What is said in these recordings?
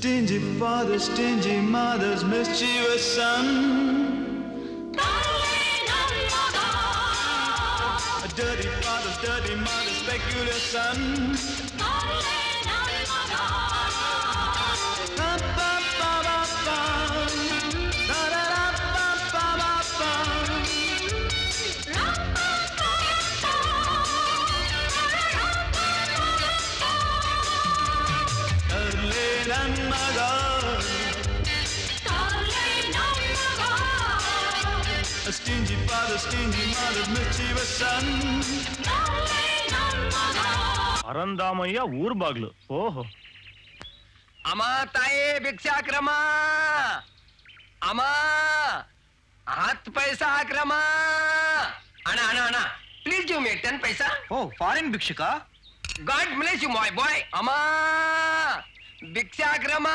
Stingy father, stingy mother's mischievous son. A dirty father's dirty mother's peculiar son. Ba-ba-ba-ba-ba. Da-da-da-ba-ba-ba-ba. ತರ್ಲೆ ನನ್ ಮಗ A stingy father, stingy mother, mischievous son. ಅರಂದಾಮಯ್ಯ ಊರ್ ಬಾಗ್ಲು ಓಹೋ ಅಮ್ಮ ತಾಯಿ ಭಿಕ್ಷಾಕ್ರಮ ಅಮ್ಮ ಹತ್ತು ಪೈಸಾ ಹಾಕ್ರಮ್ಮ ಅಣ್ಣ ಅಣ್ಣ ಅಣ್ಣ please you make ten paisa oh foreign ಭಿಕ್ಷುಕ God bless you my boy ಅಮ್ಮ ಭಿಕ್ಷಾಕ್ರಮ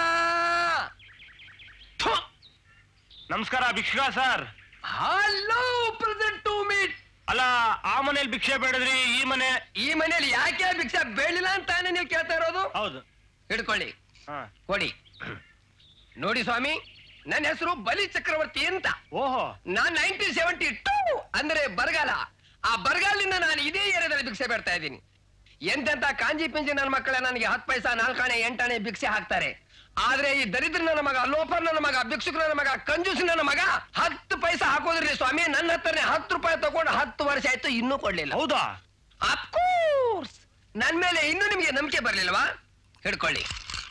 ನಮಸ್ಕಾರ ಭಿಕ್ಷುಕ sir hello present to meet ಅಲ್ಲ ಆ ಮನೇಲಿ ಭಿಕ್ಷೆ ಬೇಡದ್ರಿ ಈ ಮನೆ ಈ ಮನೇಲಿ ಯಾಕೆ ಭಿಕ್ಷಾ ಬೇಳಿಲ್ಲ ಅಂತಾನೆ ನೀವು ಕೇಳ್ತಾ ಇರೋದು ಹೌದು ಹಿಡ್ಕೊಳ್ಳಿ ಹಾ. ಕೊಡಿ ನೋಡಿ ಸ್ವಾಮಿ ನನ್ನ ಹೆಸರು ಬಲಿ ಚಕ್ರವರ್ತಿ ಅಂತ ಓಹೋ ನಾನ್ ನೈನ್ಟೀನ್ ಸೆವೆಂಟಿ ಟೂ ಅಂದ್ರೆ ಬರಗಾಲ ಆ ಬರಗಾಲಿಂದ ನಾನು ಇದೇ ಏರಿಯಾದಲ್ಲಿ ಭಿಕ್ಷೆ ಬೇಡ್ತಾ ಇದ್ದೀನಿ ಎಂತೆಂತ ಕಾಂಜಿ ಪಿಂಜಿ ನನ್ನ ಮಕ್ಕಳ ನನಗೆ ಹತ್ತು ಪೈಸಾ ನಾಲ್ಕಾಣೆ ಎಂಟಾಣೆ ಭಿಕ್ಷೆ ಹಾಕ್ತಾರೆ ಆದ್ರೆ ಈ ದರಿದ್ರ ನನ್ನ ಮಗ ಲೋಫರ್ ನನ್ನ ಮಗ ಭಿಕ್ಷುಕ ನನ್ನ ಮಗ ಕಂಜೂಸ್ ನನ್ನ ಮಗ ಹತ್ತು ಪೈಸಾ ಹಾಕೋದ್ರಿ ಸ್ವಾಮಿ ನನ್ನ ಹತ್ರನೇ ಹತ್ತು ರೂಪಾಯಿ ತಗೊಂಡು ಹತ್ತು ವರ್ಷ ಆಯ್ತು ಇನ್ನೂ ಕೊಡ್ಲಿಲ್ಲ ಹೌದಾ ಅಫ್ಕೋರ್ಸ್ ನನ್ ಮೇಲೆ ಇನ್ನೂ ನಿಮ್ಗೆ ನಂಬಿಕೆ ಬರ್ಲಿಲ್ವಾ ಹಿಡ್ಕೊಳ್ಳಿ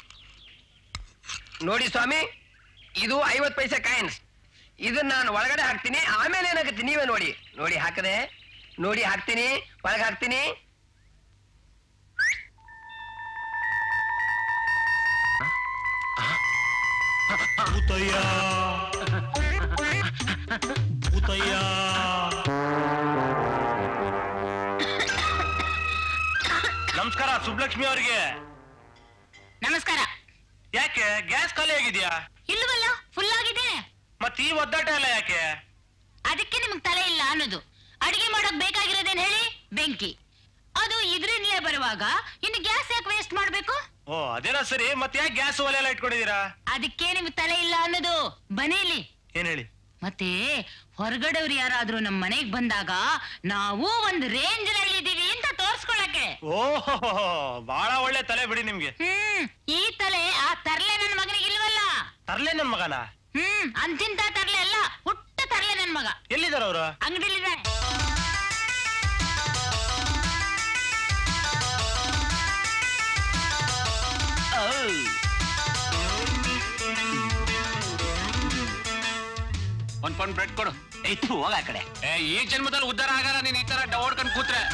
ನೋಡಿ ಸ್ವಾಮಿ ಇದು ಐವತ್ ಪೈಸೆ ಕಾಯಿನ್ಸ್ ಇದನ್ನ ನಾನು ಒಳಗಡೆ ಹಾಕ್ತೀನಿ ಆಮೇಲೆ ಏನಾಗುತ್ತೆ ನೀವೇ ನೋಡಿ ನೋಡಿ ಹಾಕದೆ ನೋಡಿ ಹಾಕ್ತೀನಿ ಒಳಗೆ ಹಾಕ್ತೀನಿ ಭೂತಯ್ಯ ಭೂತಯ್ಯ ನಮಸ್ಕಾರ ಸುಬ್ಲಕ್ಷ್ಮಿ ಅವ್ರಿಗೆ ನಮಸ್ಕಾರ ಯಾಕೆ ಗ್ಯಾಸ್ ಖಾಲಿ ಆಗಿದ್ಯಾ ಇಲ್ವಲ್ಲ ಫುಲ್ ಆಗಿದೆ ಮತ್ ಈ ಒದ್ದಾಟ ಎಲ್ಲ ಯಾಕೆ ಅದಕ್ಕೆ ನಿಮ್ಗ್ ತಲೆ ಇಲ್ಲ ಅನ್ನೋದು ಅಡಿಗೆ ಮಾಡೋಕ್ ಬೇಕಾಗಿರೋದೇನ್ ಹೇಳಿ ಬೆಂಕಿ ಅದು ಇದ್ರಿಂದಲೇ ಬರುವಾಗ ಇನ್ನು ಗ್ಯಾಸ್ ಯಾಕೆ ವೇಸ್ಟ್ ಮಾಡ್ಬೇಕು ಓ ಅದೇನೋ ಸರಿ ಮತ್ ಯಾಕೆ ಗ್ಯಾಸ್ ಒಲೆ ಎಲ್ಲ ಇಟ್ಕೊಂಡಿದೀರಾ ಅದಕ್ಕೆ ನಿಮ್ಗ್ ತಲೆ ಇಲ್ಲ ಅನ್ನೋದು ಬನ್ನಿಲಿ ಏನ್ ಹೇಳಿ ಮತ್ತೆ ಹೊರಗಡೆವ್ರು ಯಾರಾದ್ರೂ ನಮ್ ಮನೆಗ್ ಬಂದಾಗ ನಾವು ಒಂದ್ ರೇಂಜ್ ನಲ್ಲಿ ಇದೀವಿ ಅಂತ ತೋರ್ಸ್ಕೊಳಕ್ಕೆ ಓಹೋ ಬಹಳ ಒಳ್ಳೆ ತಲೆ ಬಿಡಿ ನಿಮ್ಗೆ ಹ್ಮ್ ಈ ತಲೆ ಆ ತರ್ಲೆ ನನ್ ಮಗನಿಗೆ ಇಲ್ವಲ್ಲ ತರ್ಲೆ ನನ್ ಮಗನ ಹ್ಮ್ ಅಂತಿಂತ ತರ್ಲೆ ಅಲ್ಲ ಹುಟ್ಟ ತರ್ಲೆ ನನ್ ಮಗ ಎಲ್ಲಿದಾರ ಅವ್ರು ಅಂಗಡಿಲಿದೆ ಒಂದ್ ಪೌಂಡ್ ಬ್ರೆಡ್ ಕೊಡು ಇತ್ತು ಹೋಗ ಆ ಕಡೆ ಏ, ಈ ಜನ್ಮದಲ್ಲಿ ಉದ್ಧಾರ ಆಗಲ್ಲ ನೀನ್ ಈ ತರ ಡವಡ್ಕೊಂಡ್ ಕೂತ್ರೆ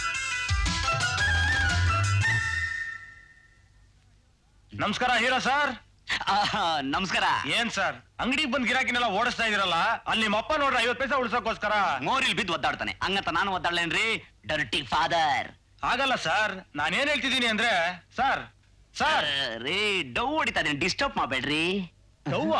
ನಮಸ್ಕಾರ ಹೀರೋ ಸರ್ ಆಹಾ, ನಮಸ್ಕಾರ ಏನ್ ಸರ್ ಅಂಗಡಿಗೆ ಬಂದ್ ಗಿರಾಕಿನೆಲ್ಲ ಓಡಿಸ್ತಾ ಇದೀರಲ್ಲ ಅಲ್ಲಿ ನಿಮ್ಮ ಅಪ್ಪ ನೋಡ್ರಿ ಐವತ್ ಪೈಸೆ ಉಳ್ಸಕ್ಕೋಸ್ಕರ ಮೋರಿಲ್ ಬಿದ್ದು ಒದ್ದಾಡ್ತಾನೆ ಹಂಗಂತ ನಾನು ಒದ್ದಾಡ್ಲೇನ್ರಿ ಡರ್ಟಿ ಫಾದರ್ ಆಗಲ್ಲ ಸರ್ ನಾನ್ ಏನ್ ಹೇಳ್ತಿದ್ದೀನಿ ಅಂದ್ರೆ ಸರ್ ಸರ್ ರೀ ಡವ್ ಹೊಡಿತಾ ಇದೀನಿ ಡಿಸ್ಟರ್ಬ್ ಮಾಡಬೇಡ್ರಿ ಯವ್ವ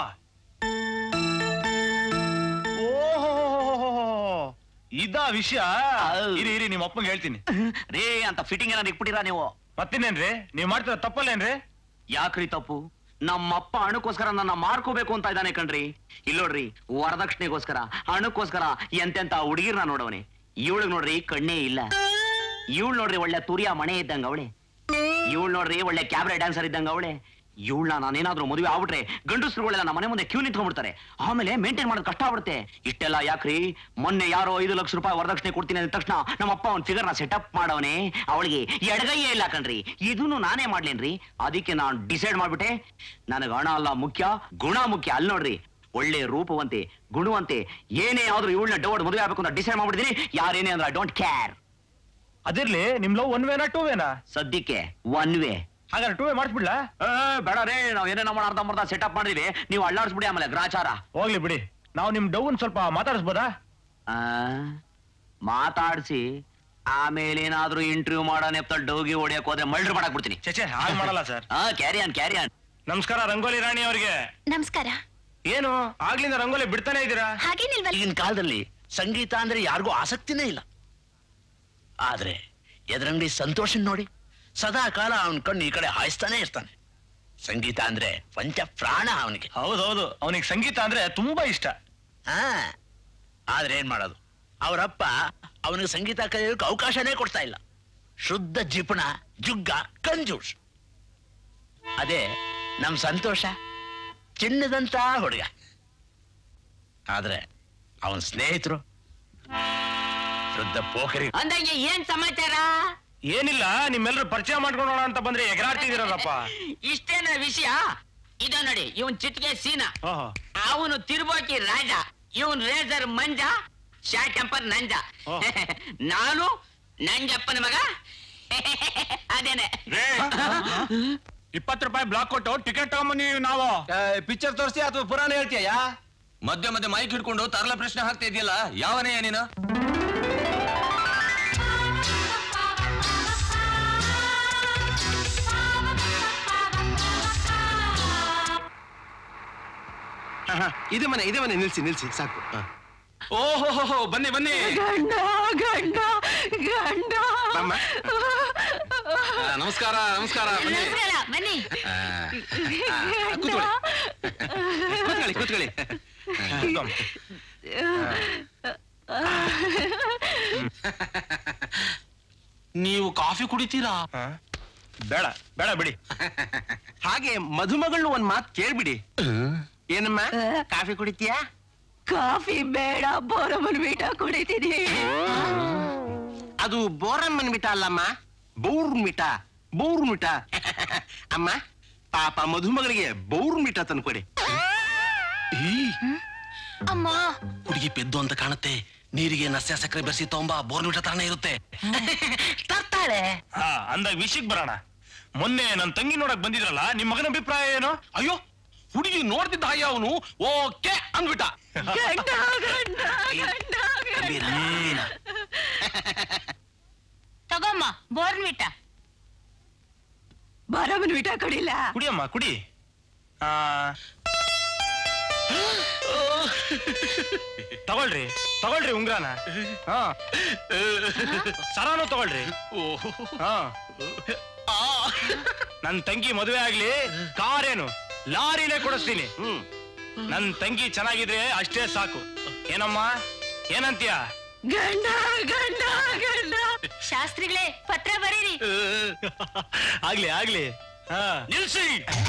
ಓಹೋ ಇದ ವಿಷಯ ಹೌದು. ಇರಿ ಇರಿ ನಿಮ್ಮ ಅಪ್ಪಂಗೆ ಹೇಳ್ತೀನಿ ರೀ ಅಂತ ಫಿಟ್ಟಿಂಗ್ ಏನಾದ್ರು ಇಟ್ಬಿಟ್ಟಿರಾ ನೀವು ಮತ್ತಿನ್ನೇನ್ರಿ ನೀವ್ ಮಾಡ್ತಿರೋ ತಪ್ಪಲ್ಲೇನ್ರಿ ಯಾಕ್ರಿ ತಪ್ಪು ನಮ್ಮಪ್ಪ ಹಣಕ್ಕೋಸ್ಕರ ನನ್ನ ಮಾರ್ಕೋಬೇಕು ಅಂತ ಇದ್ದಾನೆ ಕಣ್ರಿ ಇಲ್ಲೋಡ್ರಿ ವರದಕ್ಷಿಣೆಗೋಸ್ಕರ ಹಣಕ್ಕೋಸ್ಕರ ಎಂತೆಂತ ಹುಡುಗಿರ್ನ ನೋಡವನೆ ಇವಳಿಗ್ ನೋಡ್ರಿ ಕಣ್ಣೇ ಇಲ್ಲ ಇವಳು ನೋಡ್ರಿ ಒಳ್ಳೆ ತುರಿಯ ಮನೆ ಇದ್ದಂಗ ಅವಳೆ ಇವಳು ನೋಡ್ರಿ ಒಳ್ಳೆ ಕ್ಯಾಬ್ರೆ ಡ್ಯಾನ್ಸರ್ ಇದ್ದಂಗ ಅವಳೆ ಇವಳನ್ನ ನಾನೇನಾದ್ರೂ ಮದುವೆ ಆಗ್ಬಿಟ್ರೆ ಗಂಡಸ್ರುಗಳೆಲ್ಲ ನಮ್ಮ ಮನೆ ಮುಂದೆ ಕ್ಯೂ ನಿಂತ್ಕೊಂಡ್ಬಿಡ್ತಾರೆ ಆಮೇಲೆ ಮೇಂಟೈನ್ ಮಾಡೋದು ಕಷ್ಟ ಆಗ್ಬಿಡುತ್ತೆ ಇಷ್ಟೆಲ್ಲ ಯಾಕ್ರಿ ಮೊನ್ನೆ ಯಾರೋ ಐದು ಲಕ್ಷ ರೂಪಾಯಿ ವರದಕ್ಷಿಣೆ ಕೊಡ್ತೀನಿ ಅಂದ ತಕ್ಷಣ ನಮ್ಮ ಅಪ್ಪ ಒಂದ್ ಫಿಗರ್ನ ಸೆಟಪ್ ಮಾಡವನೆ ಅವಳಿಗೆ ಎಡಗೈಯೇ ಇಲ್ಲ ಕಣ್ರಿ ಇದನ್ನು ನಾನೇ ಮಾಡ್ಲೇನ್ರಿ ಅದಕ್ಕೆ ನಾನು ಡಿಸೈಡ್ ಮಾಡ್ಬಿಟ್ಟೆ ನನಗೆ ಹಣ ಅಲ್ಲ ಮುಖ್ಯ ಗುಣ ಮುಖ್ಯ ಅಲ್ಲಿ ನೋಡ್ರಿ ಒಳ್ಳೆ ರೂಪವಂತೆ ಗುಣವಂತೆ ಏನೇ ಆದ್ರೂ ಇವಳನ್ನ ಡೌಡ್ ಮದುವೆ ಆಗ್ಬೇಕು ಅಂತ ಡಿಸೈಡ್ ಮಾಡ್ಬಿಟ್ಟಿದೀನಿ ಯಾರೇನೇ ಅಂದ್ರೆ ಐ ಡೋಂಟ್ ಕೇರ್ ಅದಿರ್ಲಿ ನಿಮ್ ಲವ್ ಒನ್ ವೇನಾ ಟೂ ವೇನಾ ಸದ್ಯಕ್ಕೆ ಒನ್ ವೇ ಹಾಗಾದ್ರೆ ಟೂ ವೇ ಮಾಡಿಸ್ಬಿಡ್ಲಾ ಬೇಡ ರೇ ನಾವ್ ಏನೇನೋ ಮಾಡ ಅರ್ಧ ಮರ್ಧ ಸೆಟಪ್ ಮಾಡಿದ್ವಿ ನೀವು ಅಳ್ಳಾಡ್ಸ್ಬಿಡಿ ಆಮೇಲೆ ಗ್ರಾಚಾರ ಹೋಗ್ಲಿ ಬಿಡಿ ನಾವು ನಿಮ್ ಡೌನ್ ಸ್ವಲ್ಪ ಮಾತಾಡಿಸ್ಬೋದಾ ಆ, ಮಾತಾಡ್ಸಿ ಆಮೇಲೆ ಏನಾದ್ರೂ ಇಂಟರ್ವ್ಯೂ ಮಾಡೋ ನೆಪ್ತ ಡೋಗಿ ಹೊಡಿಯಕ್ ಹೋದ್ರೆ ಮಲ್ಡ್ರ್ ಮಾಡಕ್ ಬಿಡ್ತೀನಿ ಚೇಚೆ ಹಾಗೆ ಮಾಡಲ್ಲ ಸರ್ ಹಾ ಕ್ಯಾರಿ ಆನ್ ಕ್ಯಾರಿ ಆನ್ ನಮಸ್ಕಾರ ರಂಗೋಲಿ ರಾಣಿ ಅವ್ರಿಗೆ ನಮಸ್ಕಾರ ಏನು ಆಗ್ಲಿಂದ ರಂಗೋಲಿ ಬಿಡ್ತಾನೆ ಇದ್ದೀರಾ ಹಾಗೇನಿಲ್ವಲ್ಲ ಈಗಿನ ಕಾಲದಲ್ಲಿ ಸಂಗೀತ ಅಂದ್ರೆ ಯಾರಿಗೂ ಆಸಕ್ತಿನೇ ಇಲ್ಲ ಆದ್ರೆ ಎದುರಂಗಡಿ ಸಂತೋಷನ್ ನೋಡಿ ಸದಾ ಕಾಲ ಅವನ ಕಣ್ಣು ಈ ಕಡೆ ಹಾಯಿಸ್ತಾನೆ ಇರ್ತಾನೆ ಸಂಗೀತ ಅಂದ್ರೆ ಪಂಚ ಪ್ರಾಣ ಅವನಿಗೆ ಹೌದೌದು ಅವನಿಗೆ ಸಂಗೀತ ಅಂದ್ರೆ ತುಂಬಾ ಇಷ್ಟ ಹಾ ಆದ್ರೆ ಏನ್ ಮಾಡೋದು ಅವರಪ್ಪ ಅವನಿಗೆ ಸಂಗೀತ ಕಲಿಯೋಕೆ ಅವಕಾಶನೇ ಕೊಡ್ತಾ ಇಲ್ಲ ಶುದ್ಧ ಜಿಪುಣ ಜುಗ್ಗ ಕಂಜೂಸ್ ಅದೇ ನಮ್ ಸಂತೋಷ ಚಿನ್ನದಂತ ಹುಡುಗ ಆದ್ರೆ ಅವನ ಸ್ನೇಹಿತರು ಶುದ್ಧ ಪೋಖರಿ ಅಂದಂಗೆ ಏನ್ ಸಮಾಚಾರ ಏನಿಲ್ಲ ನಿಮ್ಮೆಲ್ಲರೂ ಪರಿಚಯ ಮಾಡ್ಕೊಂಡೋಣ ಅಂತ ಬಂದ್ರೆ ಎಗರಾಡ್ತಿದ್ದೀರಲ್ಲಪ್ಪ ಇಷ್ಟೇನ ವಿಷಯ ಇದು ನೋಡಿ ಇವನ್ ಚಿಟ್ಗೆ ಸೀನ ಓಹೋ ಅವನು ತಿರುಬೋಕಿ ರಾಜ ಇವನ್ razor Manja short temper Nanja ಓ. ನಾನು ನಂಜಪ್ಪನ ಮಗ ಅದೇನೆ ಇಪ್ಪತ್ತು ರೂಪಾಯಿ ಬ್ಲಾಕ್ ಕೊಟ್ಟು ಟಿಕೆಟ್ ತಗೊಂಬನ್ನಿ ನಾವು ಪಿಕ್ಚರ್ ತೋರಿಸಿ ಅಥವಾ ಪುರಾಣ ಹೇಳ್ತೀಯ ಮಧ್ಯ ಮಧ್ಯೆ ಮೈಕ್ ಹಿಡ್ಕೊಂಡು ತರಲ ಪ್ರಶ್ನೆ ಹಾಕ್ತಾ ಇದೆಯಲ್ಲ ಯಾವನೇ ನೀನು ಇದೆ ಮನೆ ಇದೆ ಮನೆ ನಿಲ್ಸಿ ನಿಲ್ಸಿ ಸಾಕು ಓಹೋ ಬನ್ನಿ ಬನ್ನಿ ಗಂಡ ಗಂಡ ಗಂಡ ಬಾಮ್ಮ. ಆ, ನಮಸ್ಕಾರ ನಮಸ್ಕಾರ ಬನ್ನಿ ನಮಸ್ಕಾರ ಬನ್ನಿ ಕೂತ್ಕೊಳ್ಳಿ ಕೂತ್ಕೊಳ್ಳಿ ನೀವು ಕಾಫಿ ಕುಡಿತೀರಾ ಬೇಡ ಬೇಡ ಬಿಡಿ ಹಾಗೆ ಮಧುಮಗಳು ಒಂದ್ ಮಾತು ಕೇಳ್ಬಿಡಿ ಏನಮ್ಮ ಕಾಫಿ ಕುಡಿತೀಯಾ ಕಾಫಿ ಬೇಡ ಬೋರಮನ್ ಬೀಟ ಕುಡಿತೀನಿ ಅದು ಬೋರಮ್ಮನ್ ಮಿಠ ಅಲ್ಲಮ್ಮ ಬೌರ್ ಮಿಠ ಬೌರ್ ಮಿಠ ಅಮ್ಮ ಪಾಪ ಮಧುಮಗಳಿಗೆ ಬೌರ್ ಮಿಠ ತಂದ್ಕೊಡಿ ಅಮ್ಮ ಹುಡುಗಿ ಪೆದ್ದು ಅಂತ ಕಾಣುತ್ತೆ ನೀರಿಗೆ ನಸ್ಯ ಸಕ್ಕರೆ ಬೆರೆಸಿ ತಗೊಂಬ ಬೋರ್ಮಿಟ ತರನೇ ಇರುತ್ತೆ ತರ್ತಾಳೆ ಹಾ ಅಂದಾಗ ವಿಷಯಕ್ಕೆ ಬರೋಣ ಮೊನ್ನೆ ನನ್ನ ತಂಗಿ ನೋಡಕ್ ಬಂದಿದ್ರಲ್ಲ ನಿಮ್ ಮಗನ ಅಭಿಪ್ರಾಯ ಏನು ಅಯ್ಯೋ ಹುಡುಗಿ ನೋಡ್ತಿದ್ದ ಅಯ್ಯ ಅವನು ಓಕೆ ಅಂದ್ಬಿಟ್ಟ ಗಂಡ ಗಂಡ ಗಂಡ ತಗೊಮ್ಮ ಬೋರ್ನ್ವಿಟ ಬೋರಮನ್ ಬೀಟ ಕುಡಿಲ್ಲ ಕುಡಿಯಮ್ಮ ಕುಡಿ ಆ, ತಗೊಳ್ರಿ ತಗೊಳ್ರಿ ಉಂಗ್ರಾನ ಹಾ ಸರಾನು ತಗೊಳ್ರಿ ಹಾ ನನ್ ತಂಗಿ ಮದುವೆ ಆಗ್ಲಿ ಕಾರೇನು ಲಾರಿನೇ ಕೊಡಿಸ್ತೀನಿ ನನ್ ತಂಗಿ ಚೆನ್ನಾಗಿದ್ರೆ ಅಷ್ಟೇ ಸಾಕು ಏನಮ್ಮ ಏನಂತೀಯ ಗಂಡ ಗಂಡ ಗಂಡ ಶಾಸ್ತ್ರಿಗಳೇ ಪತ್ರ ಬರೀರಿ ಆಗ್ಲಿ ಆಗ್ಲಿ ಹಾ ನಿಲ್ಸಿ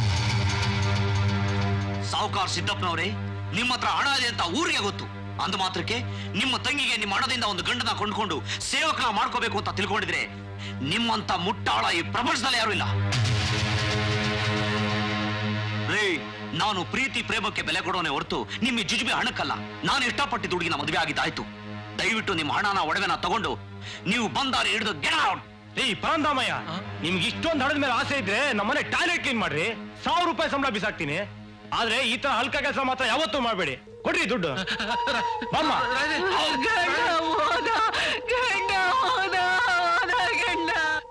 ಸಾವುಕಾರ ಸಿದ್ದಪ್ಪನವರೇ ನಿಮ್ಮ ಹತ್ರ ಹಣ ಇದೆ ಅಂತ ಊರಿಗೆ ಗೊತ್ತು ಅಂದ ಮಾತ್ರಕ್ಕೆ ನಿಮ್ಮ ತಂಗಿಗೆ ನಿಮ್ಮ ಹಣದಿಂದ ಒಂದು ಗಂಡನ ಕೊಂಡ್ಕೊಂಡು ಸೇವಕನ ಮಾಡ್ಕೋಬೇಕು ಅಂತ ತಿಳ್ಕೊಂಡಿದ್ರೆ ನಿಮ್ಮಂತ ಮುಟ್ಟಾಳ ಈ ಪ್ರಪಂಚದಲ್ಲಿ ಯಾರು ಇಲ್ಲ ರೇ ನಾನು ಪ್ರೀತಿ ಪ್ರೇಮಕ್ಕೆ ಬೆಲೆ ಕೊಡೋನೆ ಹೊರತು ನಿಮ್ಮ ಈ ಜುಜುಬೆ ಹಣಕ್ಕಲ್ಲ ನಾನು ಇಷ್ಟಪಟ್ಟಿದ್ದ ಹುಡುಗಿನ ಮದುವೆ ಆಗಿದ್ದಾಯ್ತು ದಯವಿಟ್ಟು ನಿಮ್ಮ ಹಣನ ಒಡವೆನ ತಗೊಂಡು ನೀವು ಬಂದಾರೆ ಹಿಡಿದು ಗೆಟ್ ಔಟ್ ಏಯ್ ಪರಂದಾಮಯ್ಯ ನಿಮ್ಗೆ ಇಷ್ಟೊಂದು ಹಣದ ಮೇಲೆ ಆಸೆ ಇದ್ರೆ ನಮ್ಮನೆ ಟಾಯ್ಲೆಟ್ ಕ್ಲೀನ್ ಮಾಡ್ರಿ ಸಾವಿರ ರೂಪಾಯಿ ಸಂಬಳ ಬಿಸಾಕ್ತೀನಿ ಆದ್ರೆ ಈ ತರ ಹಲ್ಕ ಕೆಲಸ ಮಾತ್ರ ಯಾವತ್ತೂ ಮಾಡ್ಬೇಡಿ ಕೊಡ್ರಿ ದುಡ್ಡು ಬಮ್ಮ ಗಂಡ ಹೋದ ಗಂಡ ಹೋದ ಹೋದ ಗಂಡ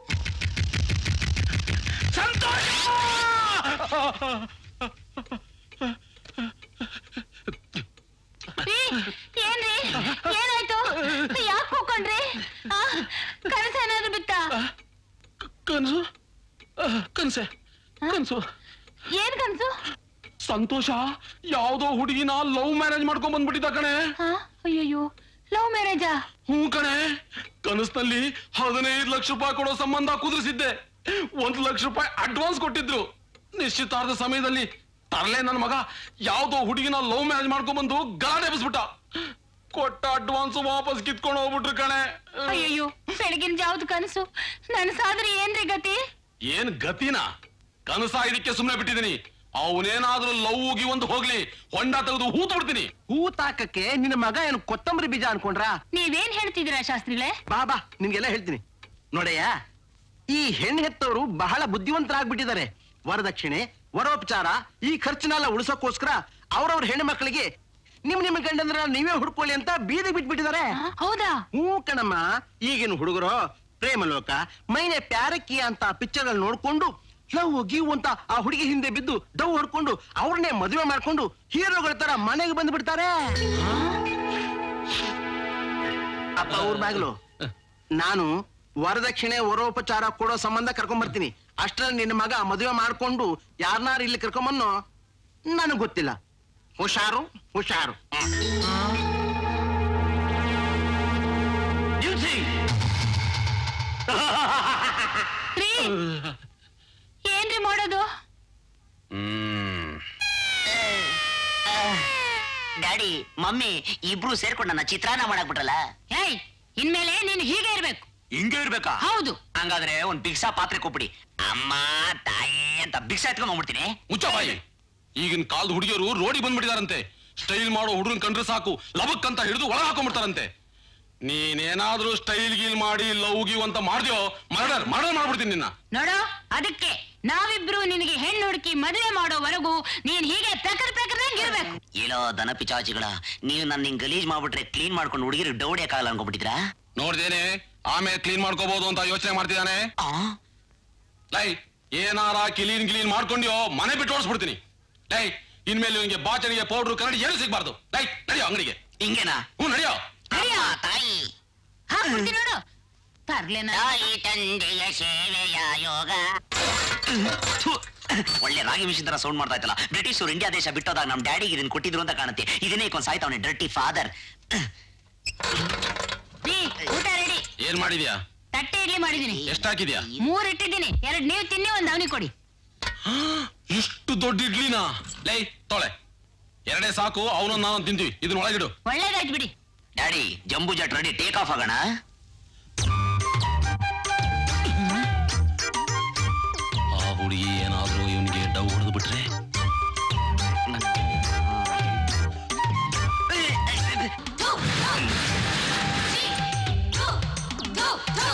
ರೀ, ಏನ್ರಿ ಏನಾಯ್ತು ಯಾಕೆ ಕೂಕೊಂಡ್ರಿ ಆ, ಕನಸ ಏನಾದ್ರು ಬಿತ್ತಾ ಕನ್ಸು ಕನ್ಸೆ ಕನ್ಸು ಏನ್ ಕನ್ಸು ಸಂತೋಷ ಯಾವ್ದೋ ಹುಡುಗಿನ ಲವ್ ಮ್ಯಾರೇಜ್ ಮಾಡ್ಕೊಂಡ್ ಬಂದ್ಬಿಟ್ಟಿದ್ದ ಕಣೆ ಹಾ ಅಯ್ಯಯ್ಯೋ ಲವ್ ಮ್ಯಾರೇಜಾ ಹ್ಞೂ ಕಣೆ ಕನಸಿನಲ್ಲಿ ಹದಿನೈದು ಲಕ್ಷ ರೂಪಾಯಿ ಕೊಡೋ ಸಂಬಂಧ ಕುದುರಿಸಿದ್ದೆ ಒಂದ್ ಲಕ್ಷ ರೂಪಾಯಿ ಅಡ್ವಾನ್ಸ್ ಕೊಟ್ಟಿದ್ರು ನಿಶ್ಚಿತಾರ್ಥ ಸಮಯದಲ್ಲಿ ತರಲೆ ನನ್ನ ಮಗ ಯಾವ್ದೋ ಹುಡುಗಿನ ಲವ್ ಮ್ಯಾರೇಜ್ ಮಾಡ್ಕೊಂಡ್ ಬಂದು ಗಲಾಟೆ ಎಬ್ಸ್ಬಿಟ್ಟ ಕೊಟ್ಟ ಅಡ್ವಾನ್ಸ್ ವಾಪಸ್ ಕಿತ್ಕೊಂಡು ಹೋಗ್ಬಿಟ್ರು ಕಣೆ ಅಯ್ಯಯ್ಯೋ ಬೆಳಗಿನ ಜಾವ್ದು ಕನಸು ನನ್ಸಾದ್ರೆ ಏನ್ರಿ ಗತಿ ಏನ್ ಗತಿನ ಕನಸ ಇದಕ್ಕೆ ಸುಮ್ನೆ ಬಿಟ್ಟಿದೀನಿ ಅವನೇನಾದ್ರೂ ಲವ್ ಹೋಗಿ ಒಂದು ಹೋಗ್ಲಿ ಹೊಂಡ ತೆಗೆದು ಹೂತ್ ಬಿಡ್ತೀನಿ ಹೂ ತಾಕಕ್ಕೆ ನಿನ್ನ ಮಗ ಏನು ಕೊತ್ತಂಬರಿ ಬೀಜ ಅನ್ಕೊಂಡ್ರಾ ನೀವೇನ್ ಹೇಳ್ತಿದ್ದೀರಾ ಶಾಸ್ತ್ರಿಗಳೇ ಬಾ ಬಾ ನಿಮ್ಗೆಲ್ಲ ಹೇಳ್ತೀನಿ ನೋಡಯ್ಯ ಈ ಹೆಣ್ಣು ಹೆತ್ತವರು ಬಹಳ ಬುದ್ಧಿವಂತರಾಗ್ಬಿಟ್ಟಿದ್ದಾರೆ ವರದಕ್ಷಿಣೆ ವರೋಪಚಾರ ಈ ಖರ್ಚನ್ನೆಲ್ಲ ಉಳಿಸೋಕೋಸ್ಕರ ಅವ್ರವ್ರ ಹೆಣ್ಣು ಮಕ್ಕಳಿಗೆ ನಿಮ್ ನಿಮ್ ಗಂಡಂದ್ರ ನೀವೇ ಹುಡ್ಕೊಳ್ಳಿ ಅಂತ ಬೀದಿ ಬಿಟ್ಬಿಟ್ಟಿದ್ದಾರೆ ಆ, ಹೌದಾ ಹ್ಞೂ ಕಣಮ್ಮ ಈಗಿನ ಹುಡುಗರು ಪ್ರೇಮಲೋಕ ಮೈನೆ ಪ್ಯಾರಕ್ಕಿ ಅಂತ ಪಿಕ್ಚರ್ ನೋಡ್ಕೊಂಡು ಲವ್ ಗಿವ್ ಅಂತ ಆ ಹುಡುಗಿ ಹಿಂದೆ ಬಿದ್ದು ಡವ್ ಹೊಡ್ಕೊಂಡು ಅವ್ರನ್ನೇ ಮದುವೆ ಮಾಡ್ಕೊಂಡು ಹೀರೋಗಳ ತರ ಮನೆಗೆ ಬಂದು ಬಿಡ್ತಾರೆ ಅಪ್ಪ ಅವ್ರ ಬಾಗ್ಲು ನಾನು ವರದಕ್ಷಿಣೆ ವರೋಪಚಾರ ಕೊಡೋ ಸಂಬಂಧ ಕರ್ಕೊಂಡ್ ಬರ್ತೀನಿ ಅಷ್ಟ್ರಲ್ಲಿ ನಿನ್ನ ಮಗ ಮದುವೆ ಮಾಡ್ಕೊಂಡು ಯಾರನ್ನಾರು ಇಲ್ಲಿ ಕರ್ಕೊಂಬನ್ನೋ ನನಗ್ ಗೊತ್ತಿಲ್ಲ ಹುಷಾರು ಹುಷಾರು ನಿಲ್ಸಿ ರೀ ಏನ್ರಿ ಮಾಡೋದು ಡ್ಯಾಡಿ ಮಮ್ಮಿ ಇಬ್ರು ಸೇರ್ಕೊಂಡು ನನ್ನ ಚಿತ್ರಾನ್ನ ಮಾಡಾಕ್ಬಿಟ್ರಲ್ಲ ಏಯ್ ಇನ್ಮೇಲೆ ನೀನು ಹೀಗೆ ಇರ್ಬೇಕು ಹಿಂಗೆ ಇರ್ಬೇಕಾ ಹೌದು ಹಂಗಾದ್ರೆ ಒಂದ್ ಭಿಕ್ಷಾ ಪಾತ್ರೆ ಕೊಟ್ಬಿಡಿ ಅಮ್ಮ ತಾಯಿ ಅಂತ ಭಿಕ್ಷಾ ಎತ್ಕೊಂಡ್ ಬಂದ್ಬಿಡ್ತೀನಿ ಮುಚ್ಚ ಬಾಯಿ ಈಗಿನ ಕಾಲದ ಹುಡುಗಿಯರು ರೋಡಿ ಬಂದ್ಬಿಟ್ಟಿದಾರಂತೆ ಸ್ಟೈಲ್ ಮಾಡೋ ಹುಡುಗನ್ ಕಂಡ್ರೆ ಸಾಕು ಲಬಕ್ ಅಂತ ಹಿಡಿದು ಒಳಗೆ ಹಾಕೊಂಡ್ಬಿಡ್ತಾರಂತೆ ನೀನೇನಾದ್ರೂ ಸ್ಟೈಲ್ ಗೀಲ್ ಮಾಡಿ ಲವ್ ಗಿವ್ ಅಂತ ಮಾಡ್ದ್ಯೋ ಮರ್ಡರ್ ಮರ್ಡರ್ ಮಾಡ್ಬಿಡ್ತೀನಿ ನಿನ್ನ ನೋಡೋ ಅದಕ್ಕೆ ನಾವಿಬ್ರು ನಿನಗೆ ಹೆಣ್ಣು ಹುಡುಕಿ ಮದುವೆ ಮಾಡೋವರೆಗೂ ನೀನ್ ಹೀಗೆ ಪ್ರಕರ್ ಪ್ರಕರ್ದಂಗ್ ಇರ್ಬೇಕು ಏನೋ ದನ ಪಿಚಾಚಿಗಳ ನೀವು ನನ್ನ ಹಿಂಗ್ ಗಲೀಜ್ ಮಾಡ್ಬಿಟ್ರೆ ಕ್ಲೀನ್ ಮಾಡ್ಕೊಂಡು ಹುಡುಗಿರು ಡೌಡಿಯಕ್ಕಾಗಲ್ಲ ಅನ್ಕೊಂಡ್ಬಿಟ್ಟಿದ್ರಾ ನೋಡ್ದೇನೆ ಆಮೇಲೆ ಕ್ಲೀನ್ ಮಾಡ್ಕೋಬಹುದು ಅಂತ ಯೋಚನೆ ಮಾಡ್ತಿದ್ದಾನೆ ಆ ಲೈ ಏನಾರ ಕ್ಲೀನ್ ಕ್ಲೀನ್ ಮಾಡ್ಕೊಂಡ್ಯೋ ಮನೆ ಬಿಟ್ಟು ಓಡಿಸ್ಬಿಡ್ತೀನಿ ಲೈ ಇನ್ಮೇಲೆ ಇವನಿಗೆ ಬಾಚಣಿಗೆ ಪೌಡ್ರು ಕನ್ನಡಿ ಏನು ಸಿಗ್ಬಾರ್ದು ಲೈ ನಡಿಯೋ ಅಂಗಡಿಗೆ ಹಿಂಗೇನಾ ಹ್ಞೂ ನಡಿಯೋ ನಡಿಯೋ. ಅಮ್ಮ, ತಾಯಿ ಹಾ ಕೊಡ್ತೀನಿ ನೋಡು ತರ್ಲೇನ ತಾಯಿ ತಂದೆಯ ಸೇವೆಯ ಯೋಗ ಥು, ಒಳ್ಳೆ ರಾಗಿ ಮಿಷಿನ್ ತರ ಸೌಂಡ್ ಮಾಡ್ತಾ ಇತ್ತಲ್ಲ ಬ್ರಿಟಿಷರು ಇಂಡಿಯಾ ದೇಶ ಬಿಟ್ಟೋದಾಗ ನಮ್ ಡ್ಯಾಡಿಗೆ ಇದನ್ನ ಕೊಟ್ಟಿದ್ರು ಅಂತ ಕಾಣುತ್ತೆ ಇದನ್ನೇ ಕೊಂದ್ ಸಾಯ್ತಾವನೆ ಡರ್ಟಿ ಫಾದರ್ ರೀ ಊಟ ರೆಡಿ ಏನ್ ಮಾಡಿದ್ಯಾ ತಟ್ಟೆ ಇಡ್ಲಿ ಮಾಡಿದೀನಿ ಎಷ್ಟ್ ಹಾಕಿದ್ಯಾ ಮೂರ್ ಇಟ್ಟಿದ್ದೀನಿ ಎರಡ್ ನೀವು ತಿನ್ನಿ ಒಂದ್ ಅವನಿ ಕೊಡಿ ಇಷ್ಟು ದೊಡ್ಡ ಇಡ್ಲಿನಾ ಲೈ ತೊಳೆ ಎರಡೇ ಸಾಕು ಅವನು ನಾನು ತಿಂತೀವಿ ಇದನ್ನ ಒಳಗಿಡು ಒಳ್ಳೇದಾಯ್ತು ಬಿಡಿ daddy jumbo jet ready take off ಆಗೋಣ ಆ ಹುಡುಗಿ ಏನಾದ್ರೂ ಇವನಿಗೆ ಡವ್ ಹೊಡೆದು ಬಿಟ್ರೆ ಥು, ಥು. ಛೀ, ಥು, ಥು, ಥು.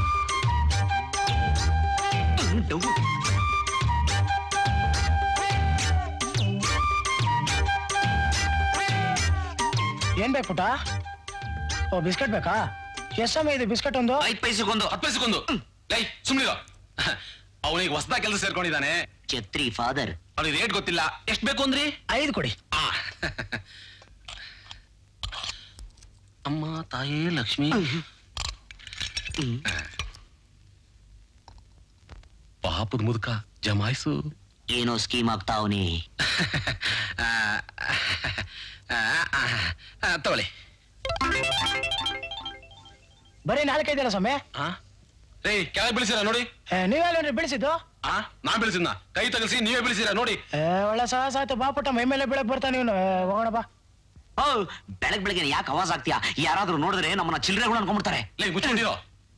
ಏನ್ ಬೇಕು ಪುಟ ಓ ಬಿಸ್ಕೆಟ್ ಬೇಕಾ ಎಷ್ಟು ಸಮಯ ಇದೆ ಬಿಸ್ಕೆಟ್ ಒಂದು ಐದ್ ಪೈಸಕ್ಕೊಂದು ಹತ್ತು ಪೈಸಕ್ಕೊಂದು ಲೈ ಸುಮ್ನಿರೋ ಅವನಿಗೆ ಹೊಸದ ಕೆಲಸ ಸೇರ್ಕೊಂಡಿದ್ದಾನೆ ಛತ್ರಿ ಫಾದರ್ ಅವ್ನಿಗೆ ರೇಟ್ ಗೊತ್ತಿಲ್ಲ ಎಷ್ಟ್ ಬೇಕು ಅಂದ್ರಿ ಐದು ಕೊಡಿ ಆ. ಅಮ್ಮ ತಾಯೇ ಲಕ್ಷ್ಮಿ ಪಾಪದ ಮುದುಕ ಜಮಾಯಿಸು ಏನೋ ಸ್ಕೀಮ್ ಆಗ್ತಾವನಿ ಆ, ಆ, ಆ, ಆ, ತಗೊಳ್ಳಿ ಬರೀ ನಾಲ್ಕೈದಲ್ಲ ಸಮಯ ಆ? ರೇ ಕೆಳಗೆ ಬೀಳಿಸಿರ ನೋಡಿ ನೀವೇನ್ರಿ ಬೆಳೆಸಿದ್ದು ಆ ನಾ ಬೆಳೆಸಿದ್ನ ಕೈ ತಗಲ್ಸಿ ನೀವೇ ಬೆಳೆಸಿರ ನೋಡಿ ಏ, ಒಳ್ಳೆ ಸಾಹಸ ಆಯ್ತು ಬಾ ಪುಟ್ಟ ಮೈ ಮೇಲೆ ಬೆಳಕ್ ಬರ್ತಾ ನೀನು ಏ, ಹೋಗೋಣ ಬಾ ಓ ಬೆಳಗ್ ಬೆಳಗ್ಗೆ ಯಾಕೆ ಅವಾಜ್ ಆಗ್ತೀಯಾ ಯಾರಾದ್ರೂ ನೋಡಿದ್ರೆ ನಮ್ಮನ್ನ ಚಿಲ್ಲರೆಗಳು ಅನ್ಕೊಂಡ್ಬಿಡ್ತಾರೆ ಲೈ ಮುಚ್ಕೊಂಡಿರೋ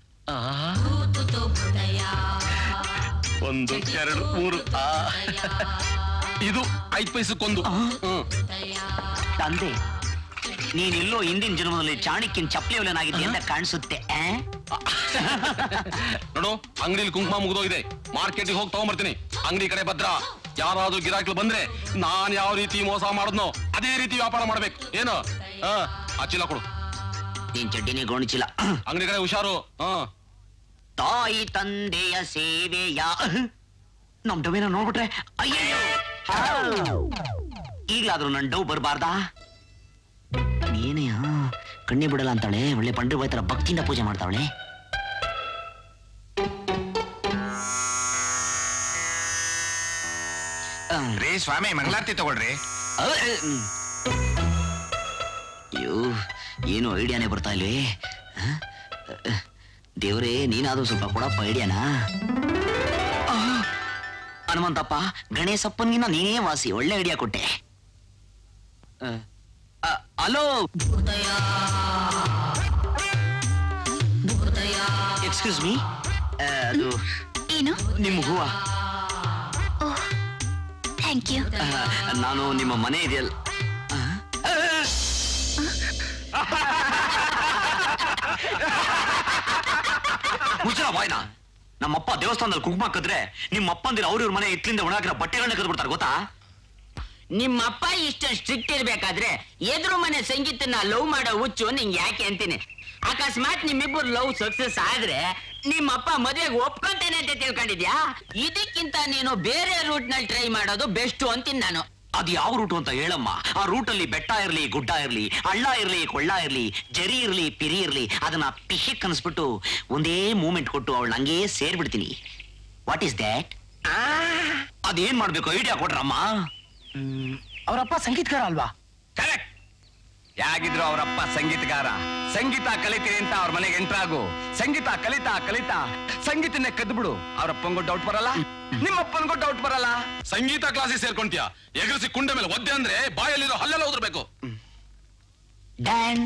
ಒಂದು ಎರಡು ಮೂರು ಆ. ಇದು ಐದ್ ಪೈಸಕ್ಕೊಂದು ಹ್ಮ್ ತಂದೆ ನೀನೆಲ್ಲೋ ಹಿಂದಿನ ಜನ್ಮದಲ್ಲಿ ಚಾಣಕ್ಯನ್ ಚಪ್ಪಲಿ ಒಲೆನಾಗಿದ್ದೆ ಅಂತ ಕಾಣಿಸುತ್ತೆ ಆ? ನೋಡು ಅಂಗಡಿಲಿ ಕುಂಕುಮ ಮುಗಿದೋಗಿದೆ ಮಾರ್ಕೆಟ್ಗೆ ಹೋಗಿ ತಗೊಂಬರ್ತೀನಿ ಅಂಗಡಿ ಕಡೆ ಭದ್ರ ಯಾರಾದ್ರೂ ಗಿರಾಕಿಗಳು ಬಂದ್ರೆ ನಾನ್ ಯಾವ ರೀತಿ ಮೋಸ ಮಾಡಿದ್ನೋ ಅದೇ ರೀತಿ ವ್ಯಾಪಾರ ಮಾಡ್ಬೇಕು ಏನು ಆ, ಆ ಚೀಲ ಕೊಡು ನೀನ್ ಚಡ್ಡಿನೇ ಗೋಣಿಚಿಲ್ಲ ಅಂಗಡಿ ಕಡೆ ಹುಷಾರು ಹಾ ತಾಯಿ ತಂದೆಯ ಸೇವೆಯ ನಮ್ ಡವೇನ ನೋಡ್ಬಿಟ್ರೆ ಅಯ್ಯಯ್ಯೋ ಈಗ್ಲಾದ್ರೂ ನನ್ ಡವ್ ಬರ್ಬಾರ್ದಾ ಏನೇ ಹಾ ಕಣ್ಣೆ ಬಿಡಲ್ಲ ಅಂತಾಳೆ ಒಳ್ಳೆ ಪಂಡ್ರಿ ಬಾಯ್ ತರ ಭಕ್ತಿಯಿಂದ ಪೂಜೆ ಮಾಡ್ತಾವಳೆ ರೀ ಸ್ವಾಮಿ ಮಂಗಳಾರತಿ ತಗೊಳ್ರಿ ಅಯ್ಯೋ ಏನು ಐಡಿಯಾನೇ ಬರ್ತಾ ಇಲ್ವೇ ಹ? ದೇವ್ರೇ ನೀನಾದ್ರೂ ಸ್ವಲ್ಪ ಕೊಡಪ್ಪ ಐಡಿಯಾನಾ ಆ, ಹನುಮಂತಪ್ಪ ಗಣೇಶಪ್ಪನ್ಗಿನ್ನ ನೀನೇ ವಾಸಿ ಒಳ್ಳೆ ಐಡಿಯಾ ಕೊಟ್ಟೆ ಆ, ಆ, ಹಲೋ ಎಕ್ಸ್ಕ್ಯೂಸ್ ಮೀ ಅದು ಏನು ನಿಮ್ಮ ಹೂವ ಥ್ಯಾಂಕ್ ಯು ಆ, ನಾನು ನಿಮ್ಮ ಮನೆ ಇದೆಯಲ್ಲ ಆ? ಮುಚ್ಚಲ ಬಾಯ್ನ ನಮ್ಮಪ್ಪ ದೇವಸ್ಥಾನದಲ್ಲಿ ಕುಂಕುಮ ಕದ್ರೆ ನಿಮ್ಮ ಅಪ್ಪಂದಿರ ಅವ್ರ ಇವ್ರ ಮನೆ ಇಟ್ಲಿಂದ ಒಣಗಾಕಿರೋ ಬಟ್ಟೆಗಳನ್ನ ಕದ್ಬಿಡ್ತಾರೆ ಗೊತ್ತಾ ನಿಮ್ಮಪ್ಪ ಇಷ್ಟ ಸ್ಟ್ರಿಕ್ಟ್ ಇರ್ಬೇಕಾದ್ರೆ ಎದುರು ಮನೆ ಸಂಗೀತನ ಲವ್ ಮಾಡೋ ಹುಚ್ಚು ನಿಂಗೆ ಯಾಕೆ ಅಂತೀನಿ ಅಕಸ್ಮಾತ್ ನಿಮ್ಮಿಬ್ಬರು ಲವ್ ಸಕ್ಸಸ್ ಆದ್ರೆ ನಿಮ್ಮಪ್ಪ ಮದುವೆಗೆ ಒಪ್ಕೊಂತೇನೆ ಅಂತ ತಿಳ್ಕೊಂಡಿದ್ಯಾ ಇದಕ್ಕಿಂತ ನೀನು ಬೇರೆ ರೂಟ್ ನಲ್ಲಿ ಟ್ರೈ ಮಾಡೋದು ಬೆಸ್ಟ್ ಅಂತೀನಿ ನಾನು ಅದು ಯಾವ ರೂಟು ಅಂತ ಹೇಳಮ್ಮ ಆ ರೂಟಲ್ಲಿ ಬೆಟ್ಟ ಇರ್ಲಿ ಗುಡ್ಡ ಇರ್ಲಿ ಹಳ್ಳ ಇರ್ಲಿ ಕೊಳ್ಳ ಇರ್ಲಿ ಜರಿ ಇರ್ಲಿ ಪಿರಿ ಇರ್ಲಿ ಅದನ್ನ ಪಿಶಕ್ ಅನ್ಸ್ಬಿಟ್ಟು ಒಂದೇ ಮೂಮೆಂಟ್ ಕೊಟ್ಟು ಅವಳು ಹಂಗೇ ಸೇರ್ಬಿಡ್ತೀನಿ ವಾಟ್ ಈಸ್ ದ್ಯಾಟ್ ಅದೇನ್ ಮಾಡ್ಬೇಕು ಐಡಿಯಾ ಕೊಡ್ರಮ್ಮ ಅವರಪ್ಪ ಸಂಗೀತಗಾರ ಅಲ್ವಾ ಕರೆಕ್ಟ್ ಯಾಗಿದ್ರು ಅವರಪ್ಪ ಸಂಗೀತಗಾರ ಸಂಗೀತ ಕಲಿತೀನಿ ಅಂತ ಅವ್ರ ಮನೆಗೆ ಎಂಟ್ರಾಗು ಸಂಗೀತ ಕಲಿತಾ ಕಲಿತಾ ಸಂಗೀತನೇ ಕದ್ಬಿಡು ಅವರಪ್ಪಂಗೂ ಡೌಟ್ ಬರಲ್ಲ ನಿಮ್ಮಪ್ಪನಿಗೂ ಡೌಟ್ ಬರಲ್ಲ ಸಂಗೀತ ಕ್ಲಾಸಿಗೆ ಸೇರ್ಕೊಂತೀಯ ಎಗರಿಸಿ ಕುಂಡೆ ಮೇಲೆ ಒದ್ದೆ ಅಂದ್ರೆ ಬಾಯಲ್ಲಿರೋ ಹಲ್ಲೆಲ್ಲ ಉದ್ರಬೇಕು ಡ್ಯಾನ್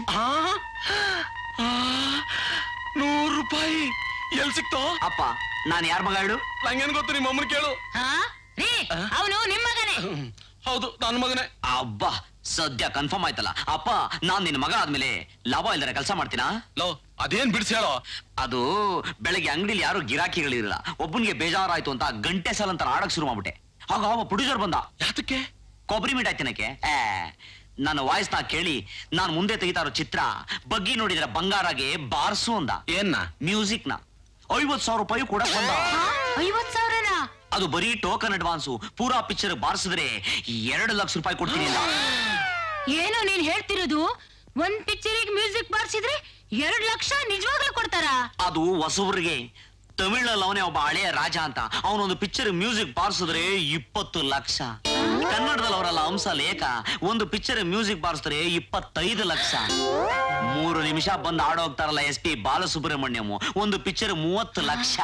ನೂರು ರೂಪಾಯಿ ಎಲ್ ಸಿಕ್ತೋ ಅಪ್ಪ ನಾನು ಯಾರ ಮಗ ಹೇಳು ನಂಗೇನ್ ಗೊತ್ತು ನಿಮ್ಮ ಅಮ್ಮನ ಕೇಳು ಹಾ ರೀ ಅವನು ನಿಮ್ಮ ಮಗನೇ ಹೌದು ನನ್ನ ಮಗನೇ ಅಬ್ಬಾ ಸದ್ಯ ಕನ್ಫರ್ಮ್ ಆಯ್ತಲ್ಲ ಅಪ್ಪ ನಾನ್ ನಿನ್ ಮಗ ಆದ್ಮೇಲೆ ಲಾಭ ಇಲ್ದರೆ ಕೆಲಸ ಮಾಡ್ತೀನಾ ಲೋ ಅದೇನ್ ಬಿಡ್ಸಿ ಹೇಳೋ ಅದು ಬೆಳಗ್ಗೆ ಅಂಗಡಿಲಿ ಯಾರು ಗಿರಾಕಿಗಳಿರಲ್ಲ ಒಬ್ಬನಿಗೆ ಬೇಜಾರಾಯ್ತು ಅಂತ ಗಂಟೆ ಸಾಲ ಅಂತ ಆಡಕ್ ಶುರು ಮಾಡ್ಬಿಟ್ಟೆ ಆಗ ಅವ ಪ್ರೊಡ್ಯೂಸರ್ ಬಂದ ಯಾತಕ್ಕೆ ಕೊಬ್ಬರಿ ಮಿಠಾಯಿ ತಿನ್ನಕ್ಕೆ ಏ, ನನ್ನ ವಾಯ್ಸ್ ನ ಕೇಳಿ ನಾನ್ ಮುಂದೆ ತೆಗಿತಾ ಇರೋ ಚಿತ್ರ ಬಗ್ಗಿ ನೋಡಿದ್ರೆ ಬಂಗಾರಾಗೆ ಬಾರ್ಸು ಅಂದ ಏನ್ನ ಮ್ಯೂಸಿಕ್ ನ ಐವತ್ ಸಾವಿರ ರೂಪಾಯಿ ಕೂಡ ಬಂದ ಐವತ್ ಸಾವಿರನಾ ಅದು ಬರೀ ಟೋಕನ್ ಅಡ್ವಾನ್ಸು ಪೂರಾ ಪಿಕ್ಚರ್ ಬಾರಿಸಿದ್ರೆ ಎರಡು ಲಕ್ಷ ರೂಪಾಯಿ ಕೊಡ್ತೀನಿ ಅಂದ ಏನು ನೀನ್ ಹೇಳ್ತಿರೋದು ಒಂದ್ ಪಿಕ್ಚರಿಗೆ ಮ್ಯೂಸಿಕ್ ಬಾರಿಸಿದ್ರೆ ಎರಡ್ ಲಕ್ಷ ನಿಜವಾಗ್ಲೂ ಕೊಡ್ತಾರಾ ಅದು ಹೊಸಬ್ರಿಗೆ ತಮಿಳಲ್ಲಿ ಅವನೇ ಒಬ್ಬ ಹಳೆಯ ರಾಜ ಅಂತ ಅವನೊಂದು ಪಿಕ್ಚರ್ ಮ್ಯೂಸಿಕ್ ಬಾರಿಸಿದ್ರೆ ಇಪ್ಪತ್ತು ಲಕ್ಷ ಕನ್ನಡದಲ್ಲಿ ಅವರಲ್ಲ ಹಂಸ ಲೇಖ ಒಂದು ಪಿಕ್ಚರ್ ಮ್ಯೂಸಿಕ್ ಬಾರಿಸಿದ್ರೆ ಇಪ್ಪತ್ತೈದು ಲಕ್ಷ ಮೂರು ನಿಮಿಷ ಬಂದು ಆಡೋಗ್ತಾರಲ್ಲ ಎಸ್ ಪಿ ಬಾಲಸುಬ್ರಹ್ಮಣ್ಯಂ ಒಂದು ಪಿಕ್ಚರ್ ಮೂವತ್ತು ಲಕ್ಷ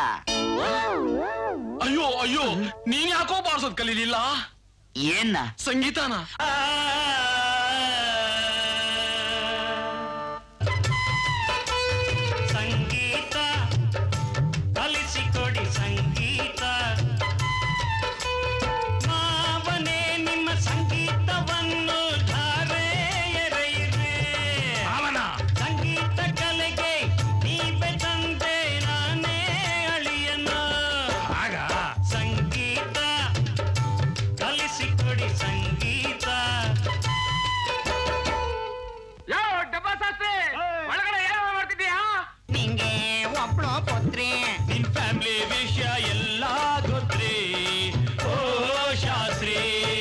ಅಯ್ಯೋ ಅಯ್ಯೋ ನೀನ್ ಯಾಕೋ ಬಾರ್ಸೋದ್ ಕಲೀಲಿಲ್ಲ ಏನ್ನ ಸಂಗೀತನ ಸಂಗೀತ ಕಲಿಸಿಕೊಡಿ ಸಂಗೀತ ಮಾವನೇ ನಿಮ್ಮ ಸಂಗೀತವನ್ನು ಧಾರೆ ಎರೆಯಿರಿ ಸಂಗೀತ ಕಲೆಗೆ ನೀವೇ ತಂದೆ ನಾನೇ ಅಳಿಯನ ಆಗ ಸಂಗೀತ ಕಲಿಸಿಕೊಡಿ ಸಂಗೀತ ಒಳಗಡೆ ಏನೋ ಮಾಡ್ತಿದ್ಯಾ ನಿಂಗೆ ಒಬ್ಳು ಪುತ್ರಿ ನಿನ್ ಫ್ಯಾಮಿಲಿ ವಿಷಯ ಎಲ್ಲ ಗೊತ್ತ್ರಿ ಓ ಶಾಸ್ತ್ರಿ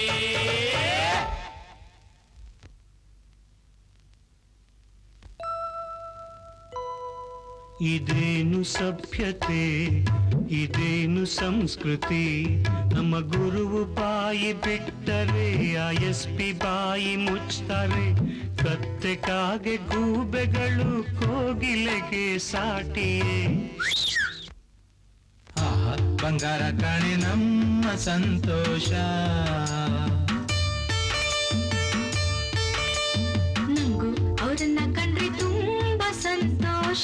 ಇದೇನು ಸಭ್ಯತೆ ಇದೇನು ಸಂಸ್ಕೃತಿ ನಮ್ಮ ಗುರುವು ಬಾಯಿ ಬಿಟ್ಟರೆ ಆ ಎಸ್ ಪಿ ಬಾಯಿ ಮುಚ್ತಾರೆ ಕತ್ತೆ ಕಾಗೆ ಗೂಬೆಗಳು ಕೋಗಿಲೆಗೆ ಸಾಟಿಯೇ ಆಹಾ, ಬಂಗಾರ ಕಾಣೆ ನಮ್ಮ ಸಂತೋಷ ನಂಗೂ ಅವ್ರನ್ನ ಕಂಡ್ರೆ ತುಂಬಾ ಸಂತೋಷ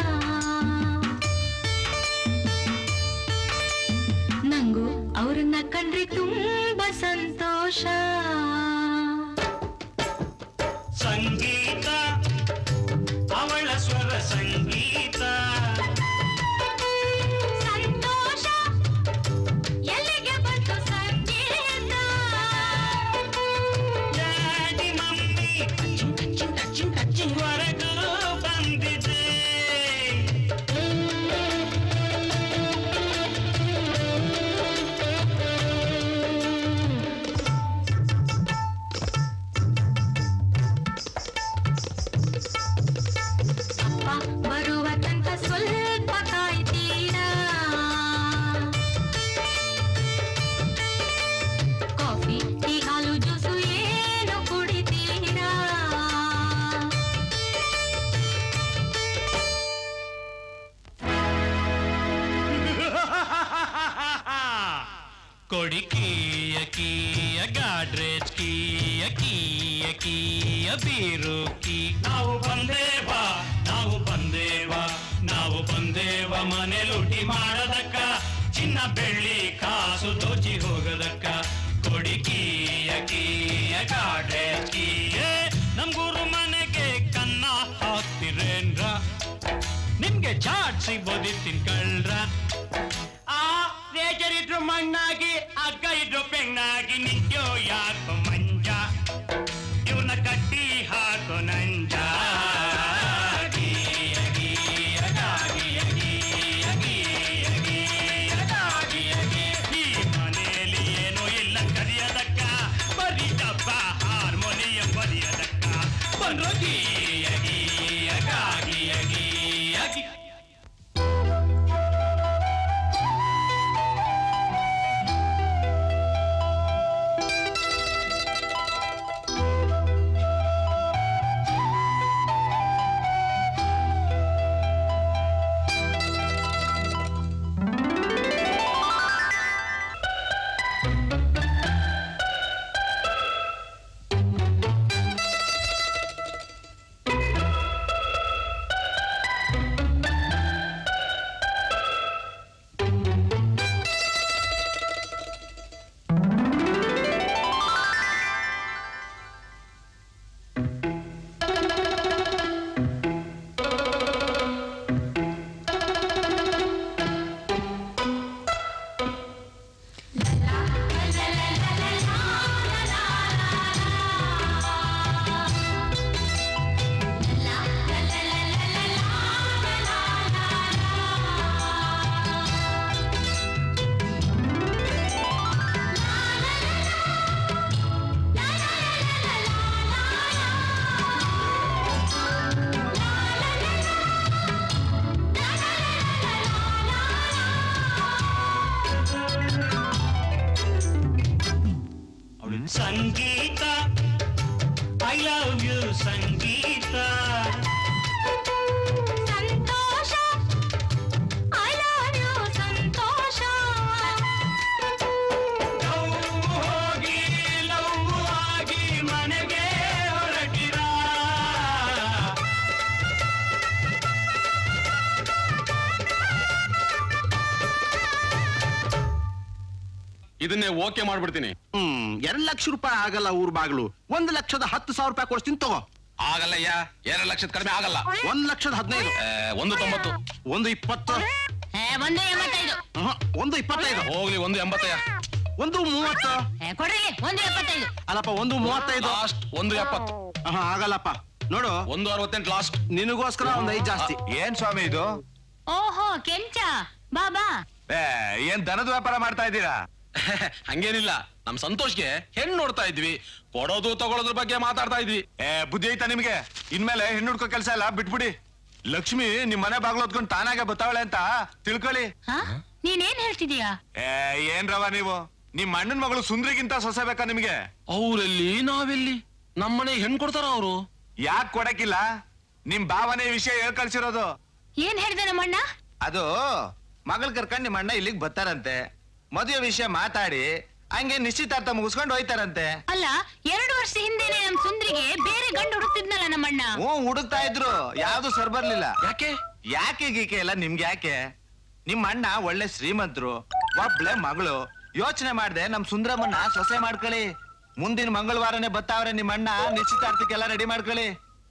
ನಂಗೂ ಅವ್ರನ್ನ ಕಂಡ್ರೆ ತುಂಬಾ ಸಂತೋಷ ಸಂಗೀತ ಅವಳ ಸ್ವರ ಸಂಗೀತ ಸಂತೋಷ ಎಲ್ಲಿಗೆ ಬಂತು ಸಂಗೀತ ಡ್ಯಾಡಿ ಮಮ್ಮಿ ಹೊರಗೂ ಬಂದಿದೆ ಅಪ್ಪ ಬರುವ ತನಕ ಸ್ವಲ್ಪ ಕಾಯ್ತೀರಾ ಕಾಫಿ ಟೀ ಹಾಲು ಜ್ಯೂಸು ಏನು ಕುಡಿತೀರಾ ಕೊಡಿ ಕೀಯ ಕೀಯ ಗಾಡ್ರೇಜ್ ಕೀಯ ಕೀಯ ಕೀಯ ಬೀರು ಕೀ ನಾವು ಬಂದೇವ ನಾವು ಬಂದೇವ ನಾವು ಬಂದೇವ ಮನೆ ಲೂಟಿ ಮಾಡದಕ್ಕ ಚಿನ್ನ ಬೆಳ್ಳಿ ಕಾಸು ದೋಚಿ ಹೋಗದಕ್ಕ ಕೊಡಿ ಕೀಯ ಕೀಯ ಗಾಡ್ರೇಜ್ ಕೀಯ ನಮ್ಗೂರು ಮನೆಗೆ ಕನ್ನ ಹಾಕ್ತಿರೇನ್ರ ನಿಮ್ಗೆ ಚಾಟ್ ಸಿಗ್ಬೋದು ತಿನ್ಕಳ್ರ ಆ ರೇಜರ್ ಇದ್ರು ಮಣ್ಣಾಗಿ ಅಗ್ಗ ಇದ್ರು ಪೆಣ್ಣಾಗಿ ನಿಂತ್ಯೋ ಯಾಕೋ ಮಂಜ ಇವನ ಕಟ್ಟಿ ಹಾಕೋ ನಂಜ ಗೀಯ, ಗೀಯ, ಗಾಗಿಯ, ಗೀಯ, ಗೀಯ, ಗೀಯ, ಗಾಗಿಯ, ಗೀಯ. ಈ ಮನೆಯಲ್ಲಿ ಏನೂ ಇಲ್ಲ ಕಲಿಯದಕ್ಕ ಬರೀ ಡಬ್ಬ ಹಾರ್ಮೋನಿಯಂ ಬರೆಯದಕ್ಕ ಬಂದ್ರು ಗೀಯ ಗೀಯ ಗಾಗಿಯ ಗೀಯ ಗೀಯ Sangeeta I love you Sangeeta Santosh I love you Santosh ಹೋಗಿ ಲವ್ ಆಗಿ ಮನೆಗೆ ಹೊರಟಿರ ಇದನ್ನೇ ಓಕೆ ಮಾಡ್ಬಿಡ್ತೀನಿ ಹ್ಮ್ ಎರಡ್ ಲಕ್ಷ ರೂಪಾಯಿ ಆಗಲ್ಲ ಊರ್ ಬಾಗ್ಲು ಒಂದ್ ಲಕ್ಷದ ಹತ್ತು ಸಾವಿರ ರೂಪಾಯಿ ಕೊಡ್ತೀನಿ ತಗೋ ಆಗಲ್ಲಯ್ಯ ಎರಡು ಲಕ್ಷದ ಕಡಿಮೆ ಆಗಲ್ಲ ಒಂದ್ ಲಕ್ಷದ ಹದಿನೈದು ಏ, ಒಂದು ತೊಂಬತ್ತು ಒಂದು ಇಪ್ಪತ್ತು ಏ, ಒಂದು ಎಂಬತ್ತೈದು ಆಹಾ, ಒಂದು ಇಪ್ಪತ್ತೈದು ಹೋಗ್ಲಿ ಒಂದು ಎಂಬತ್ತಯ್ಯ ಒಂದು ಮೂವತ್ತು ಏ, ಕೊಡ್ರಿ ಒಂದು ಎಪ್ಪತ್ತೈದು ಅಲ್ಲಪ್ಪ ಒಂದು ಮೂವತ್ತೈದು ಲಾಸ್ಟ್ ಒಂದು ಎಪ್ಪತ್ತು ಆಹಾ, ಆಗಲ್ಲಪ್ಪ ನೋಡು ಒಂದು ಅರವತ್ತೆಂಟು ಲಾಸ್ಟ್ ನಿನಗೋಸ್ಕರ ಒಂದ್ ಐದು ಜಾಸ್ತಿ ಏನ್ ಸ್ವಾಮಿ ಇದು ಓಹೋ ಕೆಂಚ ಬಾ ಬಾ ಏ, ಏನ್ ದನದ ವ್ಯಾಪಾರ ಮಾಡ್ತಾ ಇದ್ದೀರಾ ಹಂಗೇನಿಲ್ಲ ನಮ್ ಸಂತೋಷ್ಗೆ ಹೆಣ್ಣು ನೋಡ್ತಾ ಇದ್ವಿ ಕೊಡೋದು ತಗೊಳೋದ್ರ ಬಗ್ಗೆ ಮಾತಾಡ್ತಾ ಇದ್ವಿ ಏ ಬುದ್ಧಿ ಐತಾ ನಿಮ್ಗೆ ಇನ್ಮೇಲೆ ಹೆಣ್ಣು ಹುಡ್ಕೋ ಕೆಲಸ ಎಲ್ಲ ಬಿಟ್ಬಿಡಿ ಲಕ್ಷ್ಮಿ ನಿಮ್ ಮನೆ ಬಾಗ್ಲು ಹೊತ್ಕೊಂಡ್ ತಾನಾಗೆ ಬತ್ತಾವಳೆ ಅಂತ ತಿಳ್ಕೊಳ್ಳಿ ಹಾ ನೀನೇನ್ ಹೇಳ್ತಿದೀಯಾ ಏ ಏನ್ ರವ ನೀವು ನಿಮ್ ಅಣ್ಣನ್ ಮಗಳು ಸುಂದ್ರಿಗಿಂತ ಸೊಸೆ ಬೇಕಾ ನಿಮ್ಗೆ ಅವ್ರೆಲ್ಲಿ ನಾವೆಲ್ಲಿ ನಮ್ಮನೆ ಹೆಣ್ಣು ಕೊಡ್ತಾರ ಅವರು ಯಾಕ್ ಕೊಡಕ್ಕಿಲ್ಲ ನಿಮ್ ಭಾವನೆ ವಿಷಯ ಹೇಳ್ ಕಳ್ಸಿರೋದು ಏನ್ ಹೇಳ್ದೆ ನಮ್ಮಣ್ಣ ಅದು ಮಗಳ್ ಕರ್ಕೊಂಡ್ ನಿಮ್ಮ ಅಣ್ಣ ಇಲ್ಲಿಗ್ ಬರ್ತಾರಂತೆ ಮದುವೆ ವಿಷಯ ಮಾತಾಡಿ ಹಂಗೆ ನಿಶ್ಚಿತಾರ್ಥ ಮುಗಿಸ್ಕೊಂಡು ಹೋಯ್ತಾರಂತೆ ಅಲ್ಲ ಎರಡು ವರ್ಷ ಹಿಂದೆನೆ ನಮ್ ಸುಂದ್ರಿಗೆ ಬೇರೆ ಗಂಡು ಹುಡುಕ್ತಿದ್ನಲ್ಲ ನಮ್ಮಣ್ಣ ಹ್ಞೂ ಹುಡುಕ್ತಾ ಇದ್ರು ಯಾವ್ದು ಸರ್ ಬರ್ಲಿಲ್ಲ ಯಾಕೆ ಯಾಕೆ ಗೀಕೆ ಎಲ್ಲ ನಿಮ್ಗೆ ಯಾಕೆ ನಿಮ್ ಅಣ್ಣ ಒಳ್ಳೆ ಶ್ರೀಮಂತರು ಒಬ್ಳೆ ಮಗಳು ಯೋಚನೆ ಮಾಡ್ದೆ ನಮ್ ಸುಂದರಮ್ಮನ್ನ ಸೊಸೆ ಮಾಡ್ಕೊಳ್ಳಿ ಮುಂದಿನ ಮಂಗಳವಾರನೇ ಬತ್ತಾವ್ರೆ ನಿಮ್ ಅಣ್ಣ ನಿಶ್ಚಿತಾರ್ಥಕ್ಕೆಲ್ಲ ರೆಡಿ ಮಾಡ್ಕೊಳ್ಳಿ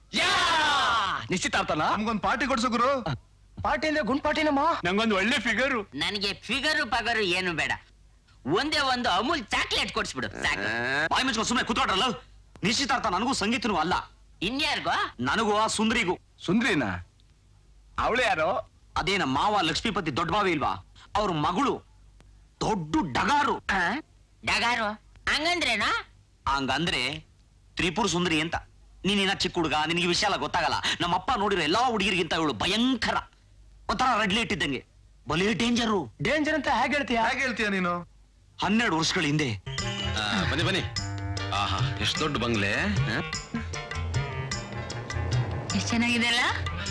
ನಿಶ್ಚಿತಾರ್ಥನ ನಮ್ಗೊಂದ್ ಪಾರ್ಟಿ ಕೊಡ್ಸು ಗುರು ಪಾರ್ಟಿ ಅಂದ್ರೆ ಗುಂಡ್ ಪಾರ್ಟಿನಮ್ಮ ನಂಗೊಂದು ಒಳ್ಳೆ ಫಿಗರು ನನಗೆ ಫಿಗರು ಪಗರು ಏನು ಬೇಡ ಒಂದೇ ಒಂದು ಅಮೂಲ್ ಚಾಕ್ಲೇಟ್ ಕೊಡ್ಸ್ಬಿಡು ಸಾಕು ಬಾಯಿ ಮುಚ್ಕೊಂಡು ಸುಮ್ಮನೆ ಕೂತ್ಕೊಟ್ರಲ್ಲ ನಿಶ್ಚಿತಾರ್ಥ ನನಗೂ ಸಂಗೀತನೂ ಅಲ್ಲ ಇನ್ಯಾರಿಗೋ ನನಗೂ ಆ ಸುಂದ್ರಿಗೂ ಸುಂದ್ರಿನಾ ಅವಳು ಯಾರೋ ಅದೇ ನಮ್ಮ ಮಾವ ಲಕ್ಷ್ಮೀಪತಿ ದೊಡ್ಡ ಬಾವಿ ಇಲ್ವಾ ಅವ್ರ ಮಗಳು ದೊಡ್ಡ ಡಗಾರು ಆ? ಡಗಾರು ಹಂಗಂದ್ರೇನಾ ಹಂಗಂದ್ರೆ ತ್ರಿಪುರ ಸುಂದರಿ ಅಂತ ನೀನಿನ ಚಿಕ್ಕ ಹುಡುಗ ನಿನಗೆ ವಿಷಯ ಎಲ್ಲ ಗೊತ್ತಾಗಲ್ಲ ನಮ್ಮಪ್ಪ ನೋಡಿರೋ ಎಲ್ಲಾ ಹುಡುಗಿರಿಗಿಂತ ಇವಳು ಭಯಂಕರ ಒಂಥರ ರೆಡ್ ಲೈಟ್ ಇದ್ದಂಗೆ ಬಲೇ ಡೇಂಜರು ಡೇಂಜರ್ ಅಂತ ಹೇಗೆ ಹೇಳ್ತೀಯ ಹೇಗೆ ಹೇಳ್ತೀಯ ನೀನು ಹನ್ನೆರಡು ವರ್ಷಗಳ ಹಿಂದೆ ಆ, ಬನ್ನಿ ಬನ್ನಿ ಆಹಾ ಎಷ್ಟು ದೊಡ್ಡ ಬಂಗ್ಲೆ ಹ? ಎಷ್ಟ್ ಚೆನ್ನಾಗಿದೆ ಅಲ್ಲ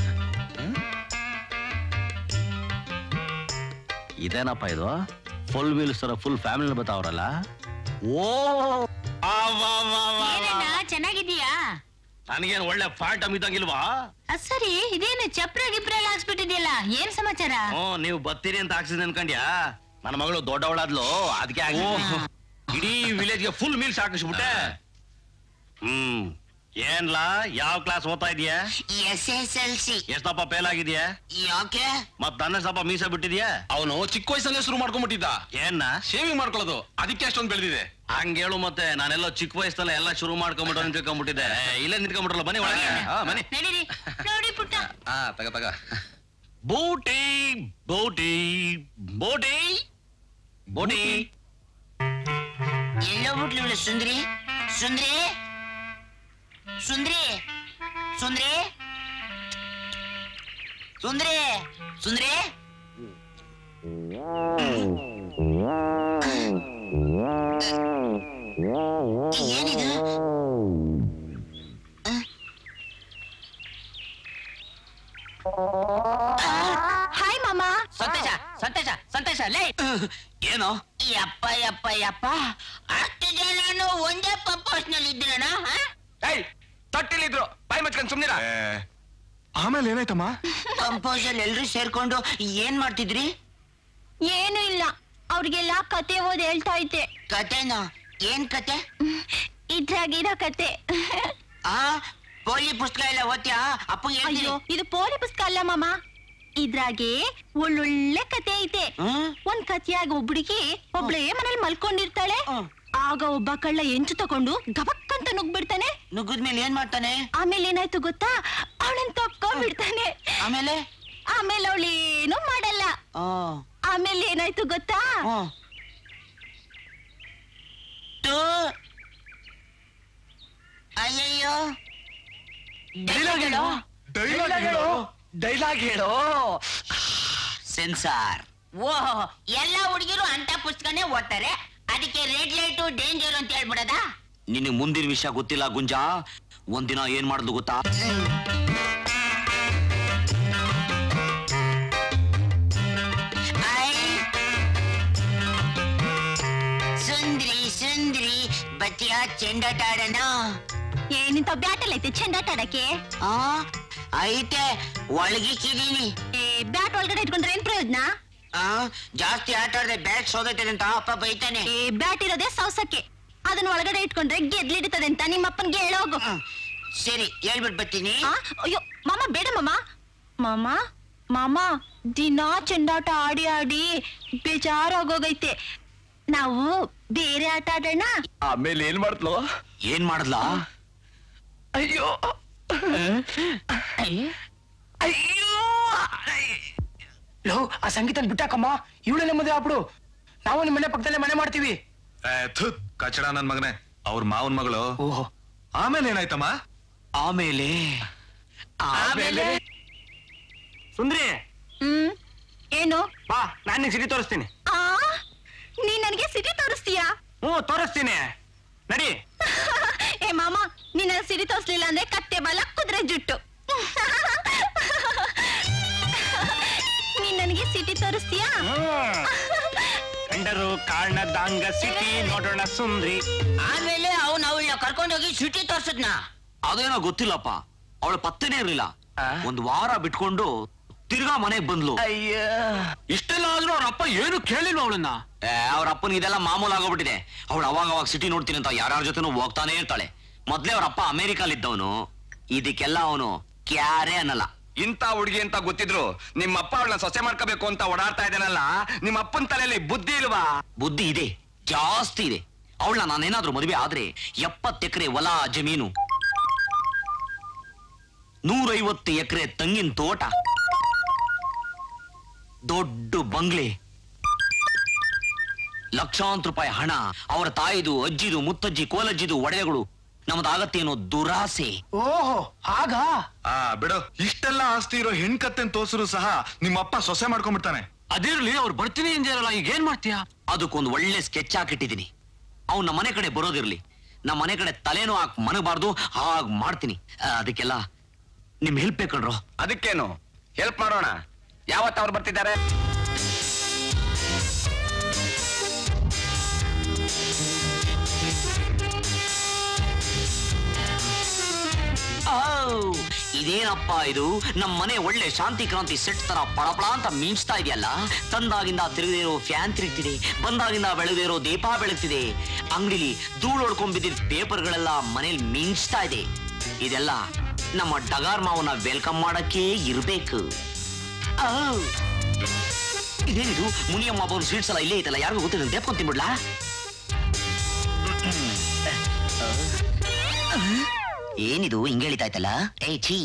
ಇದೇನಪ್ಪ ಇದು ಫುಲ್ ವೀಲ್ಸ್ ತರ ಫುಲ್ ಫ್ಯಾಮಿಲಿ ಬತ್ತಾವ್ರಲ್ಲ ಓ ಏನಣ್ಣ ಚೆನ್ನಾಗಿದೀಯಾ ನನಗೇನು ಒಳ್ಳೆ ಫಾಲ್ಟ್ ಅಮಿದಂಗಿಲ್ವಾ ಅದ್ ಸರಿ ಇದೇನು ಚಪ್ರ ಗಿಪ್ರ ಎಲ್ಲ ಹಾಕ್ಸ್ಬಿಟ್ಟಿದ್ಯಲ್ಲ ಏನ್ ಸಮಾಚಾರ ಹ್ಮ್ ನೀವು ಬರ್ತೀರಿ ಅಂತ ಹಾಕ್ಸಿದ್ ಅನ್ಕಂಡ್ಯಾ ನನ್ನ ಮಗಳು ದೊಡ್ಡವಳಾದ್ಲು ಅದಕ್ಕೆ ಆಗಿ ಇಡೀ ವಿಲೇಜ್ಗೆ ಫುಲ್ ಮೀಲ್ಸ್ ಹಾಕಿಸ್ಬಿಟ್ಟೆ ಹ್ಮ್ ಏನ್ಲಾ ಯಾವ ಕ್ಲಾಸ್ ಓದ್ತಾ ಇದೀಯಾ ಎಸ್ ಎಸ್ ಎಲ್ ಸಿ ಎಷ್ಟಪ್ಪ ಫೇಲ್ ಆಗಿದ್ಯಾ ಯಾಕೆ ಮತ್ ನನ್ನ ಸ್ವಲ್ಪ ಮೀಸ ಬಿಟ್ಟಿದ್ಯಾ ಅವನು ಚಿಕ್ಕ ವಯಸ್ಸಲ್ಲೇ ಶುರು ಮಾಡ್ಕೊಂಡ್ಬಿಟ್ಟಿದ್ದ ಏನ್ನ ಶೇವಿಂಗ್ ಮಾಡ್ಕೊಳ್ಳೋದು ಅದಕ್ಕೆ ಅಷ್ಟೊಂದು ಬೆಳೆದಿದೆ ಹಂಗೇಳು ಮತ್ತೆ ನಾನೆಲ್ಲ ಚಿಕ್ಕ ವಯಸ್ಸಲ್ಲ ಎಲ್ಲ ಶುರು ಮಾಡ್ಕೊಂಬಿಟ್ಟು ಅಂತ ತಿಳ್ಕೊಂಬಿಟ್ಟಿದ್ದೆ ಇಲ್ಲೇ ನಿಂತ್ಕೊಂಡ್ಬಿಟ್ರಲ್ಲ ಬನ್ನಿ ಒಳಗೆ ಹಾ ಬನ್ನಿ ನಡೀರಿ ನೋಡಿ ಪುಟ್ಟ ಹಾ ತಗ ತಗ ಬೋಟಿ ಬೋಟಿ ಬೋಟಿ ಬೋಟಿ ಎಲ್ಲೋ ಬಿಟ್ಲು ಇವಳು ಸುಂದ್ರಿ ಸುಂದ್ರಿ ಸುಂದ್ರಿ ಸುಂದ್ರಿ ಸುಂದ್ರಿ ಸುಂದ್ರಿ ಏನಿದು ಹಾಯ್ ಮಾಮಾ ಸಂತೋಷ ಸಂತೋಷ ಸಂತೋಷ ಲೇ ಏನೋ ಯಪ್ಪ ಯಪ್ಪ ಯಪ್ಪ ಅಷ್ಟು ಜನನು ಒಂದೇ ಪಂಪೋಸ್ ನಲ್ಲಿ ಇದ್ರಣ ತೊಟ್ಟಿಲಿದ್ರು ಬಾಯಿ ಮಚ್ಕೊಂಡ್ ಸುಮ್ನಿರ ಆಮೇಲೆ ಏನಾಯ್ತಮ್ಮ ಪಂಪೋಸ್ ಅಲ್ಲಿ ಎಲ್ರು ಸೇರ್ಕೊಂಡು ಏನ್ ಮಾಡ್ತಿದ್ರಿ ಏನು ಇಲ್ಲ ಅವ್ರಿಗೆಲ್ಲ ಕತೆ ಓದ್ ಹೇಳ್ತಾ ಇದ್ದೆ ಕತೆನಾ ಏನ್ ಕತೆ ಇದ್ರಾಗಿರೋ ಕತೆ ಆ ಪೋಲಿ ಪುಸ್ತಕ ಎಲ್ಲ ಓದ್ಯಾ ಅಪ್ಪ ಅಯ್ಯೋ ಹೇಳ್ತೀನಿ ಇದು ಪೋಲಿ ಪುಸ್ತಕ ಅಲ್ಲ ಮಾಮ ಇದ್ರಾಗೆ ಒಳ್ಳೊಳ್ಳೆ ಕತೆ ಐತೆ ಹ್ಮ್? ಒಂದ್ ಕತೆಯಾಗ ಒಬ್ಬಳಿಗೆ ಒಬ್ಳೇ ಮನೇಲಿ ಮಲ್ಕೊಂಡಿರ್ತಾಳೆ ಹ್ಮ್. ಆಗ ಒಬ್ಬ ಕಳ್ಳ ಎಂಚು ತಕೊಂಡು ಗಬಕ್ ಅಂತ ನುಗ್ಬಿಡ್ತಾನೆ ನುಗ್ಗಿದ್ಮೇಲೆ ಏನ್ ಮಾಡ್ತಾನೆ ಆಮೇಲೆ ಏನಾಯ್ತು ಗೊತ್ತಾ ಅವಳನ್ ತಪ್ಕೊಂಡ್ಬಿಡ್ತಾನೆ ಆಮೇಲೆ ಆಮೇಲೆ ಅವಳೇನು ಮಾಡಲ್ಲ ಆ, ಆಮೇಲೆ ಏನಾಯ್ತು ಗೊತ್ತಾ ಹ್ಮ್. ತು. ಅಯ್ಯಯ್ಯೋ ಡೈಲಾಗ್ ಹೇಳು. ಡೈಲಾಗ್ ಹೇಳೋ ಸೆನ್ಸಾರ್ ಓಹೋ ಎಲ್ಲ ಹುಡುಗಿರು ಅಂತ ಪುಸ್ತಕನೇ ಓದ್ತಾರೆ ಅದಕ್ಕೆ ರೆಡ್ ಲೈಟ್ ಟು ಡೇಂಜರ್ ಅಂತ ಹೇಳ್ಬಿಡದಾ ನಿನಗೆ ಮುಂದಿನ ವಿಷಯ ಗೊತ್ತಿಲ್ಲ ಗುಂಜಾ ಒಂದಿನ ಏನ್ ಮಾಡಿದ್ಲು ಗೊತ್ತಾ ಐ ಸುಂದ್ರಿ ಸುಂದ್ರಿ ಬತ್ತಿಯ ಚೆಂಡಾಟ ಆಡೋಣ ಏನಿಂತ ಬ್ಯಾಟಲ್ ಐತೆ ಚೆಂಡಾಟ ಆಡಕ್ಕೆ ಆ ಐತೆ ಒಳಗಿಕ್ಕಿದೀನಿ ಏ ಬ್ಯಾಟ್ ಒಳಗಡೆ ಇಟ್ಕೊಂಡ್ರೆ ಏನ್ ಪ್ರಯೋಜನ ಆ ಜಾಸ್ತಿ ಆಟ ಆಡಿದ್ರೆ ಬ್ಯಾಟ್ ಸೋದೈತೆ ಅಂತ ಅಪ್ಪ ಬೈತಾನೆ ಏ ಬ್ಯಾಟ್ ಇರೋದೇ ಸೌಸಕ್ಕೆ ಅದನ್ನ ಒಳಗಡೆ ಇಟ್ಕೊಂಡ್ರೆ ಗೆದ್ಲಿಡ್ತದೆ ಅಂತ ನಿಮ್ಮ ಅಪ್ಪನ್ಗೆ ಹೇಳೋಗು ಹ್ಮ್. ಸರಿ ಹೇಳ್ಬಿಟ್ಟು ಬರ್ತೀನಿ ಆ, ಅಯ್ಯೋ ಮಾಮ ಬೇಡ ಮಾಮ ಮಾಮ ಮಾಮ ದಿನ ಚೆಂಡಾಟ ಆಡಿ ಆಡಿ ಬೇಜಾರಾಗೋಗೈತೆ ನಾವು ಬೇರೆ ಆಟ ಆಡೋಣ ಆಮೇಲೆ ಏನ್ ಮಾಡ್ತಲೋ ಏನ್ ಮಾಡಿದ್ಲಾ ಅಯ್ಯೋ ಲೋ ಆ ಸಂಗೀತನ ಬಿಟ್ಟಾಕಮ್ಮ ಇವಳೇ ಮದುವೆ ಆಗ್ಬಿಡು ನಾವು ನಿಮ್ಮ ಮನೆ ಪಕ್ಕದಲ್ಲೇ ಮನೆ ಮಾಡ್ತೀವಿ ಕಚಡ ನನ್ ಮಗನೇ ಅವ್ರ ಮಾವನ್ ಮಗಳು ಓಹೋ ಆಮೇಲೆ ಏನಾಯ್ತಮ್ಮ ಆಮೇಲೆ ಆಮೇಲೆ ಸುಂದ್ರಿ ಹ್ಮ್ ಏನು ಬಾ ನಾನು ನಿಂಗೆ ಸಿಟಿ ತೋರಿಸ್ತೀನಿ ಆ ನೀನ್ ನನಗೆ ಸಿಟಿ ತೋರಿಸ್ತೀಯಾ ಹ್ಞೂ ತೋರಿಸ್ತೀನಿ ನಡಿ ಏ ಮಾಮ ನೀನ್ ನನಗೆ ಸಿಟಿ ತೋರಿಸ್ಲಿಲ್ಲ ಅಂದ್ರೆ ಕತ್ತೆ ಬಲ ಕುದುರೆ ಜುಟ್ಟು ನೀನ್ ನನಗೆ ಸಿಟಿ ತೋರಿಸ್ತೀಯಾ ಕಂಡರು ಕಾರಣದಾಂಗ ಸಿಟಿ ನೋಡೋಣ ಸುಂದ್ರಿ ಆಮೇಲೆ ಅವ್ನು ಅವಳನ್ನ ಕರ್ಕೊಂಡೋಗಿ ಸಿಟಿ ತೋರ್ಸದ್ನ ಅದೇನೋ ಗೊತ್ತಿಲ್ಲಪ್ಪ ಅವಳ ಪತ್ತೆನೇ ಇರ್ಲಿಲ್ಲ ಒಂದ್ ವಾರ ಬಿಟ್ಕೊಂಡು ತಿರ್ಗಾ ಮನೆಗ್ ಬಂದ್ಲು ಇಷ್ಟೆಲ್ಲ ಆದ್ರೂ ಅವ್ರ ಅಪ್ಪ ಏನು ಕೇಳಿಲ್ವ ಅವಳನ್ನ ಅವ್ರ ಅಪ್ಪನ ಇದೆಲ್ಲ ಮಾಮೂಲ್ ಆಗೋಗ್ಬಿಟ್ಟಿದೆ ಅವಳು ಅವಾಗ ಅವಾಗ ಸಿಟಿ ನೋಡ್ತೀನಿ ಅಂತ ಯಾರ್ಯಾರ ಜೊತೆನೂ ಹೋಗ್ತಾನೆ ಇರ್ತಾಳೆ ಮೊದ್ಲೇ ಅವ್ರ ಅಪ್ಪ ಅಮೆರಿಕಲ್ ಇದ್ದವನು ಇದಕ್ಕೆಲ್ಲ ಅವನು ಕ್ಯಾರೇ ಅನ್ನಲ್ಲ ಇಂಥ ಹುಡುಗಿ ಅಂತ ಗೊತ್ತಿದ್ರು ನಿಮ್ಮಪ್ಪ ಅವಳನ್ನ ಸೊಸೆ ಮಾಡ್ಕೋಬೇಕು ಅಂತ ಓಡಾಡ್ತಾ ಇದ್ದಾನಲ್ಲ ನಿಮ್ಮ ಅಪ್ಪನ ತಲೆಯಲ್ಲಿ ಬುದ್ಧಿ ಇಲ್ವಾ ಬುದ್ಧಿ ಇದೆ ಜಾಸ್ತಿ ಇದೆ ಅವಳನ್ನ ನಾನೇನಾದ್ರೂ ಮದುವೆ ಆದ್ರೆ ಎಪ್ಪತ್ತು ಎಕರೆ ಹೊಲ ಜಮೀನು ನೂರೈವತ್ತು ಎಕರೆ ತಂಗಿನ ತೋಟ ದೊಡ್ಡ ಬಂಗ್ಲೆ ಲಕ್ಷಾಂತರ ರೂಪಾಯಿ ಹಣ ಅವರ ತಾಯಿದು ಅಜ್ಜಿದು ಮುತ್ತಜ್ಜಿ ಕೋಲಜ್ಜಿದು ಒಡೆಯಗಳು ನಮ್ದಾಗತ್ತೇನೋ ದುರಾಸೆ ಓಹೋ ಆಗ ಆ ಬಿಡು ಇಷ್ಟೆಲ್ಲ ಆಸ್ತಿ ಇರೋ ಹೆಣ್ಕತ್ತೆನ್ ತೋರ್ಸಿದ್ರು ಸಹ ನಿಮ್ಮಪ್ಪ ಸೊಸೆ ಮಾಡ್ಕೊಂಡ್ಬಿಡ್ತಾನೆ ಅದಿರ್ಲಿ ಅವ್ರು ಬರ್ತೀನಿ ಅಂದಿರಲ್ಲ ಈಗ ಏನ್ ಮಾಡ್ತೀಯಾ ಅದಕ್ಕೊಂದು ಒಳ್ಳೆ ಸ್ಕೆಚ್ ಹಾಕಿಟ್ಟಿದ್ದೀನಿ ಅವ್ನು ನಮ್ಮ ಮನೆ ಕಡೆ ಬರೋದಿರ್ಲಿ ನಮ್ಮ ಮನೆ ಕಡೆ ತಲೆನೂ ಹಾಕ್ ಮನಗಬಾರ್ದು ಹಾಗ್ ಮಾಡ್ತೀನಿ ಆ, ಅದಕ್ಕೆಲ್ಲ ನಿಮ್ ಹೆಲ್ಪ್ ಬೇಕಣ್ರೋ ಅದಕ್ಕೇನು ಹೆಲ್ಪ್ ಮಾಡೋಣ ಯಾವತ್ತು ಅವ್ರು ಬರ್ತಿದ್ದಾರೆ ಔ, ಇದೇನಪ್ಪ ಇದು ನಮ್ಮ ಮನೆ ಒಳ್ಳೆ ಶಾಂತಿ ಕ್ರಾಂತಿ ಸೆಟ್ ತರ ಪಳಪಳ ಅಂತ ಮಿಂಚ್ತಾ ಇದೆಯಲ್ಲ ತಂದಾಗಿಂದ ತಿರುಗದೇ ಇರೋ ಫ್ಯಾನ್ ತಿರುಗ್ತಿದೆ ಬಂದಾಗಿಂದ ಬೆಳೆದೇ ಇರೋ ದೀಪ ಬೆಳಗ್ತಿದೆ ಅಂಗಡಿಲಿ ಧೂಳು ಹೊಡ್ಕೊಂಡ್ ಬಿದ್ದಿದ್ದ ಪೇಪರ್ಗಳೆಲ್ಲ ಮನೇಲಿ ಮಿಂಚ್ತಾ ಇದೆ ಇದೆಲ್ಲ ನಮ್ಮ ಡಗಾರ್ ಮಾವನ ವೆಲ್ಕಮ್ ಮಾಡಕ್ಕೆ ಇರ್ಬೇಕು ಔ. ಇದೇನಿದು ಮುನಿಯಮ್ಮ ಒಬ್ಬರು ಸ್ವೀಟ್ಸ್ ಎಲ್ಲ ಇಲ್ಲೇ ಐತಲ್ಲ ಯಾರಿಗೂ ಗೊತ್ತಿಲ್ಲ ದೇಪ್ಕೊಂಡ್ ತಿನ್ಬಿಡ್ಲಾ ಏನಿದು ಹಿಂಗೆ ಎಳಿತಾಯ್ತಲ್ಲ ಏ ಛೀ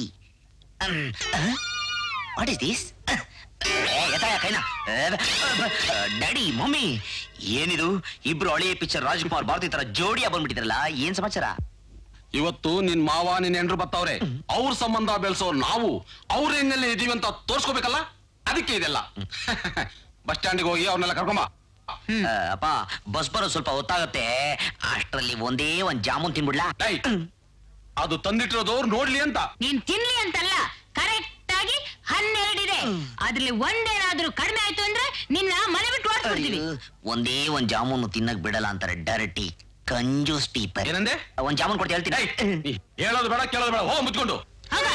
ವಾಟ್ ಇಸ್ ದಿಸ್ ಕೈನ ಡ್ಯಾಡಿ ಮಮ್ಮಿ ಏನಿದು ಇಬ್ರು ಹಳೆಯ ಪಿಕ್ಚರ್ ರಾಜ್ಕುಮಾರ್ ಭಾರತಿ ತರ ಜೋಡಿಯ ಬಂದ್ಬಿಟ್ಟಿದ್ರಲ್ಲ ಏನ್ ಸಮಾಚಾರ ಇವತ್ತು ನಿನ್ ಮಾವ ನಿನ್ ಹೆಂಡ್ರು ಬರ್ತಾವ್ರೆ ಅವ್ರ ಸಂಬಂಧ ಬೆಳೆಸೋ ನಾವು ಅವ್ರ ಹೆಣ್ಣೆಲ್ಲ ಇದೀವಿ ಅಂತ ತೋರ್ಸ್ಕೋಬೇಕಲ್ಲ ಅದಕ್ಕೆ ಇದೆಲ್ಲ ಬಸ್ ಸ್ಟ್ಯಾಂಡಿಗೆ ಹೋಗಿ ಅವ್ರನ್ನೆಲ್ಲ ಕರ್ಕೊಂಬ ಆ, ಅಪ್ಪ ಬಸ್ ಬರೋ ಸ್ವಲ್ಪ ಹೊತ್ತಾಗತ್ತೆ ಅಷ್ಟರಲ್ಲಿ ಒಂದೇ ಒಂದ್ ಜಾಮೂನ್ ತಿನ್ಬಿಡ್ಲಾ ಡೈ ಅದು ತಂದಿಟ್ಟಿರೋದು ಅವ್ರು ನೋಡ್ಲಿ ಅಂತ ನೀನ್ ತಿನ್ಲಿ ಅಂತಲ್ಲ ಕರೆಕ್ಟ್ ಆಗಿ ಹನ್ನೆರಡಿದೆ ಅದ್ರಲ್ಲಿ ಒಂದೇನಾದ್ರೂ ಕಡಿಮೆ ಆಯ್ತು ಅಂದ್ರೆ ನಿನ್ನ ಮನೆ ಬಿಟ್ಟು ಓಡಿಸ್ಬಿಡ್ತೀವಿ ಒಂದೇ ಒಂದ್ ಜಾಮೂನು ತಿನ್ನಕ್ ಬಿಡಲ್ಲ ಅಂತಾರೆ ಡರ್ಟಿ ಕಂಜೂಸ್ ಪೀಪರ್ ಏನಂದೆ ಒಂದ್ ಜಾಮೂನ್ ಕೊಡ್ತಿ ಹೇಳ್ತೀನಿ ನೀ ಹೇಳೋದು ಬೇಡ ಕೇಳೋದು ಬೇಡ ಹೋಗ್ ಮುಚ್ಕೊಂಡು ಹೌದಾ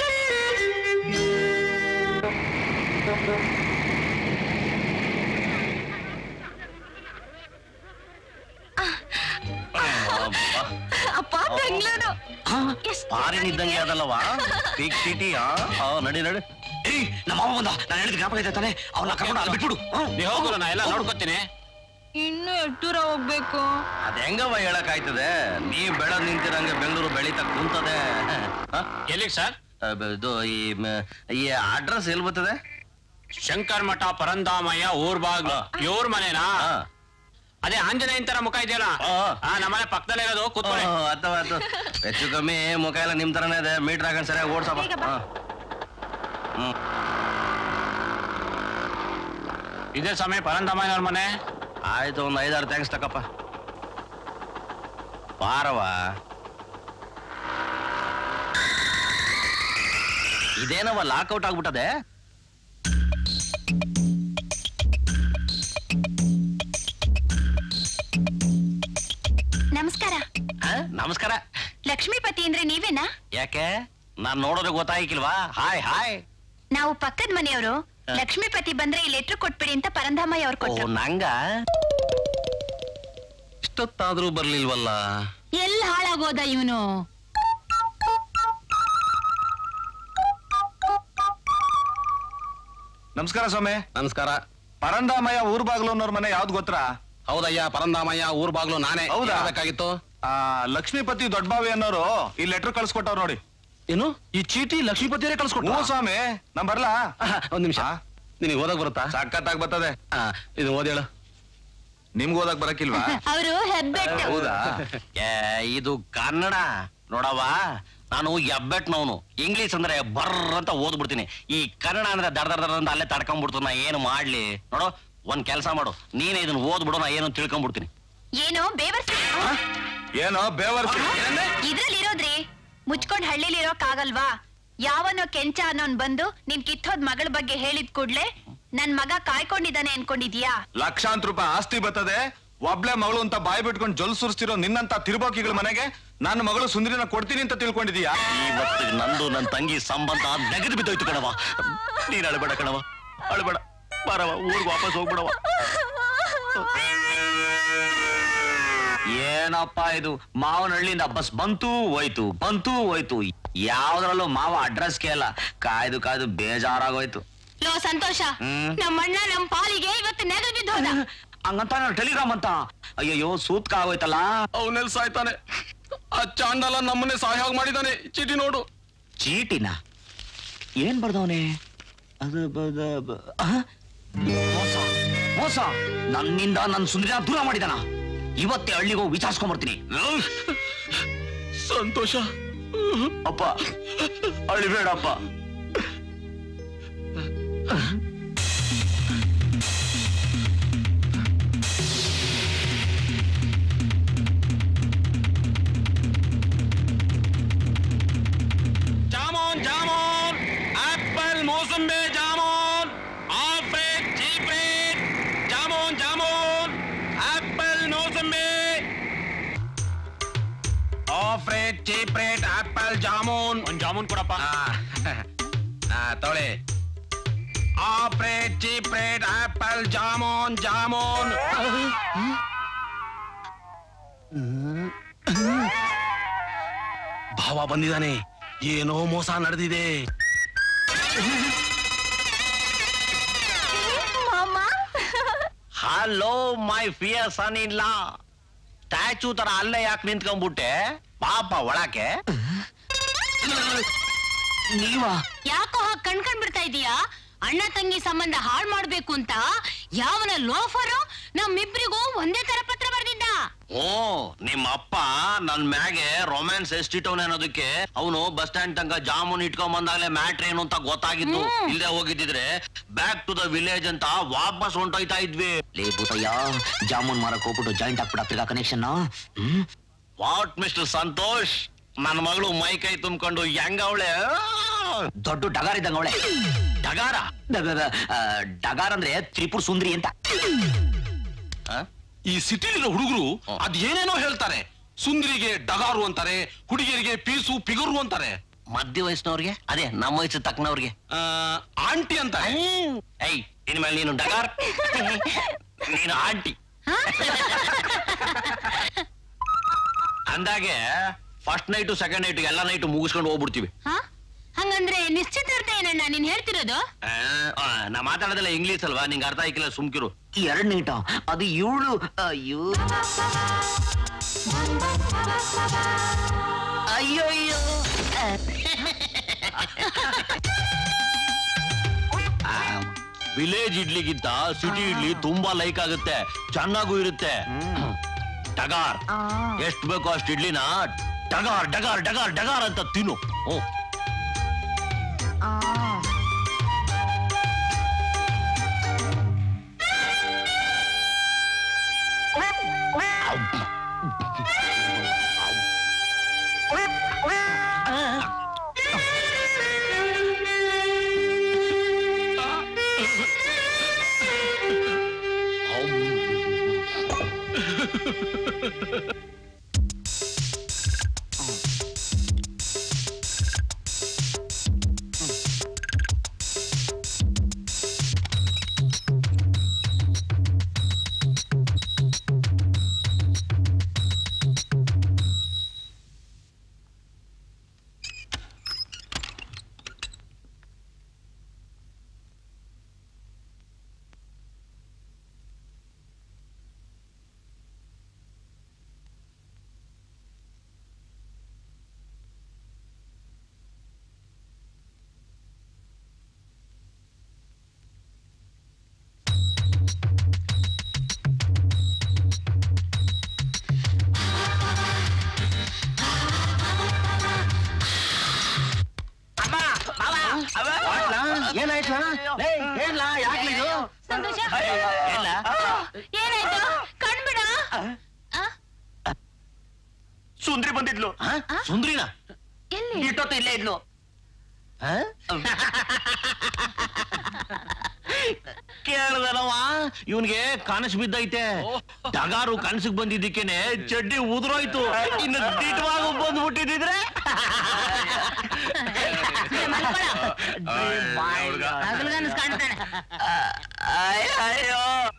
ಅಪ್ಪ ಬೆಂಗಳೂರು ಫಾರಿನ್ ಇದ್ದಂಗೆ ಅದಲ್ಲವಾ ಬಿಗ್ ಸಿಟಿ ಆ ನಡಿ ನಡಿ ಏಯ್ ನಮ್ಮ ಮಾವ ಬಂದ ನಾನು ಹೇಳಿದ ಜ್ಞಾಪಕ ಇದೆ ತಾನೆ ಅವ್ನ ಕರ್ಕೊಂಡು ಅಲ್ಲಿ ಬಿಟ್ಬಿಡು ಹ್ಮ್. ನೀ ಹೋಗಲ್ಲ ನಾ ಎಲ್ಲ ನೋಡ್ಕೊತೀನಿ ಇನ್ನು ಎಷ್ಟು ದೂರ ಹೋಗ್ಬೇಕು ಅದ್ ಹೆಂಗವ ಹೇಳಕ್ ಆಯ್ತದೆ ನೀ ಬೆಳೆದ್ ನಿಂತಿರಂಗೆ ಬೆಂಗಳೂರು ಬೆಳೀತಾ ಕುಂತದೆ ಹ? ಎಲ್ಲಿಗೆ ಸರ್ ಆ, ಬ- ಇದು ಈ ಮ- ಈ ಅಡ್ರೆಸ್ ಎಲ್ಲಿ ಬರ್ತದೆ ಶಂಕರ್ ಮಠ ಪರಂದಾಮಯ್ಯ ಊರ್ ಬಾಗ್ಲು ಇವ್ರ ಮನೆನಾ ಹಾ. ಅದೇ ಆಂಜನೇಯನ್ ತರ ಮುಖ ಇದೆಯಲ್ಲ ಆ. ಆ ನಮ್ಮನೆ ಪಕ್ಕದಲ್ಲೇ ಇರೋದು ಕೂತ್ಕೊಳ್ಳಿ ಓ, ಅಥವಾ ಅಥವಾ ಹೆಚ್ಚು ಕಮ್ಮಿ ಮುಖ ಎಲ್ಲ ನಿಮ್ ತರನೇ ಇದೆ ಮೀಟರ್ ಹಾಕೊಂಡ್ ಸರಿಯಾಗಿ ಓಡ್ಸಪ್ಪ ಬೇಗ ಬಾ. ಹಾ. ಹ್ಮ್ ಇದೇ ಸಮಯ ಪರಂದಾಮಯ್ಯನವ್ರ ಮನೆ ಆಯ್ತು ಒಂದ್ ಐದಾರು ಥ್ಯಾಂಕ್ಸ್ ತಕಪ್ಪ ಬಾರವ ಇದೇನವ ಲಾಕೌಟ್ ಆಗ್ಬಿಟ್ಟದೆ ನಮಸ್ಕಾರ ಆ, ನಮಸ್ಕಾರ ಲಕ್ಷ್ಮೀಪತಿ ಅಂದ್ರೆ ನೀವೇನಾ ಯಾಕೆ ನಾನ್ ನೋಡೋದ್ರೆ ಗೊತ್ತಾಗಿಲ್ವಾ ಹಾಯ್ ಹಾಯ್ ನಾವು ಪಕ್ಕದ ಮನೆಯವರು ಲಕ್ಷ್ಮೀಪತಿ ಬಂದ್ರೆ ಈ ಲೆಟ್ರ್ ಕೊಟ್ಬಿಡಿ ಅಂತ ಪರಂಧಾಮಯ್ಯ ಅವ್ರು ಓ ಕೊಟ್ರು ನಂಗ ಇಷ್ಟೊತ್ತಾದ್ರೂ ಬರ್ಲಿಲ್ವಲ್ಲ ಎಲ್ಲಿ ಹಾಳಾಗೋದ ಇವನು ನಮಸ್ಕಾರ ಸ್ವಾಮಿ ನಮಸ್ಕಾರ ಪರಂದಾಮಯ್ಯ ಊರ್ ಬಾಗ್ಲು ಅನ್ನೋರ್ ಮನೆ ಯಾವ್ದು ಗೊತ್ತಾ ಹೌದಯ್ಯ ಪರಂದಾಮಯ್ಯ ಊರ್ ಬಾಗ್ಲು ನಾನೇ ಹೌದಾ? ಬೇಕಾಗಿತ್ತು ಆ ಲಕ್ಷ್ಮೀಪತಿ ದೊಡ್ಡಬಾವಿ ಅನ್ನೋರು ಈ ಲೆಟರ್ ಕಳ್ಸ್ಕೊಟ್ಟವ್ರು ನೋಡಿ ಏನು ಈ ಚೀಟಿ ಲಕ್ಷ್ಮೀಪತಿಯವರೇ ಕಳ್ಸ್ಕೊಟ್ಟ ಹ್ಞೂ ಸ್ವಾಮಿ ನಾ ಬರ್ಲಾ ಒಂದ್ ನಿಮಿಷ ನಿನಗೆ ಓದಕ್ ಬರುತ್ತಾ ಸಖತ್ತಾಗ್ ಬರ್ತದೆ ಆ, ಇದು ಓದೇಳು ನಿಮ್ಗೆ ಓದಕ್ ಬರಕಿಲ್ವಾ ಅವರು ಹೆಬ್ಬೆಟ್ಟು ಹೌದಾ ಏ ಇದು ಕನ್ನಡ ನೋಡವ್ವ ನಾನು ಎಬ್ಬೆಟ್ನವನು ಇಂಗ್ಲಿಷ್ ಅಂದ್ರೆ ಬರ್ರ ಅಂತ ಓದ್ಬಿಡ್ತೀನಿ ಈ ಕನ್ನಡ ಅಂದ್ರೆ ದಡ ದಡ ದಡ ಅಂತ ಅಲ್ಲೇ ತಡ್ಕೊಂಡ್ಬಿಡ್ತು ನಾ ಏನು ಮಾಡ್ಲಿ ನೋಡು ಒಂದ್ ಕೆಲಸ ಮಾಡು ನೀನೇ ಇದನ್ನ ಓದ್ಬಿಡು ನಾ ಏನು ತಿಳ್ಕೊಂಡ್ಬಿಡ್ತೀನಿ ಏನು ಬೇವರ್ಸಿ ಏನೋ ಬೇವರ್ಸಿ ಇದ್ರಲ್ಲಿ ಇರೋದ್ರಿ ಮುಚ್ಕೊಂಡ್ ಹಳ್ಳಿಲಿ ಇರೋಕ್ಕಾಗಲ್ವಾ ಯಾವನೋ ಕೆಂಚ ಅನ್ನೋನ್ ಬಂದು ನಿನ್ ಕಿತ್ತೋದ್ ಮಗಳ ಬಗ್ಗೆ ಹೇಳಿದ್ ಕೂಡ್ಲೆ ನನ್ ಮಗ ಕಾಯ್ಕೊಂಡಿದ್ದಾನೆ ಅನ್ಕೊಂಡಿದ್ಯಾ ಲಕ್ಷಾಂತರ ರೂಪಾಯಿ ಆಸ್ತಿ ಬರ್ತದೆ ಒಬ್ಳೆ ಮಗಳು ಅಂತ ಬಾಯಿ ಬಿಟ್ಕೊಂಡು ಜೊಲ್ ಸುರಿಸ್ತಿರೋ ನಿನ್ನಂತ ತಿರುಬೋಕಿಗಳ ಮನೆಗೆ ನನ್ನ ಮಗಳು ಸುಂದರಿನ ಕೊಡ್ತೀನಿ ಅಂತ ತಿಳ್ಕೊಂಡಿದೀಯಾ ಇವತ್ತು ನಂದು ನನ್ನ ತಂಗಿ ಸಂಬಂಧ ನೆಗೆದು ಬಿದ್ದೋಯ್ತು ಕಣವ ನೀನ್ ಅಳಬೇಡ ಕಣವ ಅಳಬೇಡ ಬಾರವ ಊರ್ಗ್ ವಾಪಸ್ ಹೋಗ್ಬಿಡವ ಏನಪ್ಪ ಇದು ಮಾವನಹಳ್ಳಿಯಿಂದ ಬಸ್ ಬಂತು ಹೋಯ್ತು ಬಂತು ಹೋಯ್ತು ಯಾವ್ದ್ರಲ್ಲೂ ಮಾವ ಅಡ್ರೆಸ್ ಕೇಳ ಕಾಯ್ದು ಕಾಯ್ದು ಬೇಜಾರಾಗೋಯ್ತು ಲೋ ಸಂತೋಷ ಹ್ಮ್. ನಮ್ಮಣ್ಣ ನಮ್ ಪಾಲಿಗೆ ಇವತ್ತು ನೆಗದು ಬಿದ್ದು ಹೋದ ಹಂಗಂತ ಟೆಲಿಗ್ರಾಮ್ ಅಂತ ಅಯ್ಯಯ್ಯೋ ಸೂತ್ಕ ಆಗೋಯ್ತಲ್ಲ ಅವನೆಲ್ ಸಾಯ್ತಾನೆ ಆ ಚಾಂಡಲ ನಮ್ಮನ್ನೇ ಸಹಾಯ ಮಾಡಿದಾನೆ ಚೀಟಿ ನೋಡು ಚೀಟಿನ ಏನ್ ಬರ್ದವನೆ ಅದು ಬದ- ಬ- ಆ? ಮೋಸ ಮೋಸ ನನ್ನಿಂದ ನನ್ನ ಸುಂದರ ದೂರ ಮಾಡಿದಾನ ಇವತ್ತೇ ಹಳ್ಳಿಗೆ ಹೋಗಿ ವಿಚಾರಿಸ್ಕೊಂಡ್ಬರ್ತೀನಿ ಸಂತೋಷ ಅಪ್ಪ ಅಳಿಬೇಡಪ್ಪ jamun jamun apple mosambi jamun half rate cheap rate jamun jamun apple mosambi half rate cheap rate apple jamun ಒಂದ್ ಜಾಮೂನ್ ಕೊಡಪ್ಪ ತೊಳೆ half rate cheap rate apple jamun jamun ಭಾವ ಬಂದಿದ್ದಾನೆ ಏನೋ ಮೋಸ ನಡೆದಿದೆ ಹಲೋ ಮೈ ಫಿಯರ್ ಸನ್ ಇಲ್ಲ ಸ್ಟ್ಯಾಚು ತರ ಅಲ್ಲೇ ಯಾಕೆ ನಿಂತ್ಕೊಂಡ್ಬಿಟ್ಟೆ ಪಾಪ ಒಳಕ್ಕೆ ನೀವಾ ಯಾಕೋ ಹಾಗೆ ಕಣ್ಕೊಂಡ್ ಬಿಡ್ತಾ ಇದೀಯಾ ಅಣ್ಣ ತಂಗಿ ಸಂಬಂಧ ಹಾಳ್ ಮಾಡ್ಬೇಕು ಅಂತ ಯಾವನ ಲೋಫರು ನಮ್ಮಿಬ್ರಿಗೂ ಒಂದೇ ತರ ಪತ್ರ ಬರ್ದಿದ್ದ ಓ ನಿಮ್ಮ ಅಪ್ಪ ನನ್ ಮ್ಯಾಗೆ ರೊಮ್ಯಾನ್ಸ್ ಎಷ್ಟಿಟ್ಟವನೆ ಅನ್ನೋದಕ್ಕೆ ಅವನು ಬಸ್ ಸ್ಟ್ಯಾಂಡ್ ತನಕ ಜಾಮೂನ್ ಇಟ್ಕೊಂಡ್ ಬಂದಾಗಲೇ ಮ್ಯಾಟ್ರ್ ಏನು ಅಂತ ಗೊತ್ತಾಗಿದ್ದು ಇಲ್ಲದೆ ಹೋಗಿದ್ದಿದ್ರೆ ಬ್ಯಾಕ್ ಟು ದ ವಿಲೇಜ್ ಅಂತ ವಾಪಸ್ ಹೊಂಟೋಯ್ತಾ ಇದ್ವಿ ಲೇ ಭೂತಯ್ಯ ಜಾಮೂನ್ ಮಾರಕ್ ಹೋಗ್ಬಿಟ್ಟು ಜಾಯಿಂಟ್ ಹಾಕ್ಬಿಡತ್ತಿಗ connection hmm what mister Santosh ನನ್ನ ಮಗಳು ಮೈ ಕೈ ತುಂಬ್ಕೊಂಡು ಹೆಂಗವಳೆ ದೊಡ್ಡ ಡಗಾರ್ ಇದ್ದಂಗ ಅವಳೆ ಡಗಾರ ಡಗಾರ್ ಅಂದ್ರೆ ತ್ರಿಪುರ್ ಸುಂದ್ರಿ ಅಂತ ಈ ಸಿಟಿಲಿರೋ ಹುಡುಗರು ಅದ್ ಏನೇನೋ ಹೇಳ್ತಾರೆ ಸುಂದರಿಗೆ ಡಗಾರು ಅಂತಾರೆ ಹುಡುಗಿಯರಿಗೆ ಪೀಸು ಪಿಗರು ಅಂತಾರೆ ಮಧ್ಯ ವಯಸ್ಸಿನವ್ರಿಗೆ ಅದೇ ನಮ್ಮ ವಯಸ್ಸು ತಕ್ಕನವ್ರಿಗೆ ಆ, ಆಂಟಿ ಅಂತಾರೆ ಐ ಇನ್ಮೇಲೆ ನೀನು ಡಗಾರ್ ನೀನು ಆಂಟಿ ಅಂದಾಗೆ ಫಸ್ಟ್ ನೈಟು ಸೆಕೆಂಡ್ ನೈಟು ಎಲ್ಲ ನೈಟು ಮುಗಿಸ್ಕೊಂಡು ಹೋಗ್ಬಿಡ್ತೀವಿ ಹ ಹಂಗಂದ್ರೆ ನಿಶ್ಚಿತಾರ್ಥ ಏನಣ್ಣ ನೀನ್ ಹೇಳ್ತಿರೋದು ಆ, ಆ, ನಾ ಮಾತಾಡೋದೆಲ್ಲ ಇಂಗ್ಲೀಷ್ ಅಲ್ವಾ ನಿಂಗೆ ಅರ್ಥ ಆಯ್ಕಿಲ್ಲ ಸುಮ್ಕಿರು ಎರಡ್ ನೀಟ ಅದು ಇವಳು ಅಯ್ಯೋ ಅಯ್ಯೋ ಅಯ್ಯೋ ವಿಲೇಜ್ ಇಡ್ಲಿಗಿಂತ ಸಿಟಿ ಇಡ್ಲಿ ತುಂಬಾ ಲೈಕ್ ಆಗುತ್ತೆ ಚೆನ್ನಾಗೂ ಇರುತ್ತೆ ಡಗಾರ್ ಎಷ್ಟ್ ಬೇಕೋ ಅಷ್ಟು ಇಡ್ಲಿನ ಡಗಾರ್ ಡಗಾರ್ ಡಗಾರ್ ಡಗಾರ್ ಅಂತ ತಿನ್ನು ಹ್ಞೂ ಸುಂದ್ರಿ ಬಂದಿದ್ಲು ಸುಂದ್ರಿನ ಎಲ್ಲಿ ಇಷ್ಟೊತ್ತು ಇಲ್ಲೇ ಇದ್ಲು ಕೇಳ್ದನವ ಇವನ್ಗೆ ಕನಸು ಬಿದ್ದೈತೆ ಡಗಾರು ಕನಸಿಗೆ ಬಂದಿದ್ದಕ್ಕೇನೆ ಚಡ್ಡಿ ಉದುರೋಯ್ತು ಇನ್ನು ದಿಟ್ಟವಾಗಿ ಬಂದ್ಬಿಟ್ಟಿದ್ರೆ ಹಗಲ್ಗನಸ್ ಕಾಣ್ತಾನೆ ಅಯ್ಯೋ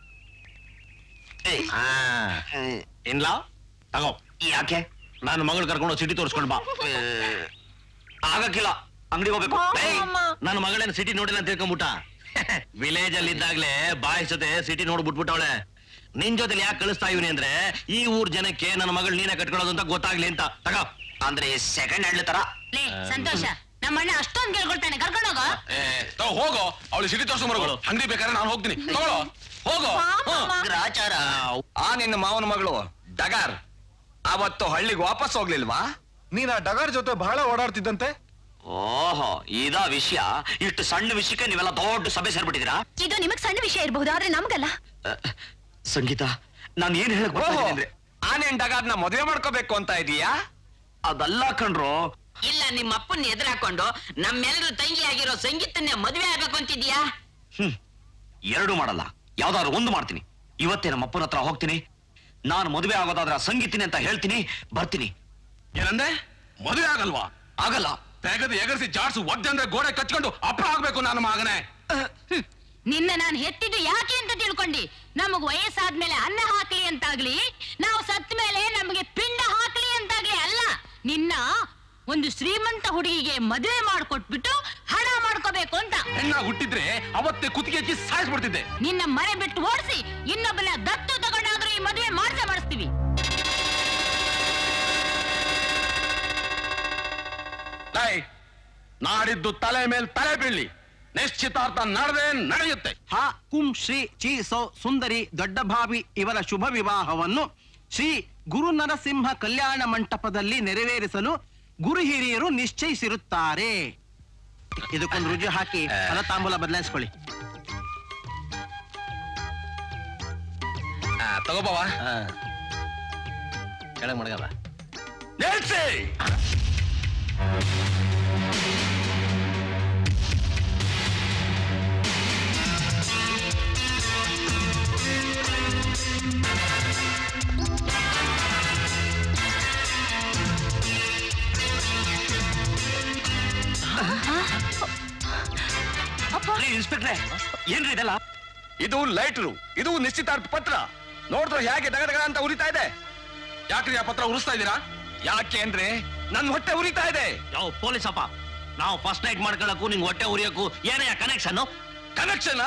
ಏನ್ಲಾ ತಗೋ ಯಾಕೆ ನಾನು ಮಗಳು ಕರ್ಕೊಂಡು ಸಿಟಿ ತೋರಿಸ್ಕೊಂಡು ಬಾ ಆಗಕ್ಕಿಲ್ಲ ಅಂಗಡಿ ಹೋಗ್ಬೇಕು ಏಯ್, ನನ್ನ ಮಗಳೇನು ಸಿಟಿ ನೋಡಿಲ್ಲ ಅಂತ ತಿಳ್ಕೊಂಬಿಟ್ಟ ವಿಲೇಜ್ ಅಲ್ಲಿ ಇದ್ದಾಗ್ಲೇ ಬಾಯ್ ಜೊತೆ ಸಿಟಿ ನೋಡ್ಬಿಟ್ಬಿಟ್ಟವಳೆ ನಿನ್ ಜೊತೆ ಯಾಕೆ ಕಳಿಸ್ತಾ ಇವನಿ ಅಂದ್ರೆ ಈ ಊರ್ ಜನಕ್ಕೆ ನನ್ನ ಮಗಳು ನೀನೇ ಕಟ್ಕೊಳ್ಳೋದು ಅಂತ ಗೊತ್ತಾಗ್ಲಿ ಅಂತ ತಗೋ ಅಂದ್ರೆ ಸೆಕೆಂಡ್ ಹ್ಯಾಂಡ್ ತರ ಲೇ ಸಂತೋಷ ನಮ್ಮ ಅಣ್ಣ ಅಷ್ಟೊಂದ್ ಕೇಳ್ಕೊಳ್ತಾನೆ ಕರ್ಕೊಂಡೋಗ ತಾವ್ ಹೋಗೋ ಅವಳು ಸಿಟಿ ತೋರ್ಸ್ಕೊಂಬರ್ಗಳು ಅಂಗಡಿ ಬೇಕಾದ್ರೆ ನಾನು ಹೋಗ್ತೀನಿ ತಗೊಳ್ಳೋ ಹೋಗೋ ಗ್ರಾಚಾರ ಆ ನಿನ್ನ ಮಾವನ ಮಗಳು ಡಗಾರ್ ಅವತ್ತು ಹಳ್ಳಿಗೆ ವಾಪಸ್ ಹೋಗ್ಲಿಲ್ವಾ ನೀನ್ ಆ ಡಗಾರ್ ಜೊತೆ ಬಹಳ ಓಡಾಡ್ತಿದ್ದಂತೆ ಓಹೋ ಇದಾ ವಿಷಯ ಇಷ್ಟು ಸಣ್ಣ ವಿಷಯಕ್ಕೆ ನೀವೆಲ್ಲ ದೊಡ್ಡ ಸಭೆ ಸೇರ್ಬಿಟ್ಟಿದ್ದೀರಾ ಇದು ನಿಮಗ್ ಸಣ್ಣ ವಿಷಯ ಇರಬಹುದು ಆದ್ರೆ ನಮ್ಗಲ್ಲ ಸಂಗೀತ ನಾನು ಏನ್ ಹೇಳಕ್ ಓಹೋ ಬರ್ತೀನಿ ಅಂದ್ರೆ ಆ ನಿನ್ ಡಗಾರ್ನ ಮದುವೆ ಮಾಡ್ಕೋಬೇಕು ಅಂತ ಇದೀಯಾ ಅದಲ್ಲ ಕಣ್ರು ಇಲ್ಲ ನಿಮ್ಮ ಅಪ್ಪನ್ನ ಎದುರಾಕೊಂಡು ನಮ್ಮೆಲ್ಲರೂ ತಂಗಿ ಆಗಿರೋ ಸಂಗೀತನ್ನೇ ಮದುವೆ ಆಗ್ಬೇಕು ಅಂತಿದ್ಯಾ ಹ್ಮ್ ಎರಡು ಮಾಡಲ್ಲ ಯಾವ್ದಾದ್ರು ಒಂದು ಮಾಡ್ತೀನಿ ಇವತ್ತೇ ನಮ್ಮ ಅಪ್ಪನ ಹತ್ರ ಹೋಗ್ತೀನಿ ನಾನು ಮದುವೆ ಆಗೋದಾದ್ರೆ ಆ ಸಂಗೀತಿನಿ ಅಂತ ಹೇಳ್ತೀನಿ ಬರ್ತೀನಿ ಏನಂದೆ ಮದುವೆ ಆಗಲ್ವಾ ಆಗಲ್ಲ ತೆಗೆದು ಎಗರಿಸಿ ಜಾಡ್ಸು ಒದ್ದೆ ಅಂದ್ರೆ ಗೋಡೆ ಕಚ್ಕೊಂಡು ಅಪ್ಪ ಆಗ್ಬೇಕು ನನ್ನ ಮಗನೇ ನಿನ್ನ ನಾನು ಹೆತ್ತಿದ್ದು ಯಾಕೆ ಅಂತ ತಿಳ್ಕೊಂಡಿ ನಮಗ್ ವಯಸ್ಸಾದ್ಮೇಲೆ ಅನ್ನ ಹಾಕ್ಲಿ ಅಂತಾಗ್ಲಿ ನಾವು ಸತ್ತ ಮೇಲೆ ನಮಗೆ ಪಿಂಡ ಹಾಕ್ಲಿ ಅಂತಾಗ್ಲಿ ಅಲ್ಲ ನಿನ್ನ ಒಂದು ಶ್ರೀಮಂತ ಹುಡುಗಿಗೆ ಮದುವೆ ಮಾಡ್ಕೊಟ್ಬಿಟ್ಟು ಹಣ ಮಾಡ್ಕೋಬೇಕು ಅಂತ ಹೆಣ್ಣ ಹುಟ್ಟಿದ್ರೆ ಅವತ್ತೇ ಕುತ್ತಿಗೆ ಹಚ್ಚಿ ಸಾಯಿಸ್ಬಿಡ್ತಿದ್ದೆ ನಿನ್ನ ಮನೆ ಬಿಟ್ಟು ಓಡಿಸಿ ಇನ್ನೊಬ್ಬನ ದತ್ತು ತಗೊಂಡಾದ್ರೂ ಈ ಮದುವೆ ಮಾಡ್ಸೇ ಮಾಡಿಸ್ತೀವಿ ಲೈ, ನಾಡಿದ್ದು ತಲೆ ಮೇಲೆ ತಲೆ ಬೀಳಿ ನಿಶ್ಚಿತಾರ್ಥ ನಡೆದೇ ನಡೆಯುತ್ತೆ ಹ ಕುಂ ಶ್ರೀ ಚಿ ಸೌ ಸುಂದರಿ ದೊಡ್ಡ ಭಾವಿ ಇವರ ಶುಭ ವಿವಾಹವನ್ನು ಶ್ರೀ ಗುರು ನರಸಿಂಹ ಕಲ್ಯಾಣ ಮಂಟಪದಲ್ಲಿ ನೆರವೇರಿಸಲು ಗುರು ಹಿರಿಯರು ನಿಶ್ಚಯಿಸಿರುತ್ತಾರೆ ಇದಕ್ಕೊಂದು ರುಜು ಹಾಕಿ ಫಲತಾಂಬೂಲ ಬದಲಾಯಿಸ್ಕೊಳ್ಳಿ ತಗೋಬವ ಕೆಳಗ್ ಮಡಗದ ನಿಲ್ಸಿ ಇನ್ಸ್ಪೆಕ್ಟ್ರೆ ಏನ್ರಿ ಇದೆಲ್ಲ ಇದು ಲೈಟ್ರು ಇದು ನಿಶ್ಚಿತಾರ್ಥ ಪತ್ರ ನೋಡಿದ್ರೆ ಹೇಗೆ ದಗದಗ ಅಂತ ಉರಿತಾ ಇದೆ ಯಾಕ್ರಿ ಆ ಪತ್ರ ಉರಿಸ್ತಾ ಇದ್ದೀರಾ ಯಾಕೆ ಅಂದ್ರೆ ನನ್ ಹೊಟ್ಟೆ ಉರಿತಾ ಇದೆ ಯಾವ ಪೊಲೀಸಪ್ಪ ನಾವು ಫಸ್ಟ್ ನೈಟ್ ಮಾಡ್ಕೊಳಕ್ಕೂ ನಿಂಗೆ ಹೊಟ್ಟೆ ಉರಿಯಕ್ಕೂ ಏನೇ ಕನೆಕ್ಷನ್ ಕನೆಕ್ಷನ್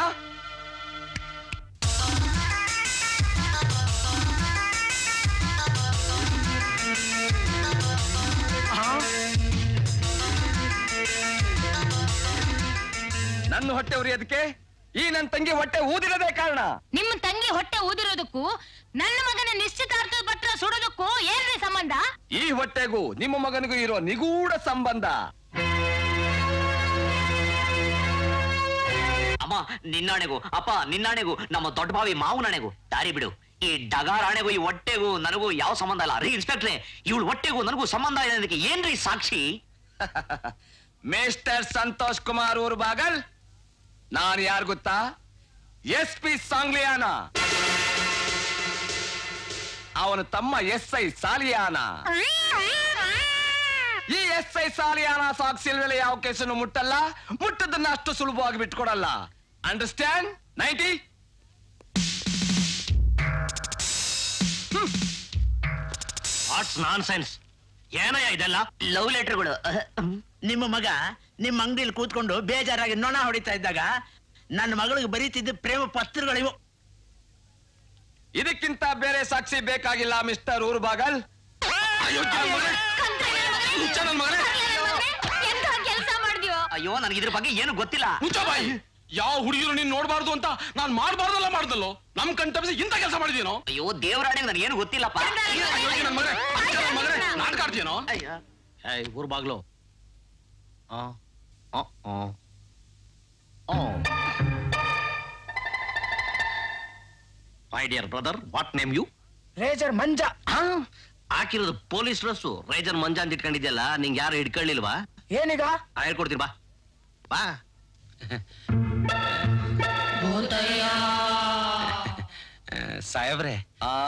ನನ್ನ ಹೊಟ್ಟೆ ಉರಿಯೋದಕ್ಕೆ ಈ ನನ್ನ ತಂಗಿ ಹೊಟ್ಟೆ ಊದಿರೋದೇ ಕಾರಣ ನಿಮ್ಮ ತಂಗಿ ಹೊಟ್ಟೆ ಊದಿರೋದಕ್ಕೂ ನನ್ನ ಮಗನ ನಿಶ್ಚಿತಾರ್ಥದ ಪತ್ರ ಸುಡೋದಕ್ಕೂ ಏನ್ರಿ ಸಂಬಂಧ ಈ ಹೊಟ್ಟೆಗೂ ನಿಮ್ಮ ಮಗನಿಗೂ ಇರೋ ನಿಗೂಢ ಸಂಬಂಧ ಅಮ್ಮ ನಿನ್ನಾಣೆಗೂ ಅಪ್ಪ ನಿನ್ನಾಣೆಗೂ ನಮ್ಮ ದೊಡ್ಡ ಬಾವಿ ಮಾವನಾಣೆಗೂ ದಾರಿ ಬಿಡು ಈ ಡಗಾರಾಣೆಗೂ ಈ ಹೊಟ್ಟೆಗೂ ನನಗೂ ಯಾವ ಸಂಬಂಧ ಇಲ್ಲ ರೀ ಇನ್ಸ್ಪೆಕ್ಟ್ರೆ ಇವಳು ಹೊಟ್ಟೆಗೂ ನನಗೂ ಸಂಬಂಧ ಇದೆ ಅನ್ನೋದಕ್ಕೆ ಏನ್ರಿ ಸಾಕ್ಷಿ ಮಿಸ್ಟರ್ ಸಂತೋಷ್ ಕುಮಾರ್ ಊರ್ ಬಾಗಲ್ ನಾನು ಯಾರು ಗೊತ್ತಾ ಎಸ್ ಪಿ ಸಾಂಗ್ಲಿಯಾನ ಅವನ ತಮ್ಮ ಎಸ್ ಐ ಸಾಲಿಯಾನ ಈ ಎಸ್ ಐ ಸಾಲಿಯಾನ ಸಾಕ್ಷಿಲ್ ಮೇಲೆ ಯಾವ ಕೇಸನ್ನು ಮುಟ್ಟಲ್ಲ ಮುಟ್ಟದನ್ನ ಅಷ್ಟು ಸುಲಭವಾಗಿ ಬಿಟ್ಕೊಡಲ್ಲ understand ninety what's nonsense ಏನಯ್ಯ ಇದೆಲ್ಲ ಲವ್ ಲೆಟರ್ಗಳು ನಿಮ್ಮ ಮಗ ನಿಮ್ಮ ಅಂಗಡಿಯಲ್ಲಿ ಕೂತ್ಕೊಂಡು ಬೇಜಾರಾಗಿ ನೊಣ ಹೊಡಿತಾ ಇದ್ದಾಗ ನನ್ನ ಮಗಳಿಗೆ ಬರೀತಿದ್ದ ಪ್ರೇಮ ಪತ್ರಗಳಿವು ಇದಕ್ಕಿಂತ ಬೇರೆ ಸಾಕ್ಷಿ ಬೇಕಾಗಿಲ್ಲ ಮಿಸ್ಟರ್ ಊರ್ ಬಾಗಲ್ ಎಂತ ಕೆಲಸ ಮಾಡಿದ್ಯೋ ಅಯ್ಯೋ ನನಗೆ ಇದ್ರ ಬಗ್ಗೆ ಏನು ಗೊತ್ತಿಲ್ಲ ಮುಚ್ಚ ಬಾಯಿ ಯಾವ ಹುಡುಗಿರು ನೀನ್ ನೋಡ್ಬಾರ್ದು ಅಂತ ನಾನ್ ಮಾಡ್ಬಾರ್ದಲ್ಲ ಮಾಡ್ದಲ್ಲೋ ನಮ್ ಕಣ್ ತಪ್ಪಿಸಿ ಇಂಥ ಕೆಲಸ ಮಾಡಿದೇನೋ ಅಯ್ಯೋ ದೇವರಾಣೆ ನನಗೆ ಏನು ಗೊತ್ತಿಲ್ಲಪ್ಪ ಅಯ್ಯೋ, ಈ ನನ್ ಮಗನೇ, ಅಚ್ಚ ನನ್ ಮಗನೇ, ನಾಟಕ ಆಡ್ತೀಯೇನೋ ಏಯ್ ಊರ್ ಬಾಗ್ಲು ಆ, ಆ, ಆ. ಆ. My dear brother what name you razor Manja ಹಾಕಿರೋದು ಪೊಲೀಸ್ ಡ್ರೆಸ್ಸು ರೈಜನ್ ಮಂಜ ಅಂತ ಇಟ್ಕೊಂಡಿದ್ಯಲ್ಲ ನಿಂಗೆ ಯಾರು ಹಿಡ್ಕೊಳ್ಳಿಲ್ವಾ ಏನೀಗ ಆ, ಹೇಳ್ಕೊಡ್ತೀನಿ ಬಾ ಬಾ ಸಾಹೇಬ್ರೆ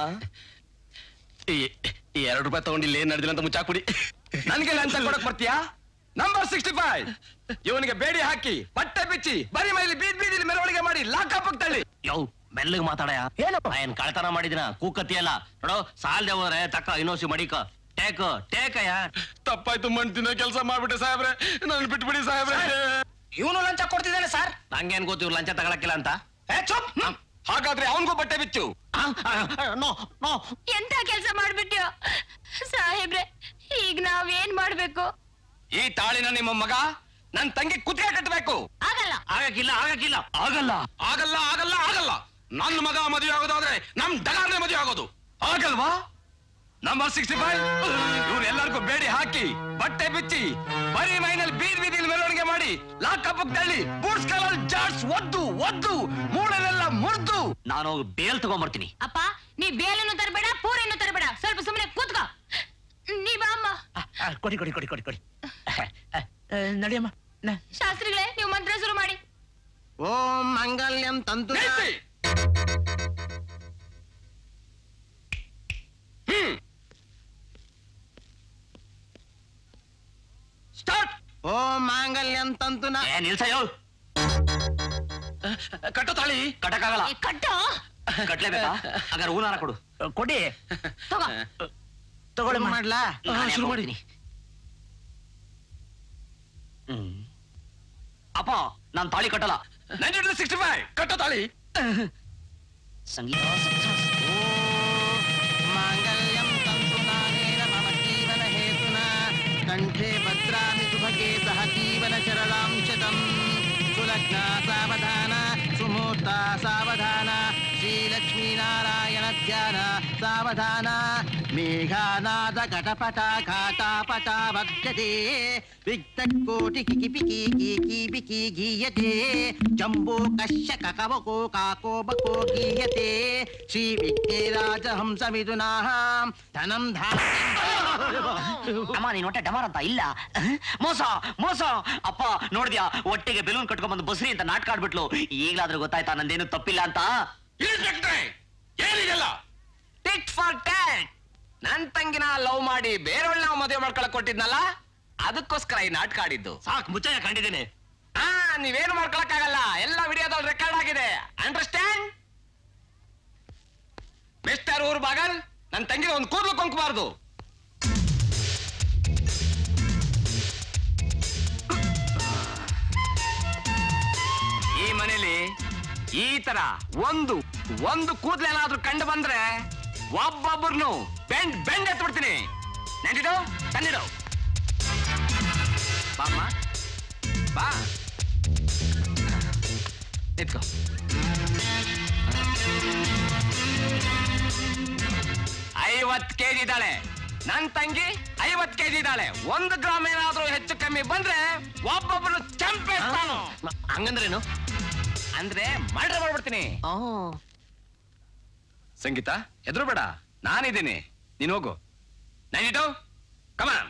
ಈ ಈ ಎರಡು ರೂಪಾಯಿ ತಗೊಂಡಿಲ್ಲ ಏನ್ ನಡೆದಿಲ್ಲ ಅಂತ ಮುಚ್ಚಾಕ್ಬಿಡಿ ನನ್ಗೆ ಲಂಚ ಕೊಡಕ್ ಬರ್ತೀಯಾ ನಂಬರ್ ಸಿಕ್ಸ್ಟಿ ಫೈವ್ ಇವನಿಗೆ ಬೇಡಿ ಹಾಕಿ ಬಟ್ಟೆ ಬಿಚ್ಚಿ ಬರಿ ಮೈಲಿ ಬೀದ್ ಬೀದಿಲಿ ಮೆರವಣಿಗೆ ಮಾಡಿ ಲಾಕಪ್ ತಳ್ಳಿ ಯೋ ಮೆಲ್ಲಗೆ ಮಾತಾಡಯ ಏನು? ಏನ್ ಕಳ್ತನ ಮಾಡಿದಿನ ಕೂಕತ್ತಿಯಲ್ಲ ನೋಡು ಸಾಲ್ದೆ ಹೋದ್ರೆ ತಕ್ಕ ಇನ್ನೋಸಿ ಮಡಿಕ ಟೇಕ್ ಟೇಕಯ್ಯ ತಪ್ಪಾಯ್ತು ಮಣ್ತಿನ ಕೆಲಸ ಮಾಡ್ಬಿಟ್ಟೆ ಸಾಹೇಬ್ರೆ ನನ್ ಬಿಟ್ಬಿಡಿ ಸಾಹೇಬ್ರೆ ಇವನು ಲಂಚ ಕೊಡ್ತಿದ್ದಾನೆ ಸರ್ ನಂಗೇನ್ ಗೊತ್ತು ಇವ್ರು ಲಂಚ ತಗೊಳಕ್ಕಿಲ್ಲ ಅಂತ ಏ ಚುಪ್ ಹಾಗಾದ್ರೆ ಅವನಿಗೂ ಬಟ್ಟೆ ಬಿಚ್ಚು ನೋ ನೋ ಎಂತ ಕೆಲಸ ಮಾಡ್ಬಿಟ್ಯೋ ಸಾಹೇಬ್ರೆ ಈಗ ನಾವೇನ್ ಮಾಡ್ಬೇಕು ಈ ತಾಳಿನ ನಿಮ್ಮ ಮಗ ನನ್ ತಂಗಿ ಕುತ್ತಿಗೆ ಕಟ್ಟಬೇಕು ಆಗಲ್ಲ ಆಗಕ್ಕಿಲ್ಲ ಆಗಕ್ಕಿಲ್ಲ ಆಗಲ್ಲ ಆಗಲ್ಲ ಆಗಲ್ಲ ಆಗಲ್ಲ ನನ್ನ ಮಗ ಮದುವೆ ಆಗೋದಾದ್ರೆ ನಮ್ ಡಗಾರ್ನೆ ಮದುವೆ ಆಗೋದು ಆಗಲ್ವಾ ನಂಬರ್ ಸಿಕ್ಸ್ಟಿ ಫೈವ್ ಇವ್ರು ಎಲ್ಲರಿಗೂ ಬೇಡಿ ಹಾಕಿ ಬಟ್ಟೆ ಬಿಚ್ಚಿ ಬರೀ ಮೈನಲ್ಲಿ ಬೀದ್ ಬೀದಿಲಿ ಮೆರವಣಿಗೆ ಮಾಡಿ ಲಾಕಪ್ ತಳ್ಳಿ ಬೂಟ್ಸ್ ಕಾಲಲ್ಲಿ ಜಾಡ್ಸ್ ಒದ್ದು ಒದ್ದು ಮೂಳೆನೆಲ್ಲ ಮುರಿದು ನಾನು ಹೋಗಿ ಬೇಲ್ ತಗೊಂಬರ್ತೀನಿ ಅಪ್ಪ ನೀ ಬೇಲನ್ನು ತರಬೇಡ ಪೂರಿಯನ್ನು ತರಬೇಡ ಸ್ವಲ್ಪ ಸುಮ್ಮನೆ ಕೂತ್ಕೋ ನೀ ಬಾ ಅಮ್ಮ ಆ, ಕೊಡಿ ಕೊಡಿ ಕೊಡಿ ಕೊಡಿ ಕೊಡಿ ಆ, ನಡಿಯಮ್ಮ ನ- ಶಾಸ್ತ್ರಿಗಳೇ ನೀವು ಮಂತ್ರ ಶುರು ಮಾಡಿ ಓಂ ಮಂಗಲ್ಯಂ ತಂತು ನಿಲ್ಸಿ. ಹ್ಮ್ ಸ್ಟಾರ್ಟ್ ಓಂ ಮಾಂಗಲ್ಯಂ ತಂತುನ ಏ ನಿಲ್ಸಯ್ಯೋ ಕಟ್ಟು ತಾಳಿ ಕಟ್ಟಕ್ಕಾಗಲ್ಲ ಏ, ಕಟ್ಟೋ ಕಟ್ಲೇಬೇಕಾ ಹಾಗಾದ್ರೆ ಹೂನಾರ ಕೊಡು ಕೊಡಿ ತಗೋ ತಗೊಳ್ಳಿ ಏನ್ ಮಾಡ್ಲಾ ನಾನೇ ಶುರು ಮಾಡಿನಿ ಅಪ್ಪ ನಾನ್ ತಾಳಿ ಕಟ್ಟಲ್ಲ ನೈನ್ಟೀನ್ ಸಿಕ್ಸ್ಟಿ ಫೈವ್ ಕಟ್ಟು ತಾಳಿ ಸಂಗೀತ ಮಾಂಗಲ್ಯಂ ತಂತುನಾನೇನ ಮಮ ಜೀವನ ಹೇತುನ ಕಂಠೆ ಭದ್ರಾಮಿ ಸುಭಗೆ ಸಹ ಜೀವನ ಚರಲಾಂ ಶತಂ ಸುಲಗ್ನ ಸಾವಧಾನ ಸುಮೂರ್ತ ಸಾವಧಾನ ಶ್ರೀಲಕ್ಷ್ಮೀನಾರಾಯಣ ಧ್ಯಾನ ಸಾವಧಾನ ಮೇಘಾನಾದ ಘಟಪಟ ಘಾಟಾಪಟ ಭಕ್ಷ್ಯತೆ ವಿಕ್ತಕೋಟಿ ಕಿಕಿಪಿಕಿ ಕೀಕಿಪಿಕಿ ಗೀಯತೆ ಜಂಬೋ ಕಶ್ಯ ಕಕವಕೋ ಕಾಕೋ ಬಕೋ ಗೀಯತೆ ಶ್ರೀ ವಿಘ್ನೇರಾಜ ಹಂಸ ಮಿಥುನಾಹ ಧನಂ ಅಮ್ಮ ನೀನ್ ಹೊಟ್ಟೆ ಡಮಾರ್ ಅಂತ ಇಲ್ಲ ಮೋಸ ಮೋಸ ಅಪ್ಪ ನೋಡಿದ್ಯಾ ಹೊಟ್ಟೆಗೆ ಬೆಲೂನ್ ಕಟ್ಕೊಂಡ್ಬಂದು ಬಸ್ರಿ ಅಂತ ನಾಟಕ ಆಡ್ಬಿಟ್ಲು ಈಗ್ಲಾದ್ರೂ ಗೊತ್ತಾಯ್ತಾ ನಂದೇನು ತಪ್ಪಿಲ್ಲ ಅಂತ ಏನಿದೆಲ್ಲ ಟಿಟ್ ಫಾರ್ ಟ್ಯಾಟ್ ನನ್ ತಂಗಿನ ಲವ್ ಮಾಡಿ ಬೇರೆಯವ್ಳನ್ನ ಮದುವೆ ಮಾಡ್ಕೊಳಕ್ ಕೊಟ್ಟಿದ್ನಲ್ಲ ಅದಕ್ಕೋಸ್ಕರ ಈ ನಾಟಕ ಆಡಿದ್ದು ಸಾಕ್ ಮುಚ್ಚಾಯ ಕಂಡಿದ್ದೀನಿ ಹಾ ನೀವೇನು ಮಾಡ್ಕೊಳಕ್ಕಾಗಲ್ಲ ಎಲ್ಲ ವಿಡಿಯೋದಲ್ಲಿ ರೆಕಾರ್ಡ್ ಆಗಿದೆ ಅಂಡರ್ಸ್ಟ್ಯಾಂಡ್ ಮಿಸ್ಟರ್ ಊರ್ ಬಾಗಲ್ ನನ್ ತಂಗಿನ ಒಂದು ಕೂದಲು ಕೊಂಕಬಾರ್ದು ಈ ಮನೇಲಿ ಈ ತರ ಒಂದು ಒಂದು ಕೂದಲೇನಾದ್ರೂ ಕಂಡು ಬಂದ್ರೆ ಒಬ್ಬೊಬ್ಬರ್ನು ಬೆಂಡ್ ಬೆಂಡ್ ಎತ್ಬಿಡ್ತೀನಿ ನೆಂಟಿಡು ತಂದಿಡು ಬಾಮ್ಮ ಬಾ ನಿತ್ಕೋ ಐವತ್ ಕೆಜಿ ಇದ್ದಾಳೆ ನನ್ ತಂಗಿ ಐವತ್ ಕೆಜಿ ಇದ್ದಾಳೆ ಒಂದು ಗ್ರಾಮ್ ಏನಾದ್ರೂ ಹೆಚ್ಚು ಕಮ್ಮಿ ಬಂದ್ರೆ ಒಬ್ಬೊಬ್ಬರು ಚಂಪೇಸ್ತಾನು ಹಂಗಂದ್ರೇನು ಅಂದ್ರೆ ಮರ್ಡರ್ ಮಾಡ್ಬಿಡ್ತೀನಿ ಸಂಗೀತ ಎದುರು ಬೇಡ ನಾನಿದ್ದೀನಿ ನೀನು ಹೋಗು ನೈನಿಟು ಕಮಾನ್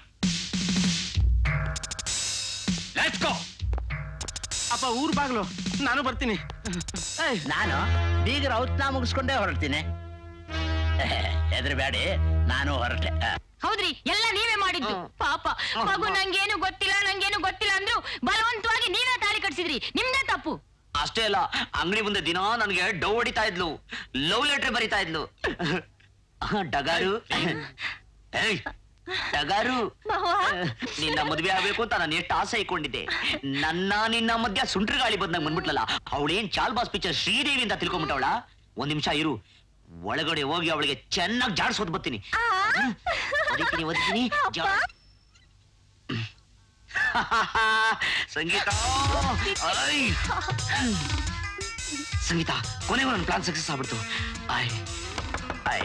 ಲೆಟ್ಸ್ ಗೋ ಅಪ್ಪ ಊರ್ ಬಾಗ್ಲು ನಾನು ಬರ್ತೀನಿ ಏಯ್, ನಾನು ಬೀಗರ ಔತ್ನ ಮುಗಿಸ್ಕೊಂಡೇ ಹೊರಡ್ತೀನಿ ಹೆದರ್ಬೇಡಿ ನಾನು ಹೊರಟೆ ಆ. ಹೌದ್ರಿ ಎಲ್ಲ ನೀವೇ ಮಾಡಿದ್ದು ಪಾಪ ಮಗು ನಂಗೇನು ಗೊತ್ತಿಲ್ಲ ನಂಗೇನು ಗೊತ್ತಿಲ್ಲ ಅಂದ್ರು ಬಲವಂತವಾಗಿ ನೀವೇ ತಾಳಿ ಕಟ್ಸಿದ್ರಿ ನಿಮ್ದೇ ತಪ್ಪು ಅಷ್ಟೇ ಅಲ್ಲ ಅಂಗಡಿ ಮುಂದೆ ದಿನ ನನಗೆ ಡವ್ ಹೊಡಿತಾ ಇದ್ಲು ಲವ್ ಲೆಟರ್ ಬರಿತಾ ಇದ್ಲು ಡಗಾರು ಏಯ್, ಡಗಾರು ನಿನ್ನ ಮದ್ವೆ ಆಗ್ಬೇಕು ಅಂತ ನಾನು ಎಷ್ಟು ಆಸೆ ಇಟ್ಕೊಂಡಿದ್ದೆ ನನ್ನ ನಿನ್ನ ಮಧ್ಯ ಸುಂಟ್ರ ಗಾಳಿ ಬಂದಂಗ್ ಬಂದ್ಬಿಟ್ಲಲ್ಲ ಅವಳೇನ್ ಚಾಲ್ ಬಾಸ್ ಪಿಕ್ಚರ್ ಶ್ರೀದೇವಿ ಅಂತ ತಿಳ್ಕೊಂಬಿಟ್ಟವಳ ಒಂದ್ ನಿಮಿಷ ಇರು ಒಳಗಡೆ ಹೋಗಿ ಅವಳಿಗೆ ಚೆನ್ನಾಗಿ ಜಾಡ್ಸೋದ್ ಬರ್ತೀನಿ ಒದಿತೀನಿ ಒದಿತೀನಿ ಜಾ- ಸಂಗೀತ ಐ. ಸಂಗೀತ ಕೊನೆಗೂ ನನ್ನ ಪ್ಲಾನ್ ಸಕ್ಸಸ್ ಆಗ್ಬಿಡ್ತು ಐ ಐ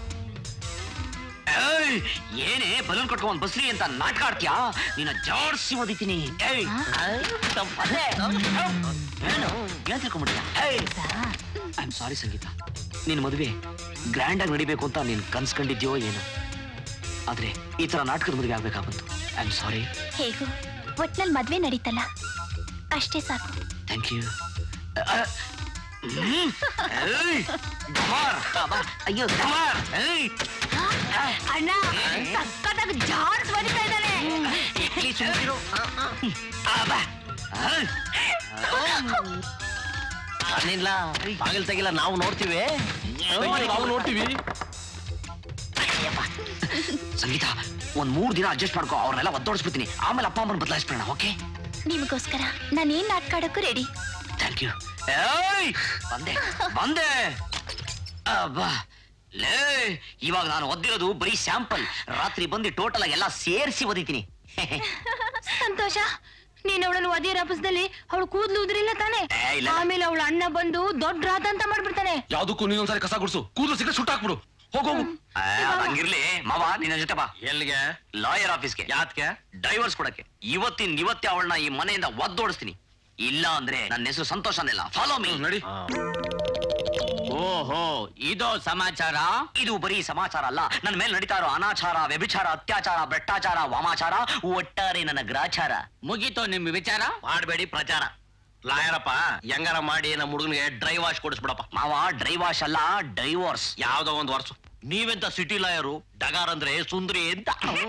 ಏಯ್, ಏನೇ ಬಲೂನ್ ಕಟ್ಕೊಂಡ್ ಬಸ್ರಿ ಅಂತ ನಾಟಕ ಆಡ್ತೀಯಾ ನಿನ್ನ ಜಾಡ್ಸಿ ಓದಿತೀನಿ ಏಯ್ ತಪ್ಪದೆ. ಏನು ಏನ್ ತಿಳ್ಕೊಂಬಿಟ್ಟಿಯ ಐ ಆಮ್ ಸಾರಿ ಸಂಗೀತ ನಿನ್ ಮದುವೆ ಗ್ರ್ಯಾಂಡ್ ಆಗಿ ನಡಿಬೇಕು ಅಂತ ನೀನ್ ಕನ್ಸ್ಕೊಂಡಿದ್ಯೋ ಏನೋ ಆದ್ರೆ ಈ ತರ ನಾಟಕದ ಮದುವೆ ಆಗ್ಬೇಕಾಗ್ಬಂತು ಐ ಆಮ್ ಸಾರಿ ಹೇಗೂ ಒಟ್ನಲ್ಲಿ ಮದ್ವೆ ನಡೀತಲ್ಲ ಅಷ್ಟೇ ಸಾಕು ಥ್ಯಾಂಕ್ ಯು ಅಯ್ಯೋ ಅಣ್ಣ ಸಕ್ಕತ್ತಾಗಿ ಜಾಡ್ಸ್ ಬರಿತಾ ಇದ್ದಾನೆ ನಾನಿಲ್ಲ ಬಾಗಿಲು ತೆಗಿಲ್ಲ ನಾವು ನೋಡ್ತೀವಿ ನಾವು ನೋಡ್ತೀವಿ ಸಂಗೀತ ಒಂದ್ ಮೂರ್ ದಿನ ಅಡ್ಜಸ್ಟ್ ಮಾಡ್ಕೋ ಅವ್ರನ್ನೆಲ್ಲ ಒದ್ದೋಡಿಸ್ಬಿಡ್ತೀನಿ ಆಮೇಲೆ ಅಪ್ಪ ಅಮ್ಮನ ಬದಲಾಯಿಸ್ಬಿಡೋಣ ಓಕೆ ನಿಮಗೋಸ್ಕರ ನಾನೇನ್ ನಾಟಕ ಆಡೋಕ್ಕೂ ರೆಡಿ ಥ್ಯಾಂಕ್ ಯು ಏಯ್ ಬಂದೆ ಬಂದೆ ಅಬ್ಬಾ ಲೇ ಇವಾಗ ನಾನು ಒದ್ದಿರೋದು ಬರೀ ಸ್ಯಾಂಪಲ್ ರಾತ್ರಿ ಬಂದು ಟೋಟಲ್ ಆಗಿ ಎಲ್ಲ ಸೇರಿಸಿ ಒದಿತೀನಿ ಸಂತೋಷ ನೀನ್ ಅವಳನ್ನು ಒದಿಯ ರಭಸದಲ್ಲಿ ಅವಳು ಕೂದ್ಲು ಉದ್ರಿಲ್ಲ ತಾನೆ ಏ, ಇಲ್ಲ. ಆಮೇಲೆ ಅವಳ ಅಣ್ಣ ಬಂದು ದೊಡ್ಡ ರಾತ ಅಂತ ಮಾಡ್ಬಿಡ್ತಾನೆ ಯಾವ್ದಕ್ಕೂ ನೀನೊಂದ್ಸರಿ ಕಸ ಗುಡ್ಸು ಕೂದಲು ಸಿಕ್ಕ ಸುಟ್ಟಾಕ್ಬಿಡು ಹೋಗೋಗು ಆ, ಅದ್ ಹಂಗಿರ್ಲಿ ಮಾವ ನಿನ್ನ ಜೊತೆ ಬಾ ಎಲ್ಲಿಗೆ ಲಾಯರ್ ಆಫೀಸ್ಗೆ ಯಾತ್ಗೆ ಡೈವರ್ಸ್ ಕೊಡಕ್ಕೆ ಇವತ್ತಿನ ಇವತ್ತೇ ಅವಳನ್ನ ಈ ಮನೆಯಿಂದ ಒದ್ದೋಡಿಸ್ತೀನಿ ಇಲ್ಲ ಅಂದ್ರೆ ನನ್ನ ಹೆಸರು ಸಂತೋಷ ಅನ್ನಿಲ್ಲ ಫಾಲೋ ಮೀ ನಡಿ ಓಹೋ ಇದು ಸಮಾಚಾರ ಇದು ಬರೀ ಸಮಾಚಾರ ಅಲ್ಲ ನನ್ನ ಮೇಲೆ ನಡೀತಾ ಇರೋ ಅನಾಚಾರ ವ್ಯಭಿಚಾರ ಅತ್ಯಾಚಾರ ಭ್ರಷ್ಟಾಚಾರ ವಾಮಾಚಾರ ಒಟ್ಟಾರೆ ನನ್ನ ಗ್ರಾಚಾರ ಮುಗೀತು ನಿಮ್ ವಿಚಾರ ಮಾಡಬೇಡಿ ಪ್ರಚಾರ ಲಾಯರಪ್ಪ ಹೆಂಗಾರ ಮಾಡಿ ನಮ್ಮ ಹುಡುಗನಿಗೆ ಡ್ರೈ ವಾಶ್ ಕೊಡಿಸ್ಬಿಡಪ್ಪ ಮಾವ ಡ್ರೈವಾಶ್ ಅಲ್ಲ ಡೈವೋರ್ಸ್ ಯಾವ್ದೋ ಒಂದು ವರ್ಷ ನೀವೆಂತ ಸಿಟಿ ಲಾಯರು ಡಗಾರ್ ಅಂದ್ರೆ ಸುಂದ್ರಿ ಅಂತ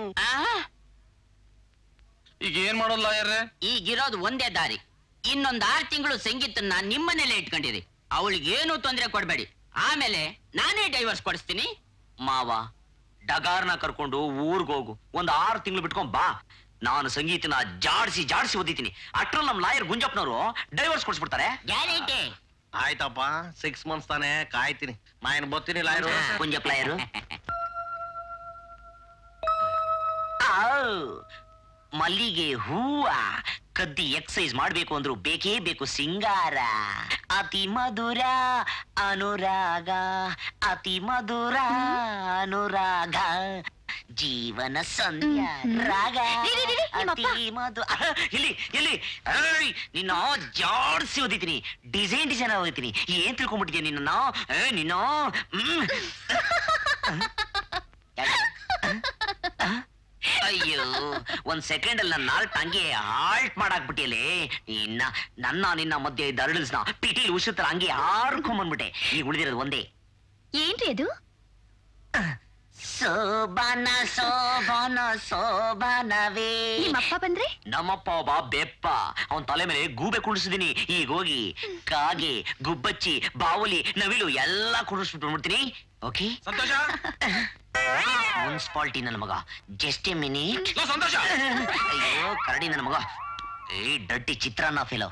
ಈಗ ಏನ್ ಮಾಡೋಲ್ಲ ಯಾರೇ ಈಗಿರೋದು ಒಂದೇ ದಾರಿ ಇನ್ನೊಂದ್ ಆರ್ ತಿಂಗಳು ಸಂಗೀತನ್ನ ನಿಮ್ಮನೇಲೆ ಇಟ್ಕೊಂಡಿರಿ ಅವಳಿಗೆ ಏನು ತೊಂದರೆ ಕೊಡ್ಬೇಡಿ ಆಮೇಲೆ ನಾನೇ ಡೈವರ್ಸ್ ಕೊಡಿಸ್ತೀನಿ ಮಾವ ಡಗಾರ್ನ ಕರ್ಕೊಂಡು ಊರ್ಗ್ ಹೋಗು ಒಂದ್ ಆರು ತಿಂಗಳು ಬಿಟ್ಕೊಂಡ್ ಬಾ ನಾನು ಸಂಗೀತನ ಜಾಡ್ಸಿ ಜಾಡ್ಸಿ ಓದಿತೀನಿ ಅಟ್ರಲ್ಲಿ ನಮ್ ಲಾಯರ್ ಗುಂಜಪ್ಪನವರು ಡೈವರ್ಸ್ ಕೊಡ್ಸ್ಬಿಡ್ತಾರೆ ಗ್ಯಾರಂಟಿ ಆಯ್ತಪ್ಪ ಸಿಕ್ಸ್ ಮಂತ್ಸ್ ತಾನೆ ಕಾಯ್ತೀನಿ ನಾ ಏನ್ ಬರ್ತೀನಿ ಲಾಯರು ಗುಂಜಪ್ಪ ಲಾಯರು ಮಲ್ಲಿಗೆ ಹೂವ ಕದ್ದಿ ಎಕ್ಸೈಸ್ ಮಾಡ್ಬೇಕು ಅಂದ್ರು ಬೇಕೇ ಬೇಕು ಸಿಂಗಾರ ಅತಿ ಮಧುರ ಅನುರಾಗ ಅತಿ ಮಧುರ ಅನುರಾಗ ಜೀವನ ಸಂಧ್ಯಾ ರಾಗ ರೀ, ರೀ, ರೀ, ನಿಮ್ಮಪ್ಪ. ಅತಿ ಮಧು ಅಹ್, ಇಲ್ಲಿ ಇಲ್ಲಿ ಏಯ್, ನಿನ್ನ ಜಾಡ್ಸಿ ಓದಿತೀನಿ ಡಿಸೈನ್ ಡಿಸೈನ್ ಓದಿತೀನಿ ಏನ್ ತಿಳ್ಕೊಂಡ್ಬಿಟ್ಟಿದ್ಯಾ ನಿನ್ನ ಏ ನಿನ್ನ ಹ್ಮ್. ಅಯ್ಯೋ ಒಂದ್ ಸೆಕೆಂಡ್ ಅಲ್ಲಿ ನನ್ನ ನಾಲ್ಕು ಹಂಗೆ ಹಾಲ್ಟ್ ಮಾಡಾಕ್ಬಿಟ್ಟಿಯಲೇ ನಿನ್ನ ನನ್ನ ನಿನ್ನ ಮಧ್ಯೆ ಇದ್ದ ಅರಳಿಸ್ನ ಪಿಟೀಲ್ ಉಸಿತ್ರ ಹಂಗೆ ಹಾರ್ಕೊಂಡ್ ಬಂದ್ಬಿಟ್ಟೆ ಈಗ ಉಳಿದಿರೋದು ಒಂದೇ ಏನ್ರಿ ಅದು ಸೋಬಾನ ಸೋಬಾನ ಸೋಬಾನವೇ ನಿಮ್ಮಪ್ಪ ಬಂದ್ರೆ ನಮ್ಮಪ್ಪ ಒಬ್ಬ ಬೆಪ್ಪ ಅವನ್ ತಲೆ ಮೇಲೆ ಗೂಬೆ ಕುಣಿಸಿದೀನಿ ಈಗ ಹೋಗಿ ಕಾಗೆ ಗುಬ್ಬಚ್ಚಿ ಬಾವುಲಿ ನವಿಲು ಎಲ್ಲಾ ಕುಣಿಸ್ಬಿಟ್ಟು ಬಂದ್ಬಿಡ್ತೀನಿ ಓಕೆ ಸಂತೋಷ ಮುನ್ಸಿಪಾಲ್ಟಿ ನನ್ನ ಮಗ ಜಸ್ಟ್ ಎ ಮಿನಿಟ್ ಲೋ, ಸಂತೋಷ ಅಯ್ಯೋ ಕರಡಿ ನನ್ನ ಮಗ ಏ ಡಟ್ಟಿ ಚಿತ್ರಾನ್ನ ಫೇಲೋ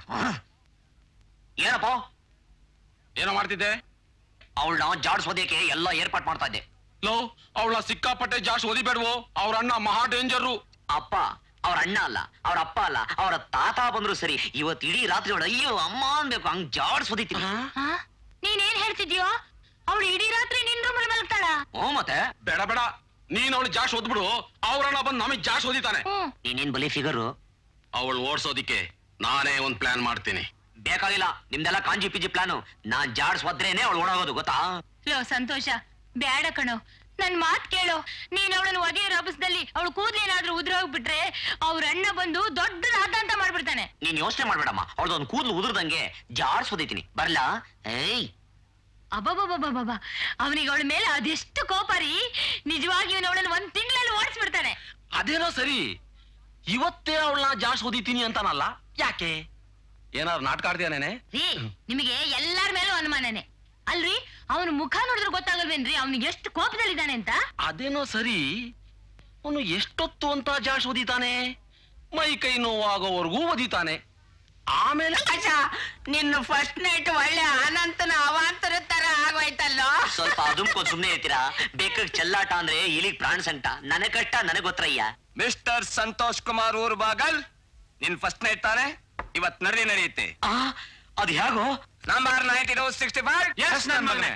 ಏನಪ್ಪ ಏನೋ ಮಾಡ್ತಿದ್ದೆ ಅವಳನ್ನ ಜಾಡ್ಸೋದಕ್ಕೆ ಎಲ್ಲ ಏರ್ಪಾಟ್ ಮಾಡ್ತಾ ಇದ್ದೆ ಲೋ ಅವಳ ಸಿಕ್ಕಾಪಟ್ಟೆ ಜಾಸ್ತಿ ಓದಿಬೇಡ್ವೋ ಅವ್ರ ಅಣ್ಣ ಮಹಾ ಡೇಂಜರು ಅಪ್ಪ ಅವ್ರ ಅಣ್ಣ ಅಲ್ಲ ಅವ್ರ ಅಪ್ಪ ಅಲ್ಲ ಅವರ ತಾತ ಬಂದ್ರು ಸರಿ ಇವತ್ತು ಇಡೀ ರಾತ್ರಿ ಅವಳು ಅಯ್ಯೋ ಅಮ್ಮ ಅನ್ಬೇಕು ಹಂಗ್ ಜಾಡ್ಸೋದಿತ್ತೀನಿ ಆ? ನೀನೇನ್ ಹೇಳ್ತಿದ್ಯೋ ಅವಳು ಇಡೀ ರಾತ್ರಿ ನಿನ್ ರೂಮಲ್ಲಿ ಮಲಗ್ತಾಳ ಹ್ಞೂ ಮತ್ತೆ ಬೇಡ ಬೇಡ ನೀನ್ ಅವಳು ಜಾಸ್ತಿ ಓದ್ಬಿಡು ಅವ್ರಣ್ಣ ಬಂದು ನಮಗ್ ಜಾಸ್ತಿ ಓದಿತಾನೆ ಹ್ಮ್ ನೀನೇನ್ ಬಲಿ ಫಿಗರು ಅವಳು ಓಡ್ಸೋದಿಕ್ಕೆ ನಾನೇ ಒಂದ್ ಪ್ಲಾನ್ ಮಾಡ್ತೀನಿ ಬೇಕಾಗಿಲ್ಲ ನಿಮ್ದೆಲ್ಲ ಕಾಂಜಿ ಪಿಜಿ ಪ್ಲಾನು ನಾನ್ ಜಾಡ್ಸ್ ಒದ್ರೇನೆ ಅವಳು ಓಡಾಗೋದು ಗೊತ್ತಾ ಲೋ ಸಂತೋಷ ಬೇಡ ಕಣೋ ನನ್ ಮಾತ್ ಕೇಳು ನೀನ್ ಅವಳನ್ನು ಒದೆಯ ರಭಸದಲ್ಲಿ ಅವಳು ಕೂದ್ಲೇನಾದ್ರೂ ಉದ್ರೋಗ್ಬಿಟ್ರೆ ಅವ್ರ ಅಣ್ಣ ಬಂದು ದೊಡ್ಡ ರಾತ ಅಂತ ಮಾಡ್ಬಿಡ್ತಾನೆ ನೀನ್ ಯೋಚನೆ ಮಾಡ್ಬೇಡಮ್ಮ ಅವಳದೊಂದು ಕೂದಲು ಉದುರ್ದಂಗೆ ಜಾಡ್ಸ್ ಓದಿತೀನಿ ಬರ್ಲಾ ಏಯ್ ಅಬ್ಬಬ್ಬಬ್ಬಬ್ಬಬ್ಬ ಅವನಿಗೆ ಅವಳ ಮೇಲೆ ಅದೆಷ್ಟು ಕೋಪ ರೀ ನಿಜವಾಗಿ ಅವಳನ್ನು ಒಂದ್ ತಿಂಗಳಲ್ಲಿ ಓಡಿಸ್ಬಿಡ್ತಾನೆ ಅದೇನೋ ಸರಿ ಇವತ್ತೇ ಅವಳನ್ನ ಜಾಸ್ತಿ ಓದಿತೀನಿ ಅಂತಾನಲ್ಲ ಯಾಕೆ ಏನಾದ್ರು ನಾಟಕ ಆಡ್ತೀಯನೇನೆ ರೀ ನಿಮಗೆ ಎಲ್ಲಾರ ಮೇಲೂ ಅನುಮಾನನೇ ಅಲ್ರಿ ಅವನ ಮುಖ ನೋಡಿದ್ರೆ ಗೊತ್ತಾಗಲ್ವೇನ್ರಿ ಅವ್ನಿಗೆ ಎಷ್ಟು ಕೋಪದಲ್ಲಿದ್ದಾನೆ ಅಂತ ಅದೇನೋ ಸರಿ ಅವನು ಎಷ್ಟೊತ್ತು ಅಂತ ಜಾಸ್ತಿ ಓದಿತಾನೆ ಮೈ ಕೈ ನೋವಾಗೋವರೆಗೂ ಓದಿತಾನೆ ಆಮೇಲೆ ನಿನ್ನ ಫಸ್ಟ್ ನೈಟ್ ಒಳ್ಳೆ ಅನಂತನ ಅವಾಂತರ ತರ ಆಗೋಯ್ತಲ್ಲೋ ಸ್ವಲ್ಪ ಅದುಮ್ಕೊಂಡ್ ಸುಮ್ನೆ ಇರ್ತೀರಾ ಬೇಕಾಗ್ ಚೆಲ್ಲಾಟ ಅಂದ್ರೆ ಇಲಿಗ್ ಪ್ರಾಣ ಸಂಕಟ ನನಗ್ ಕಷ್ಟ ನನಗ್ ಗೊತ್ತರಯ್ಯ ಮಿಸ್ಟರ್ ಸಂತೋಷ್ ಕುಮಾರ್ ಊರ್ ಬಾಗಲ್ ನಿನ್ ಫಸ್ಟ್ ನೈಟ್ ತಾನೆ ಇವತ್ ನಡಿ ನಡೆಯುತ್ತೆ ಆ ಅದ್ ಹೇಗೋ number ninety two sixty five yes ನನ್ ಮಗನೇ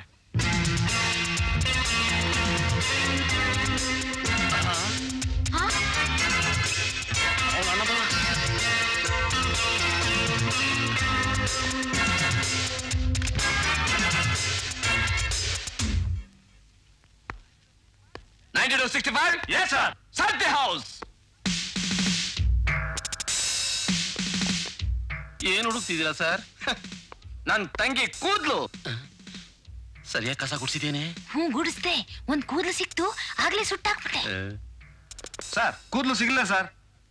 ನೈಂಟಿ ಟೂ ಸಿಕ್ಸ್ಟಿ ಫೈವ್ ಬಾಗಲ್ Yes, sir. Search the house ಏನ್ ಹುಡುಕ್ತಿದ್ದೀರಾ ಸರ್ ನನ್ ತಂಗಿ ಕೂದ್ಲು ಸರಿಯಾಗಿ ಕಸ ಗುಡ್ಸಿದ್ದೇನೆ ಹ್ಞೂ ಗುಡಿಸ್ದೆ ಒಂದ್ ಕೂದಲು ಸಿಕ್ತು ಆಗ್ಲೇ ಸುಟ್ಟಾಕ್ಬಿಟ್ಟೆ ಸರ್ ಕೂದ್ಲು ಸಿಗ್ಲಿಲ್ಲ sir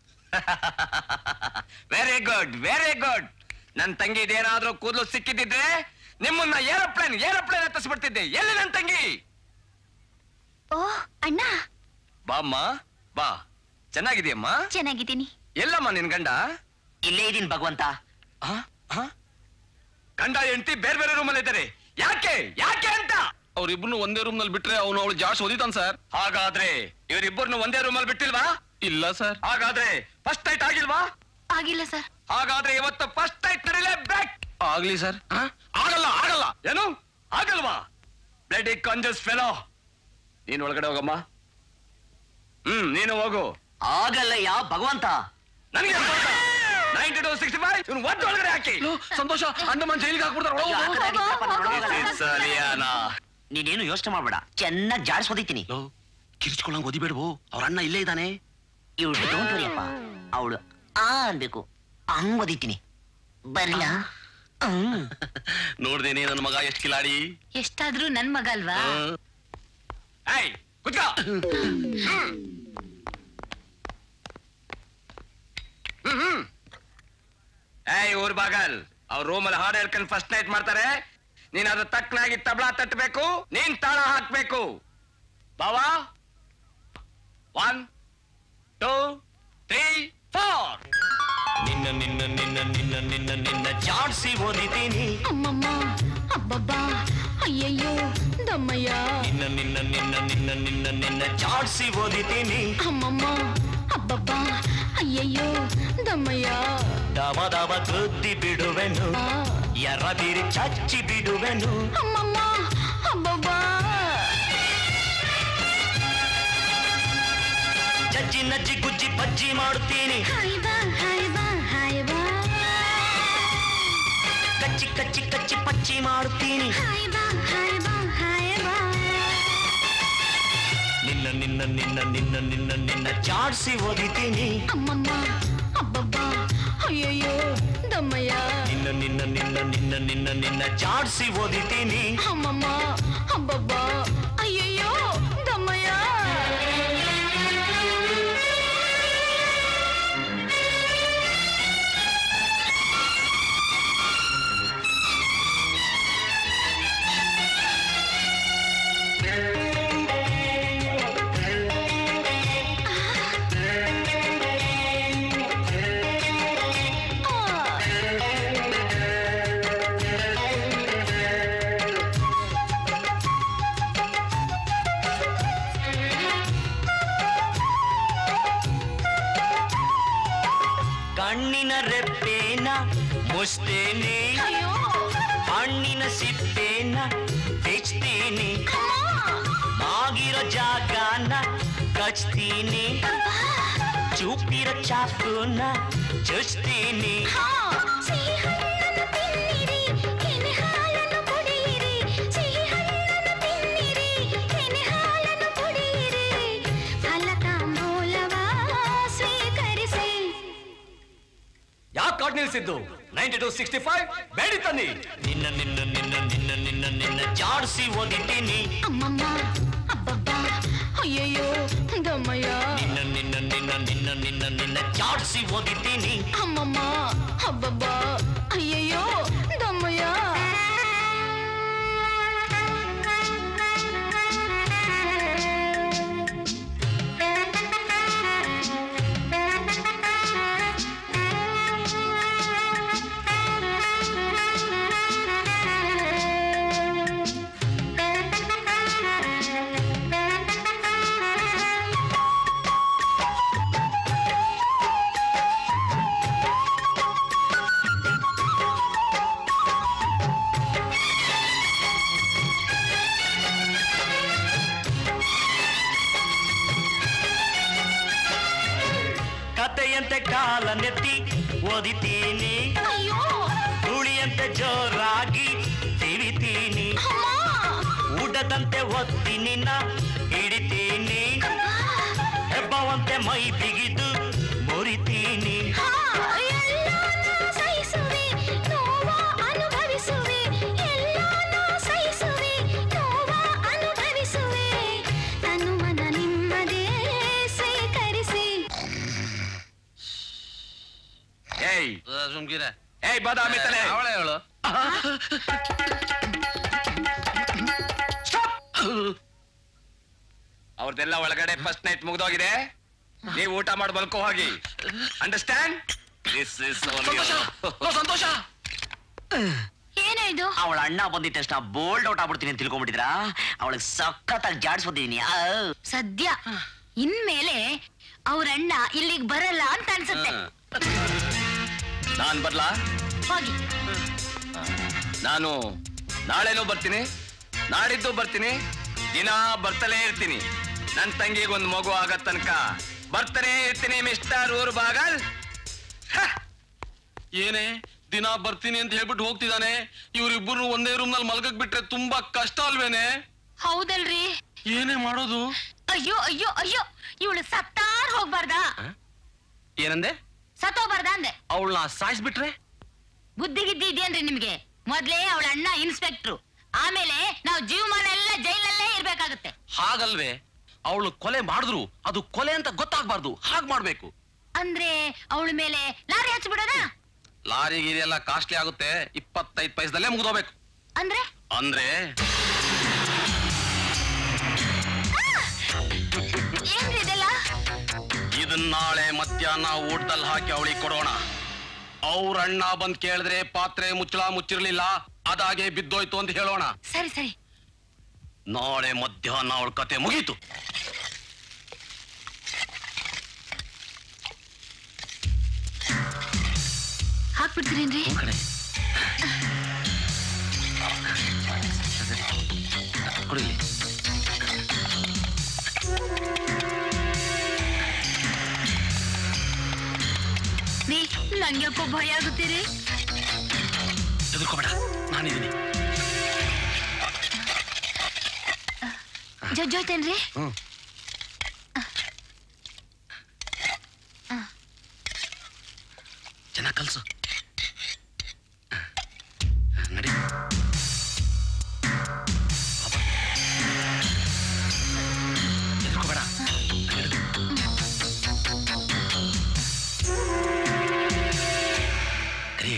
very good very good ನನ್ ತಂಗಿ ಇದೇನಾದ್ರೂ ಕೂದ್ಲು ಸಿಕ್ಕಿದ್ದಿದ್ರೆ ನಿಮ್ಮನ್ನ ಏರೋಪ್ಲೇನ್ ಏರೋಪ್ಲೇನ್ ಹತ್ತಿಸ್ಬಿಡ್ತಿದ್ದೆ ಎಲ್ಲಿ ನನ್ ತಂಗಿ ಓ ಅಣ್ಣ ಬಾಮ್ಮ ಬಾ ಚೆನ್ನಾಗಿದೆಯಮ್ಮ ಚೆನ್ನಾಗಿದ್ದೀನಿ ಎಲ್ಲಮ್ಮ ನಿನ್ ಗಂಡ ಇಲ್ಲೇ ಇದೀನಿ ಭಗವಂತ ಆ? ಆ? ಗಂಡ ಹೆಂಡತಿ ಬೇರೆ ಬೇರೆ ರೂಮಲ್ಲಿ ಇದ್ದಾರೆ ಯಾಕೆ ಯಾಕೆ ಅಂತ ಅವ್ರಿಬ್ರು ಒಂದೇ ರೂಮ್ ನಲ್ಲಿ ಬಿಟ್ರೆ ಅವನು ಅವಳು ಜಾಸ್ತಿ ಓದಿತಾನ ಸರ್ ಹಾಗಾದ್ರೆ ಇವರಿಬ್ಬರನ್ನು ಒಂದೇ ರೂಮಲ್ಲಿ ಬಿಟ್ಟಿಲ್ವಾ ಇಲ್ಲ ಸರ್ ಹಾಗಾದ್ರೆ ಫಸ್ಟ್ ನೈಟ್ ಆಗಿಲ್ವಾ ಆಗಿಲ್ಲ ಸರ್ ಹಾಗಾದ್ರೆ ಇವತ್ತು ಫಸ್ಟ್ ನೈಟ್ ನಡಿಲೇಬೇಕು ಆಗ್ಲಿ ಸರ್ ಆಗಲ್ಲ ಆಗಲ್ಲ ಏನು ಆಗಲ್ವಾ ಬ್ಲಡಿ ಕಾಂಜಸ್ ಫೆಲೋ ನೀನ್ ಒಳಗಡೆ ಹೋಗಮ್ಮ ಹ್ಮ್ ನೀನು ಹೋಗು ಆಗಲ್ಲಯ್ಯ ಭಗವಂತ ನನಗೆ ನೈಂಟಿ ಟು ಸಿಕ್ಸ್ಟಿ ಫೈವ್ ಇವ್ನು ಒಟ್ಟು ಒಳಗಡೆ ಹಾಕಿ ಸಂತೋಷ ಅಂಡಮಾನ್ ಜೈಲಿಗೆ ಹಾಕ್ಬಿಡ್ತಾರ ನೀನೇನು ಯೋಚನೆ ಮಾಡ್ಬೇಡ ಚೆನ್ನಾಗಿ ಜಾಡ್ಸ್ ಓದಿತೀನಿ ಕಿರ್ಚ್ಕೊಳಂಗ್ ಓದಿಬೇಡವು ಅವ್ರ ಅಣ್ಣ ಇಲ್ಲೇ ಇದ್ದಾನೆ ಇವಳು ಡೋಂಟ್ ವರಿ ಅಪ್ಪ ಅವಳು ಆ ಅನ್ಬೇಕು ಹಂಗ್ ಓದಿತೀನಿ ಬರ್ಲಾ ಹ್ಮ್ ನೋಡ್ದೇನೆ ನನ್ನ ಮಗ ಎಷ್ಟ್ ಕಿಲಾಡಿ ಎಷ್ಟಾದ್ರೂ ನನ್ ಮಗ ಅಲ್ವಾ ಏಯ್ ಕುತ್ಕೋ ಹ್ಮ್ ಹ್ಮ್ ಏಯ್ ಊರ್ ಬಾಗಲ್ ಅವ್ರ ರೂಮಲ್ಲಿ ಹಾಡು ಹೇಳ್ಕೊಂಡು ಫಸ್ಟ್ ನೈಟ್ ಮಾಡ್ತಾರೆ ನೀನ್ ಅದ್ರ ತಕ್ಕನಾಗಿ ತಬಲಾ ತಟ್ಟಬೇಕು ನೀನ್ ತಾಳ ಹಾಕ್ಬೇಕು ಬಾವಾ ಒನ್ ಟೂ ತ್ರೀ ಫೋರ್ ನಿನ್ನ ನಿನ್ನ ನಿನ್ನ ನಿನ್ನ ನಿನ್ನ ನಿನ್ನ ಜಾಡ್ಸಿ ಓದಿದ್ದೀನಿ ಅಮ್ಮಮ್ಮ ಅಬ್ಬಬ್ಬಾ ಅಯ್ಯಯ್ಯೋ ದಮ್ಮಯ್ಯ ನಿನ್ನ ನಿನ್ನ ನಿನ್ನ ನಿನ್ನ ನಿನ್ನ ನಿನ್ನ ಜಾಡ್ಸಿ ಓದಿದ್ದೀನಿ ಅಮ್ಮಮ್ಮ ಅಬ್ಬಬ್ಬಾ ಅಯ್ಯಯ್ಯೋ ದಮ್ಮಯ್ಯ ದವ ದವ ಕೃದ್ದಿ ಬಿಡುವೆನು ಎರ ಬೀರಿ ಚಚ್ಚಿ ಬಿಡುವೆನು ಅಮ್ಮಮ್ಮ ಅಬ್ಬಬ್ಬಾ ಜಜ್ಜಿ ನಜ್ಜಿ ಗುಜ್ಜಿ ಬಜ್ಜಿ ಮಾಡುತ್ತೀನಿ ಹಾಯ್ ಬಾ ಹಾಯ್ ಬಾ ಹಾಯ್ ಬಾ ಕಚ್ಚಿ ಕಚ್ಚಿ ಕಚ್ಚಿ ಪಚ್ಚಿ ಮಾಡುತ್ತೀನಿ ಹಾಯ್ ಬಾ ಹಾಯ್ ಬಾ ಹಾಯ್ ಬಾ ನಿನ್ನ ನಿನ್ನ ನಿನ್ನ ನಿನ್ನ ನಿನ್ನ ನಿನ್ನ ಜಾಡ್ಸಿ ಓದಿದ್ದೀನಿ ಅಮ್ಮಮ್ಮ ಅಬ್ಬಬ್ಬಾ ಅಯ್ಯಯ್ಯೋ ದಮ್ಮಯ್ಯ ನಿನ್ನ ನಿನ್ನ ನಿನ್ನ ನಿನ್ನ ನಿನ್ನ ನಿನ್ನ ಜಾಡ್ಸಿ ಓದಿದ್ದೀನಿ ಅಮ್ಮಮ್ಮ ಅಬ್ಬಬ್ಬಾ ಅಯ್ಯಯ್ಯೋ ದಮ್ಮಯ್ಯ ಕಣ್ಣಿನ ರೆಪ್ಪೇನ ಮುಸ್ತೇನೆ ಹಣ್ಣಿನ ಸಿಪ್ಪೇನ ಬಿಚ್ತೀನಿ ಮಾಗಿರೋ ಜಾಗನ ಕಚ್ತೀನಿ ಚೂಪಿರೋ ಚಾಕುನ ಚುಚ್ತೀನಿ ಸಿಹಿ ಹಣ್ಣನ್ನು ತಿನ್ನಿರಿ ಕೆನೆ ಹಾಲನ್ನು ಕುಡಿಯಿರಿ ಸಿಹಿ ಹಣ್ಣನ್ನು ತಿನ್ನಿರಿ ಕೆನೆ ಹಾಲನ್ನು ಕುಡಿಯಿರಿ ಫಲ ತಾಂಬೂಲವ ಸ್ವೀಕರಿಸಿ ಯಾಕೆ ಕಾಡ್ ನಿಲ್ಸಿದ್ದು ನೈಂಟಿ ಟು ಸಿಕ್ಸ್ಟಿ ಫೈವ್ ಬೇಡಿ ತನ್ನಿ ನಿನ್ನ ನಿನ್ನ ನಿನ್ನ ನಿನ್ನ ನಿನ್ನ ನಿನ್ನ ಜಾಡ್ಸಿ ಓದಿದ್ದೀನಿ ಅಮ್ಮಮ್ಮ ಅಬ್ಬಬ್ಬಾ ಅಯ್ಯಯ್ಯೋ ದಮ್ಮಯ್ಯ ನಿನ್ನ ನಿನ್ನ ನಿನ್ನ ನಿನ್ನ ನಿನ್ನ ನಿನ್ನ ಜಾಡ್ಸಿ ಓದಿದ್ದೀನಿ ಅಮ್ಮಮ್ಮ ಅಬ್ಬಬ್ಬಾ ಅಯ್ಯಯ್ಯೋ ದಮ್ಮಯ್ಯ ಕಥೆಯಂತೆ ಕಾಲ ನೆತ್ತಿ ಓದಿತೀನಿ ಧೂಳಿಯಂತೆ ಜೋರಾಗಿ ತಿವಿತೀನಿ ಊಟದಂತೆ ಒತ್ತಿ ನಿನ್ನ ಹಿಡಿತೀನಿ ಮೈ ಬಿಗಿದು ಮುರಿತೀನಿ ಸಹಿಸುವೆ ನೋವ ಅನುಭವಿಸುವೆ ಎಲ್ಲಾನು ಸಹಿಸುವೆ ನೋವ ಅನುಭವಿಸುವೆ ತನು ಮನ ನಿಮ್ಮದೇ ಸ್ವೀಕರಿಸಿ ಏಯ್ ಸುಮ್ಕಿರ ಏಯ್ ಬಾದಾಮಿ ತಲೆ ಅವಳೇ ಹೇಳು ಅವ್ರದ್ದೆಲ್ಲ ಒಳಗಡೆ ಫಸ್ಟ್ ನೈಟ್ ಮುಗ್ದೋಗಿದೆ ನೀವು ಊಟ ಮಾಡಿ ಬಲ್ಕೋ ಹೋಗಿ ಅಂಡರ್ಸ್ಟ್ಯಾಂಡ್ ದಿಸ್ ಇಸ್ ಸಂತೋಷ ಏನೋ ಇದು ಅವಳ ಅಣ್ಣ ಬಂದಿದ ತಕ್ಷಣ ಬೋಲ್ಡ್ ಔಟ್ ಆಗ್ಬಿಡ್ತೀನಿ ಅಂತ ತಿಳ್ಕೊಂಡ್ಬಿಟ್ಟಿದ್ರಾ ಅವಳಿಗೆ ಸಖತ್ತಾಗಿ ಜಾಡ್ಸ್ಬಿಟ್ಟಿದೀನಿ ಸದ್ಯ ಇನ್ಮೇಲೆ ಅವ್ರಣ್ಣ ಇಲ್ಲಿಗೆ ಬರಲ್ಲ ಅಂತ ಅನ್ಸುತ್ತೆ ನಾನ್ ಬರ್ಲಾ ಹೋಗಿ ನಾನು ನಾಳೆನೂ ಬರ್ತೀನಿ ನಾಡಿದ್ದು ಬರ್ತೀನಿ ದಿನ ಬರ್ತಲೇ ಇರ್ತೀನಿ ನನ್ ತಂಗಿಗೊಂದು ಮಗು ಆಗೋ ತನಕ ಬರ್ತಾನೆ ಇರ್ತೀನಿ ಮಿಸ್ಟರ್ ಊರ್ ಬಾಗಲ್ ಏನೇ ದಿನ ಬರ್ತೀನಿ ಅಂತ ಹೇಳ್ಬಿಟ್ಟು ಹೋಗ್ತಿದ್ದಾನೆ ಇವ್ರಿಬ್ಬರು ಒಂದೇ ರೂಮ್ ನಲ್ಲಿ ಮಲ್ಗಕ್ ಬಿಟ್ರೆ ತುಂಬಾ ಕಷ್ಟ ಅಲ್ವೇನೆ ಹೌದಲ್ರಿ ಏನೇ ಮಾಡೋದು ಅಯ್ಯೋ ಅಯ್ಯೋ ಅಯ್ಯೋ ಇವಳು ಸತ್ತಾರ್ ಹೋಗ್ಬಾರ್ದಾ ಏನಂದೆ ಸತ್ತೋಗ್ಬಾರ್ದಾ ಅಂದೆ ಅವಳನ್ನ ಸಾಯಿಸ್ಬಿಟ್ರೆ ಬುದ್ಧಿ ಗಿದ್ದಿ ಇದೆಯೇನ್ರಿ ನಿಮ್ಗೆ ಮೊದ್ಲೇ ಅವಳ ಅಣ್ಣ ಇನ್ಸ್ಪೆಕ್ಟ್ರು ಆಮೇಲೆ ನಾವು ಜೀವಮಾನ ಎಲ್ಲ ಜೈಲಲ್ಲೇ ಇರ್ಬೇಕಾಗುತ್ತೆ ಹಾಗಲ್ವೇ ಅವಳು ಕೊಲೆ ಮಾಡಿದ್ರು ಅದು ಕೊಲೆ ಅಂತ ಗೊತ್ತಾಗ್ಬಾರ್ದು ಹಾಗ್ ಮಾಡ್ಬೇಕು ಅಂದ್ರೆ ಅವಳ ಮೇಲೆ ಲಾರಿ ಹಚ್ಬಿಡೋಣ ಲಾರಿ ಗೀರಿ ಎಲ್ಲ ಕಾಸ್ಟ್ಲಿ ಆಗುತ್ತೆ ಇಪ್ಪತ್ತೈದು ಪೈಸದಲ್ಲೇ ಮುಗ್ದೋಗ್ಬೇಕು ಅಂದ್ರೆ ಅಂದ್ರೆ ಏನ್ರಿ ಇದೆಲ್ಲ ಇದನ್ನ ನಾಳೆ ಮಧ್ಯಾಹ್ನ ಊಟದಲ್ಲಿ ಹಾಕಿ ಅವಳಿಗೆ ಕೊಡೋಣ ಅವ್ರ ಅಣ್ಣ ಬಂದ್ ಕೇಳಿದ್ರೆ ಪಾತ್ರೆ ಮುಚ್ಚಳ ಮುಚ್ಚಿರ್ಲಿಲ್ಲ ಅದಾಗೆ ಬಿದ್ದೋಯ್ತು ಅಂತ ಹೇಳೋಣ ಸರಿ ಸರಿ ನಾಳೆ ಮಧ್ಯಾಹ್ನ ಅವಳ ಕತೆ ಮುಗೀತು ಹಾಕ್ಬಿಡ್ತೀರೇನ್ರಿ ಕುಡಿಲಿ ರೀ ನಂಗ್ಯಾಕೋ ಭಯ ಆಗುತ್ತೀರಿ ಹೆದರ್ಕೋಬೇಡ ನಾನಿದ್ದೀನಿ ಜಜ್ಜೋಯ್ತೇನ್ರಿ ಹ್ಮ್ ಚೆನ್ನಾಗಿ ಕಲ್ಸು ನಡಿ ಹೆದರ್ಕೋಬೇಡ ಕರಿ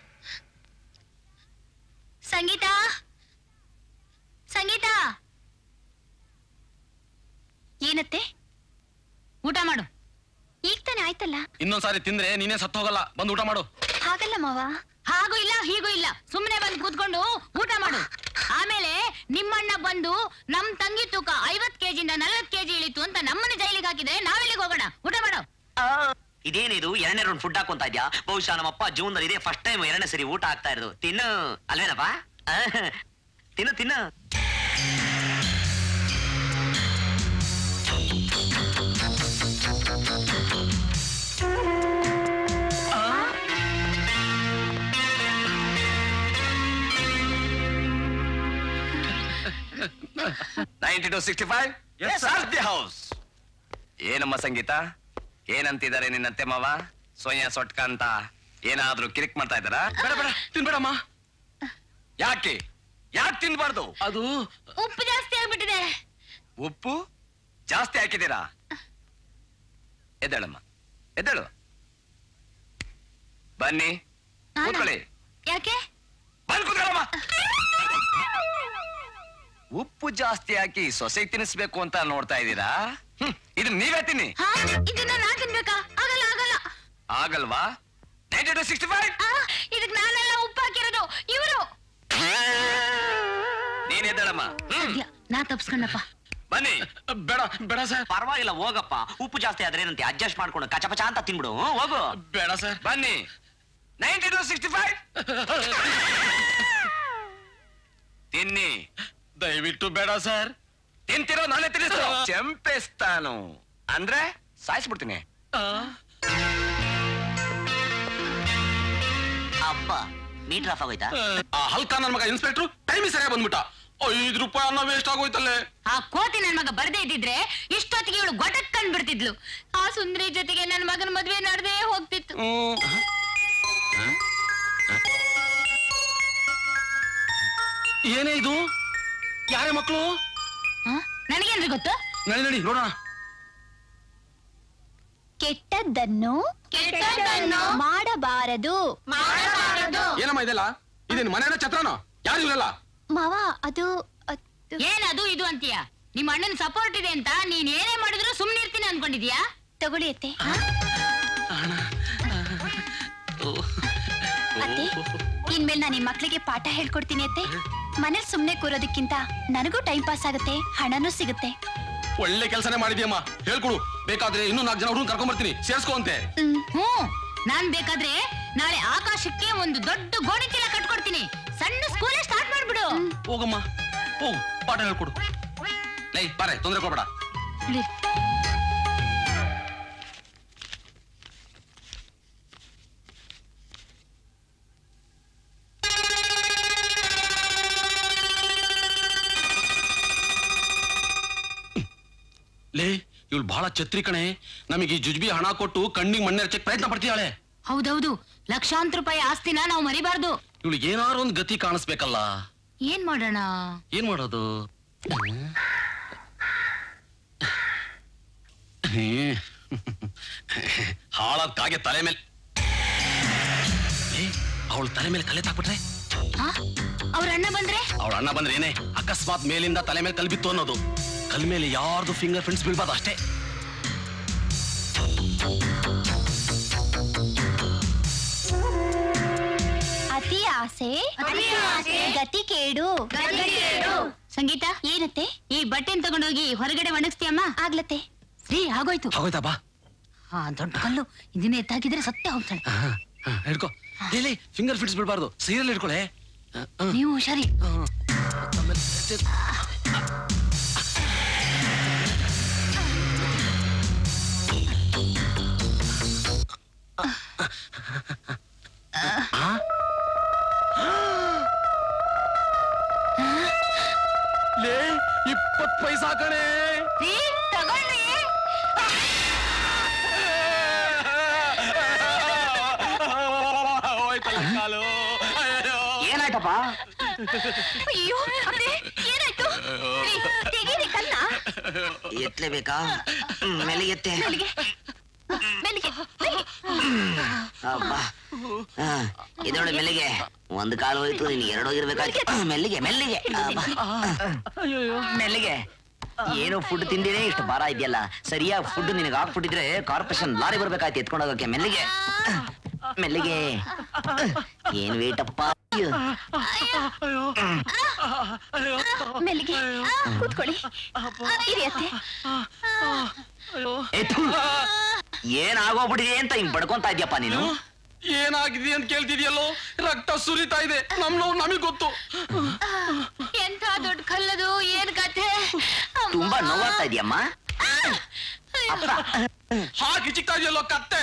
ಸಂಗೀತ ಸಂಗೀತ ಏನತ್ತೆ ಊಟ ಮಾಡು ಈಗ ತಾನೆ ಆಯ್ತಲ್ಲ ಇನ್ನೊಂದ್ಸಾರಿ ತಿಂದ್ರೆ ನೀನೇ ಸತ್ತು ಹೋಗಲ್ಲ ಬಂದು ಊಟ ಮಾಡು ಹಾಗಲ್ಲ ಮಾವ ಹಾಗೂ ಇಲ್ಲ ಹೀಗೂ ಇಲ್ಲ ಸುಮ್ಮನೆ ಬಂದು ಕೂತ್ಕೊಂಡು ಊಟ ಮಾಡು ಆಮೇಲೆ ನಿಮ್ಮಣ್ಣ ಬಂದು ನಮ್ ತಂಗಿ ತೂಕ ಐವತ್ ಕೆಜಿಯಿಂದ ನಲ್ವತ್ ಕೆಜಿ ಇಳಿತು ಅಂತ ನಮ್ಮನ್ನ ಜೈಲಿಗೆ ಹಾಕಿದ್ರೆ ನಾವೆಲ್ಲಿಗೆ ಹೋಗೋಣ ಊಟ ಮಾಡು ಇದೇನಿದು ಎರಡನೇ ರೌಂಡ್ ಫುಡ್ ಹಾಕೊಂತ ಇದ್ಯಾ ಬಹುಶಃ ನಮ್ಮಪ್ಪ ಜೀವನದಲ್ಲಿ ಇದೇ ಫಸ್ಟ್ ಟೈಮ್ ಎರಡನೇ ಸರಿ ಊಟ ಆಗ್ತಾ ಇರೋದು ತಿನ್ನು ಅಲ್ವೇನಪ್ಪ ಆ, ತಿನ್ನು ತಿನ್ನು ninety two sixty five the house ಏನಮ್ಮ ಸಂಗೀತ ಏನಂತಿದ್ದಾರೆ ನಿನ್ನತ್ತೆ ಮಾವ ಸೋನಿಯಾ ಸೊಟ್ಕ ಅಂತ ಏನಾದ್ರೂ ಕಿರಿಕ್ ಮಾಡ್ತಾ ಇದ್ದಾರಾ ಬೇಡ ಬೇಡ ತಿನ್ಬೇಡಮ್ಮ ಯಾಕೆ ಯಾಕೆ ತಿನ್ಬಾರ್ದು ಅದು ಉಪ್ಪು ಜಾಸ್ತಿ ಆಗ್ಬಿಟ್ಟಿದೆ ಉಪ್ಪು ಜಾಸ್ತಿ ಹಾಕಿದ್ದೀರಾ ಎದ್ದೇಳಮ್ಮ ಎದ್ದೇಳು ಬನ್ನಿ ನಾನಾ? ಕೂತ್ಕೊಳ್ಳಿ ಯಾಕೆ ಬಂದ್ ಕೂತ್ಕೊಳ್ಳಮ್ಮ ಉಪ್ಪು ಜಾಸ್ತಿ ಹಾಕಿ ಸೊಸೆಗೆ ತಿನ್ನಿಸ್ಬೇಕು ಅಂತ ನೋಡ್ತಾ ಇದ್ದೀರಾ ಹ್ಮ್, ಇದನ್ನ ನೀವೇ ತಿನ್ನಿ ಹಾ ಇದನ್ನ ನಾ ತಿನ್ಬೇಕಾ ಆಗಲ್ಲ ಆಗಲ್ಲ ಆಗಲ್ವಾ ನೈಂಟಿ ಟು ಸಿಕ್ಸ್ಟಿ ಫೈವ್ ಆ, ಇದಕ್ ನಾನೆಲ್ಲ ಉಪ್ಪು ಹಾಕಿರೋದು ಇವರು ನೀನ್ ಎದ್ದೇಳಮ್ಮ ಹ್ಮ್ ನಾ ತಪ್ಸ್ಕೊಂಡಪ್ಪ ಬನ್ನಿ ಬೇಡ ಬೇಡ ಸರ್ ಪರವಾಗಿಲ್ಲ ಹೋಗಪ್ಪ ಉಪ್ಪು ಜಾಸ್ತಿ ಆದ್ರೆ ಏನಂತೆ ಅಡ್ಜಸ್ಟ್ ಮಾಡ್ಕೊಂಡು ಕಚಪಚ ಅಂತ ತಿನ್ಬಿಡು ಹ್ಮ್, ಹೋಗು ಬೇಡ ಸರ್ ಬನ್ನಿ ನೈಂಟಿ ಟು ಸಿಕ್ಸ್ಟಿ ಫೈವ್ ತಿನ್ನಿ ದಯವಿಟ್ಟು ಬೇಡ ಸರ್ ತಿಂತಿರೋ ನಾನೇ ತಿಳಿಸು ಚೆಂಪೆಸ್ತಾನು ಅಂದ್ರೆ ಸಾಯಿಸ್ಬಿಡ್ತೀನಿ ಅಪ್ಪ ಮೀಟರ್ ಆಫ್ ಆಗೋಯ್ತಾ ಆ ಹಲ್ಕ ನನ್ ಮಗ ಇನ್ಸ್ಪೆಕ್ಟ್ರು ಟೈಮಿಗೆ ಸರಿಯಾಗಿ ಬಂದ್ಬಿಟ್ಟ ಐದು ರೂಪಾಯಿ ಅನ್ನ ವೇಸ್ಟ್ ಆಗೋಯ್ತಲ್ಲೇ ಆ ಕೋತಿ ನನ್ ಮಗ ಬರ್ದೇ ಇದ್ದಿದ್ರೆ ಇಷ್ಟೊತ್ತಿಗೆ ಇವಳು ಗೊಟಕ್ ಕಂಡ್ಬಿಡ್ತಿದ್ಲು ಆ ಸುಂದರಿ ಜೊತೆಗೆ ನನ್ನ ಮಗನ ಮದ್ವೆ ನಡೆದೇ ಹೋಗ್ತಿತ್ತು ಏನೇ ಇದು ಯಾರೇ ಮಕ್ಕಳು ನನಗೇನ್ರಿ ಗೊತ್ತು ನಡಿ ನಡಿ ನೋಡೋಣ ಕೆಟ್ಟದ್ದನ್ನು ಕೆಟ್ಟದ್ದನ್ನು ಮಾಡಬಾರದು ಏನಮ್ಮ ಇದೆಲ್ಲ ಇದೇನು ಮನೆಯ ಛತ್ರನೋ ಯಾರು ಇವರೆಲ್ಲ ಮಾವ ಅದು ಏನ್ ಅದು ಇದು ಅಂತೀಯ ನಿಮ್ಮ ಅಣ್ಣನ ಸಪೋರ್ಟ್ ಇದೆ ಅಂತ ನೀನ್ ಏನೇ ಮಾಡಿದ್ರು ಸುಮ್ನೆ ಇರ್ತೀನಿ ಅನ್ಕೊಂಡಿದ್ಯಾ ತಗೊಳ್ಳಿ ಅತ್ತೆ ಅತ್ತೆ ಇನ್ಮೇಲೆ ನಾನು ನಿಮ್ಮ ಮಕ್ಳಿಗೆ ಪಾಠ ಹೇಳ್ಕೊಡ್ತೀನಿ ಅತ್ತೆ ಮನೇಲಿ ಸುಮ್ನೆ ಕೂರೋದಕ್ಕಿಂತ ನನಗೂ ಟೈಮ್ ಪಾಸ್ ಆಗುತ್ತೆ ಹಣನೂ ಸಿಗುತ್ತೆ ಒಳ್ಳೆ ಕೆಲಸನೇ ಮಾಡಿದ್ಯಮ್ಮ ಹೇಳ್ಕೊಡು ಬೇಕಾದ್ರೆ ಇನ್ನೂ ನಾಲ್ಕು ಜನ ಹುಡುಗನ್ ಕರ್ಕೊಂಡ್ ಬರ್ತೀನಿ ಸೇರ್ಸ್ಕೊ ಅಂತೆ ಹ್ಮ್ ನಾನ್ ಬೇಕಾದ್ರೆ ನಾಳೆ ಆಕಾಶಕ್ಕೆ ಒಂದು ದೊಡ್ಡ ಗೋಣಿ ಚೀಲ ಕಟ್ಕೊಡ್ತೀನಿ ಸಣ್ಣ ಸ್ಕೂಲೇ ಸ್ಟಾರ್ಟ್ ಮಾಡ್ಬಿಡು ಹೋಗಮ್ಮ ಹೋಗು ಪಾಠ ಹೇಳ್ಕೊಡು ಲೈ ಬಾರೆ ತೊಂದ್ರೆ ಕೊಡ್ಬೇಡ ಲೇ ಇವಳು ಬಹಳ ಛತ್ರಿ ಕಣೆ ನಮಗೆ ಈ ಜುಜ್ಬಿ ಹಣ ಕೊಟ್ಟು ಕಣ್ಣಿಗೆ ಮಣ್ಣೆ ಹಚ್ಚಕ್ ಪ್ರಯತ್ನ ಪಡ್ತೀಯಾಳೆ ಹೌದೌದು ಲಕ್ಷಾಂತರ ರೂಪಾಯಿ ಆಸ್ತಿನ ನಾವು ಮರಿಬಾರ್ದು ಇವಳಿಗೆ ಏನಾರು ಒಂದು ಗತಿ ಕಾಣಿಸ್ಬೇಕಲ್ಲ ಏನ್ ಮಾಡೋಣ ಏನ್ ಮಾಡೋದು ಹಾಳಾದ ಕಾಗೆ ತಲೆ ಮೇಲೆ ಅವಳ ತಲೆ ಮೇಲೆ ಕಲೆ ತಾಕ್ಬಿಟ್ರೆ ಅವ್ರ ಅಣ್ಣ ಬಂದ್ರೆ ಅವಳ ಅಣ್ಣ ಬಂದ್ರೆ ಏನೇ ಅಕಸ್ಮಾತ್ ಮೇಲಿಂದ ತಲೆ ಮೇಲೆ ಕಲ್ ಬಿತ್ತು ಅನ್ನೋದು ಕಲ್ ಮೇಲೆ ಯಾರ್ದು ಫಿಂಗರ್ ಪ್ರಿಂಟ್ಸ್ ಬೀಳ್ಬಾರ್ದು ಅಷ್ಟೇ ಅತಿ ಆಸೆ ಅತಿ ಆಸೆ, ಗತಿ ಕೇಡು ಗತಿ ಕೇಡು. ಸಂಗೀತ ಏನತ್ತೆ ಈ ಬಟ್ಟೆನ್ ತಗೊಂಡೋಗಿ ಹೊರಗಡೆ ಒಣಗಿಸ್ತೀಯಮ್ಮ ಆಗ್ಲತ್ತೆ ಸರಿ ಆಗೋಯ್ತು ಆಗೋಯ್ತಾ ಬಾ ಹಾ ದೊಡ್ಡ ಕಲ್ಲು ಇದನ್ನ ಎತ್ತಾಕಿದ್ರೆ ಸತ್ಯ ಹೋಗ್ತಾಳೆ ಹ, ಹಿಡ್ಕೊ ಲೇ ಫಿಂಗರ್ ಪ್ರಿಂಟ್ಸ್ ಬೀಳ್ಬಾರ್ದು ಸೀರಿಯಲ್ ಹಿಡ್ಕೊಳೆ ನೀವು ಹುಷಾರಿ ಲೇ ಇಪ್ಪತ್ ಪೈಸಾ ಕಣೆ ತಗೊಳ್ರಿ ಹೋಯ್ತಲ್ಲ ಕಾಲು ಏನಾಯ್ತಪ್ಪ ಅಯ್ಯೋ ಅತ್ತೆ ಏನಾಯ್ತು ರೀ, ತೆಗೀರಿ ಕನ್ನ ಎತ್ತಲೇಬೇಕಾ ಮೇಲೆ ಎತ್ತೆ ಮೆಲ್ಲಿಗೆ ಮೆಲ್ಲಿಗೆ ಅಬ್ಬಾ ಹಾ, ಇದೊಳ್ಳೆ ಮೆಲ್ಲಿಗೆ ಒಂದು ಕಾಲು ಹೋಯ್ತು ನೀನ್ ಎರಡು ಹೋಗಿರ್ಬೇಕಾಯ್ತು ಮೆಲ್ಲಿಗೆ ಮೆಲ್ಲಿಗೆ ಅಬ್ಬಾ. ಮೆಲ್ಲಿಗೆ ಏನೋ ಫುಡ್ ತಿಂದಿನೇ ಇಷ್ಟು ಭಾರ ಇದೆಯಲ್ಲ ಸರಿಯಾಗಿ ಫುಡ್ ನಿನಗೆ ಹಾಕ್ಬಿಟ್ಟಿದ್ರೆ ಕಾರ್ಪೊರೇಷನ್ ಲಾರಿ ಬರ್ಬೇಕಾಯ್ತು ಎತ್ಕೊಂಡು ಹೋಗಕ್ಕೆ ಮೆಲ್ಲಿಗೆ ಮೆಲ್ಲಿಗೆ ಏನ್ ವೇಟಪ್ಪ ಮೆಲ್ಲಿಗೆ ಕೂತ್ಕೊಳ್ಳಿ ಇರಿ ಅತ್ತೆ ಏನಾಗೋಗ್ಬಿಟ್ಟಿದೆ ಅಂತ ಹಿಂಗ್ ಬಡ್ಕೊಂತ ಇದ್ಯಪ್ಪ ನೀನು ಏನಾಗಿದೆ ಅಂತ ಕೇಳ್ತಿದ್ಯಲ್ಲೋ ರಕ್ತ ಸುರಿತಾ ಇದೆ ನಮ್ನವ್ ನಮಗ್ ಗೊತ್ತು ಎಂಥ ದೊಡ್ಡ ಕಲ್ಲದು ಏನ್ ಕಥೆ ತುಂಬಾ ನೋವಾಗ್ತಾ ಇದೆಯಮ್ಮ ಹಾಕಿ ಚಿಕ್ತಾ ಇದೆಯಲ್ಲೋ ಕತ್ತೆ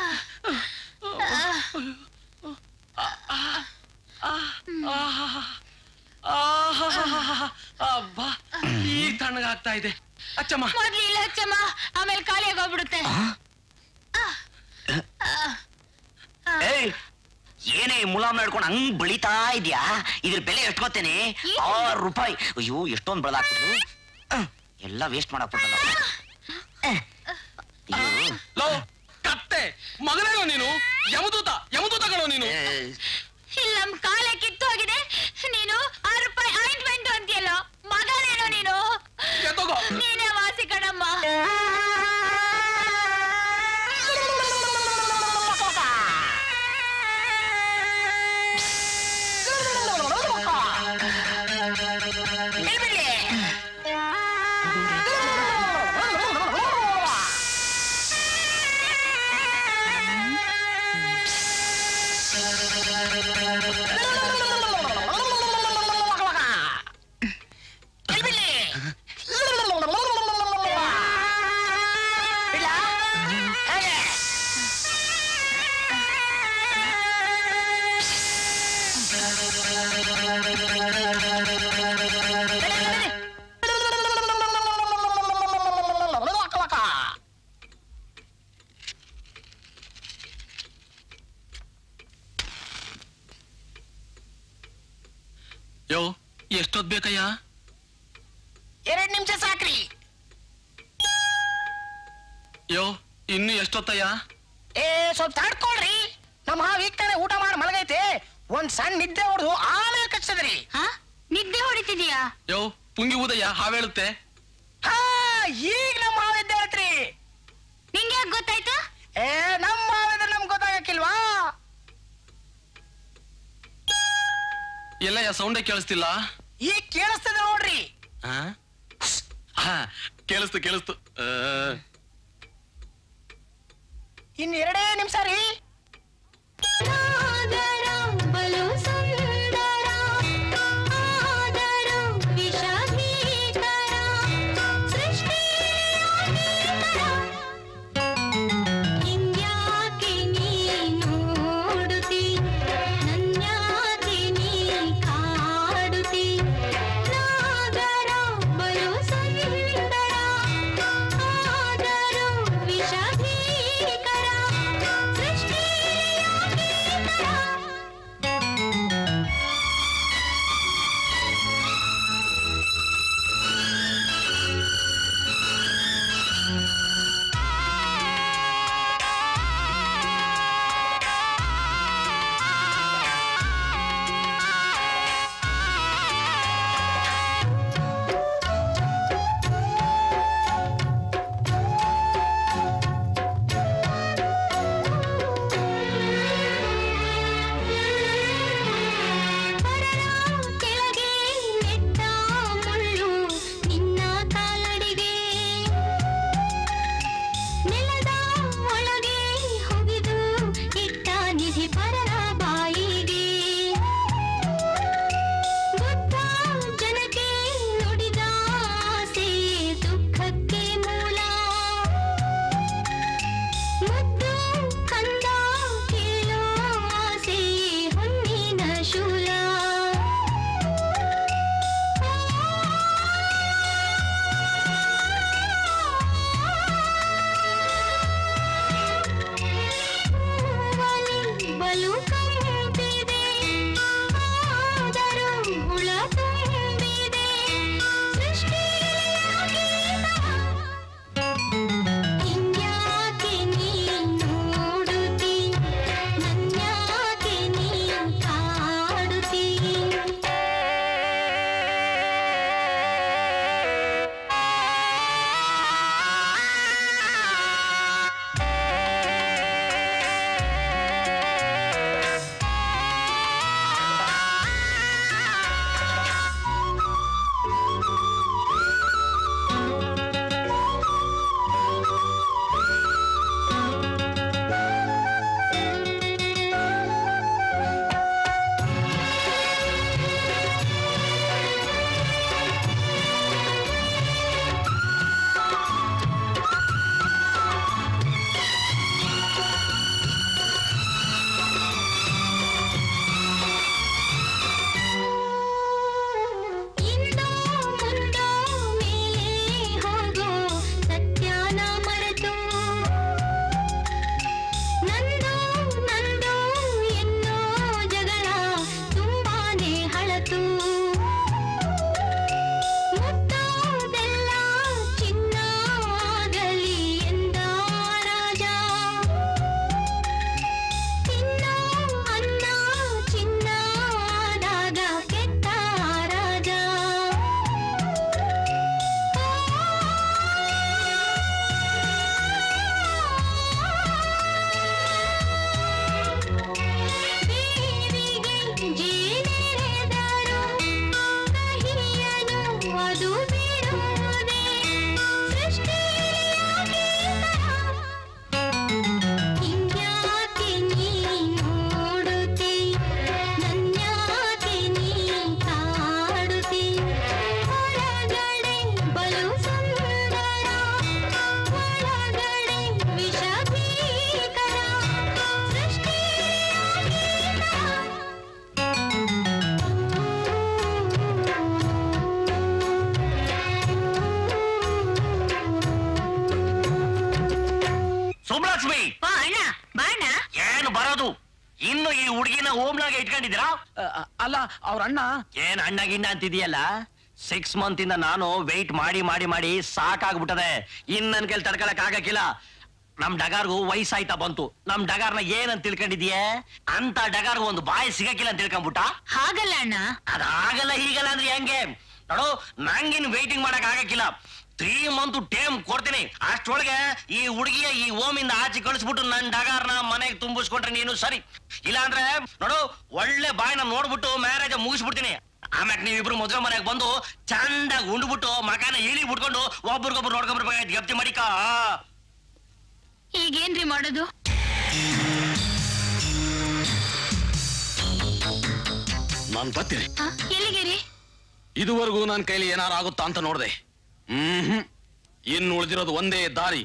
ಅಬ್ಬಾ ಈಗ ತಣ್ಣಗಾಗ್ತಾ ಇದೆ ಅಚ್ಚಮ್ಮ ಮೊದ್ಲು ಇಲ್ಲ ಹಚ್ಚಮ್ಮ ಆಮೇಲೆ ಖಾಲಿ ಆಗೋಗ್ಬಿಡುತ್ತೆ ಏಯ್ ಏನೇ ಮುಲಾಮ್ ನಡ್ಕೊಂಡು ಹಂಗ್ ಬೆಳಿತಾ ಇದ್ಯಾ ಇದ್ರ ಬೆಲೆ ಎಷ್ಟು ಗೊತ್ತೇನೆ ಆರು ರೂಪಾಯಿ ಅಯ್ಯೋ ಎಷ್ಟೊಂದು ಬೆಳೆದಾಕ್ಬಿಟ್ರು ಎಲ್ಲ ವೇಸ್ಟ್ ಮಾಡಾಕ್ಬಿಟ್ಟಲ್ಲ ಅಯ್ಯೋ ಲೋ ಕತ್ತೆ ಮಗನೇನೋ ನೀನು ಯಮದೂತ ಯಮದೂತ ಕಣೋ ನೀನು ಇಲ್ಲಿ ನಮ್ ಕಾಲೇ ಕಿತ್ತು ಹೋಗಿದೆ ನೀನು ಆರು ರೂಪಾಯಿ ಆಯಿಂಟ್ಮೆಂಟ್ ಅಂತೀಯಲ್ಲ ಮಗನೇನೋ ನೀನು ನೀನೇ ವಾಸಿ ಕಣಮ್ಮ Thank you. ಯೋ ಎಷ್ಟೊತ್ ಬೇಕಯ್ಯ ಎರಡ್ ನಿಮಿಷ ಸಾಕ್ರಿ ಯೋ ಇನ್ನು ಎಷ್ಟೊತ್ತಯ್ಯ ಏ ಸ್ವಲ್ಪ ತಡ್ಕೊಳ್ರಿ ನಮ್ಮ ಹಾವ್ ಈಗ ತಾನೇ ಊಟ ಮಾಡಿ ಮಲಗೈತೆ ಒಂದ್ ಸಣ್ಣ ನಿದ್ದೆ ಹೊಡೆದು ಆಮೇಲೆ ಕಚ್ಚದ್ರಿ ನಿದ್ದೆ ಹೊಡಿತಿದ್ಯಾ ಯೋ ಪುಂಗಿ ಊದಯ್ಯ ಹಾವೇಳುತ್ತೆ ಹಾ ಈಗ ನಮ್ಮ ಹಾವ್ ಎದ್ದೆ ಹೇಳ್ತ್ರಿ ನಿಂಗೆ ಯಾಕೆ ಗೊತ್ತಾಯ್ತು ಏ ನಮ್ಮ ಹಾವ್ ಇದ್ರೆ ನಮ್ಗೆ ಗೊತ್ತಾಗಕ್ಕಿಲ್ವಾ ಎಲ್ಲಯ್ಯ ಸೌಂಡೇ ಕೇಳಿಸ್ತಿಲ್ಲ ಈಗ ಕೇಳಿಸ್ತದೆ ನೋಡ್ರಿ ಆ? ಹಾ ಕೇಳಿಸ್ತು ಕೇಳಿಸ್ತು ಆ, ಇನ್ ಎರಡೇ ನಿಮಿಷ ರೀ ಬಲು ಸುಂದರ ಆದರೂ ವಿಷ ಭೀಕರ ಹಿಂಗ್ಯಾಕೆ ನೀ ನೋಡುತ್ತಿ ನನ್ಯಾಕೆ ನೀ ಕಾಡುತ್ತಿ ನಾಗರ ಬಲು ಸುಂದರ ಆದರೂ ವಿಷ ಭೀಕರ ಕೆಳಗೆ ನೆಟ್ಟ ಮುಳ್ಳು ನಿನ್ನ ಕಾಲಡಿಗೆ ನೆಲದ ಒಳಗೆ ಹೊಗಿದು ಇಟ್ಟ ನಿಧಿ ಪರರ ಬಾಯಿಗೆ ಬುದ್ಧ ಜನಕ್ಕೆ ನುಡಿದ ಆಸೆ ದುಃಖಕ್ಕೆ ಮೂಲ ಮುದ್ದು ಕಂದ ಕೇಳೋ ಆಸೆ ಹೊನ್ನಿನ ಶೂಲ ಬಲು ಕಂಬಿದೆ ಆದರೂ ಹುಳ ತುಂಬಿದೆ ಹಿಂಗ್ಯಾಕೆ ನೀ ನೋಡುತ್ತಿ ನನ್ಯಾಕೆ ನೀ ಕಾಡುತ್ತಿ ಇಂದೋ ಮುಂದೋ ಮೇಲೆ ಹೋಗೋ ಸತ್ಯಾನ ಮರೆತು ನಂದು ನಂದು ಎನ್ನೋ ಜಗಳ ತುಂಬಾನೇ ಹಳತು ಮುತ್ತೋದೆಲ್ಲ ಚಿನ್ನ ಆಗಲಿ ಎಂದ ರಾಜ ತಿನ್ನೋ ಅನ್ನ ಚಿನ್ನ ಆದಾಗ ಕೆಟ್ಟ ರಾಜ ದೇವಿಗೆ ಜೀನೆರೆದರು ಕಹಿಯನು ಅದು ಬಿಡುವುದೇ ಹಿಂಗ್ಯಾಕೆ ನೀ ನೋಡುತ್ತಿ ನನ್ಯಾಕೆ ನೀ ಕಾಡುತ್ತಿ ಒಳಗಡೆ ಬಲು ಸುಂದರ ಒಳಗಡೆ ವಿಷ ಭೀಕರ ಸುಬ್ಲಕ್ಷ್ಮಿ ಓ ಅಣ್ಣ ಬಾಣ ಏನು ಬರೋದು ಇನ್ನು ನೀನು ಈ ಹುಡುಗಿನ ಓಮ್ಲಾಗ ಇಟ್ಕೊಂಡಿದ್ದೀರಾ ಅಲ್ಲ ಅವ್ರ ಅಣ್ಣ ಏನ್ ಅಣ್ಣ ಗಿಣ್ಣ ಅಂತಿದೀಯಲ್ಲ ಸಿಕ್ಸ್ ಮಂತ್ ಇಂದ ನಾನು ವೆಯ್ಟ್ ಮಾಡಿ ಮಾಡಿ ಮಾಡಿ ಸಾಕಾಗ್ಬಿಟ್ಟದೆ ಇನ್ ನನ್ ಕೈಲಿ ತಡ್ಕೊಳಕ್ ಆಗಕ್ಕಿಲ್ಲ ನಮ್ ಡಗಾರ್ಗು ವಯಸ್ಸಾಯ್ತಾ ಬಂತು ನಮ್ ಡಗಾರ್ನ ಏನಂತ ತಿಳ್ಕೊಂಡಿದ್ಯೆ ಅಂತ ಡಗಾರ್ಗು ಒಂದು ಬಾಯಿ ಸಿಗಕ್ಕಿಲ್ಲ ಅಂತ ತಿಳ್ಕೊಂಬಿಟ್ಟ ಹಾಗಲ್ಲ ಅಣ್ಣ ಅದಾಗಲ್ಲ ಹೀಗಲ್ಲ ಅಂದ್ರೆ ಹೆಂಗೆ ನೋಡು ನಂಗಿನ್ ವೇಟಿಂಗ್ ಮಾಡಕ್ ಆಗಕ್ಕಿಲ್ಲ ತ್ರೀ ಮಂತ್ ಟೇಮ್ ಕೊಡ್ತೀನಿ ಅಷ್ಟೊಳಗೆ ಈ ಹುಡುಗಿಯ ಈ ಓಮಿಂದ ಆಚೆ ಕಳಿಸ್ಬಿಟ್ಟು ನನ್ ಡಗಾರ್ನ ಮನೆಗೆ ತುಂಬಿಸ್ಕೊಂಡ್ರೆ ನೀನು ಸರಿ ಇಲ್ಲಾಂದ್ರೆ ನೋಡು ಒಳ್ಳೆ ಬಾಯಿನ ನೋಡ್ಬಿಟ್ಟು ಮ್ಯಾರೇಜ್ ಮುಗಿಸ್ಬಿಡ್ತೀನಿ ಆಮ್ಯಾಗ ನೀವಿಬ್ರು ಮದುವೆ ಮನೆಗೆ ಬಂದು ಚಂದಾಗಿ ಉಂಡ್ಬಿಟ್ಟು ಮಕಾನ ಇಳಿ ಬಿಟ್ಕೊಂಡು ಒಬ್ರಿಗೊಬ್ರು ನೋಡ್ಕೊಂಡ್ಬರ್ಬೇಕಾಯ್ತು ಗಪ್ತಿ ಮಾಡಿಕ ಈಗೇನ್ರಿ ಮಾಡೋದು ನಾನ್ ಬರ್ತೀನಿ ಆ, ಎಲ್ಲಿಗೆ ಇದುವರೆಗೂ ನನ್ನ ಕೈಲಿ ಏನಾರು ಆಗುತ್ತಾ ಅಂತ ನೋಡ್ದೆ ಹ್ಮ್ ಇನ್ನು ಉಳಿದಿರೋದು ಒಂದೇ ದಾರಿ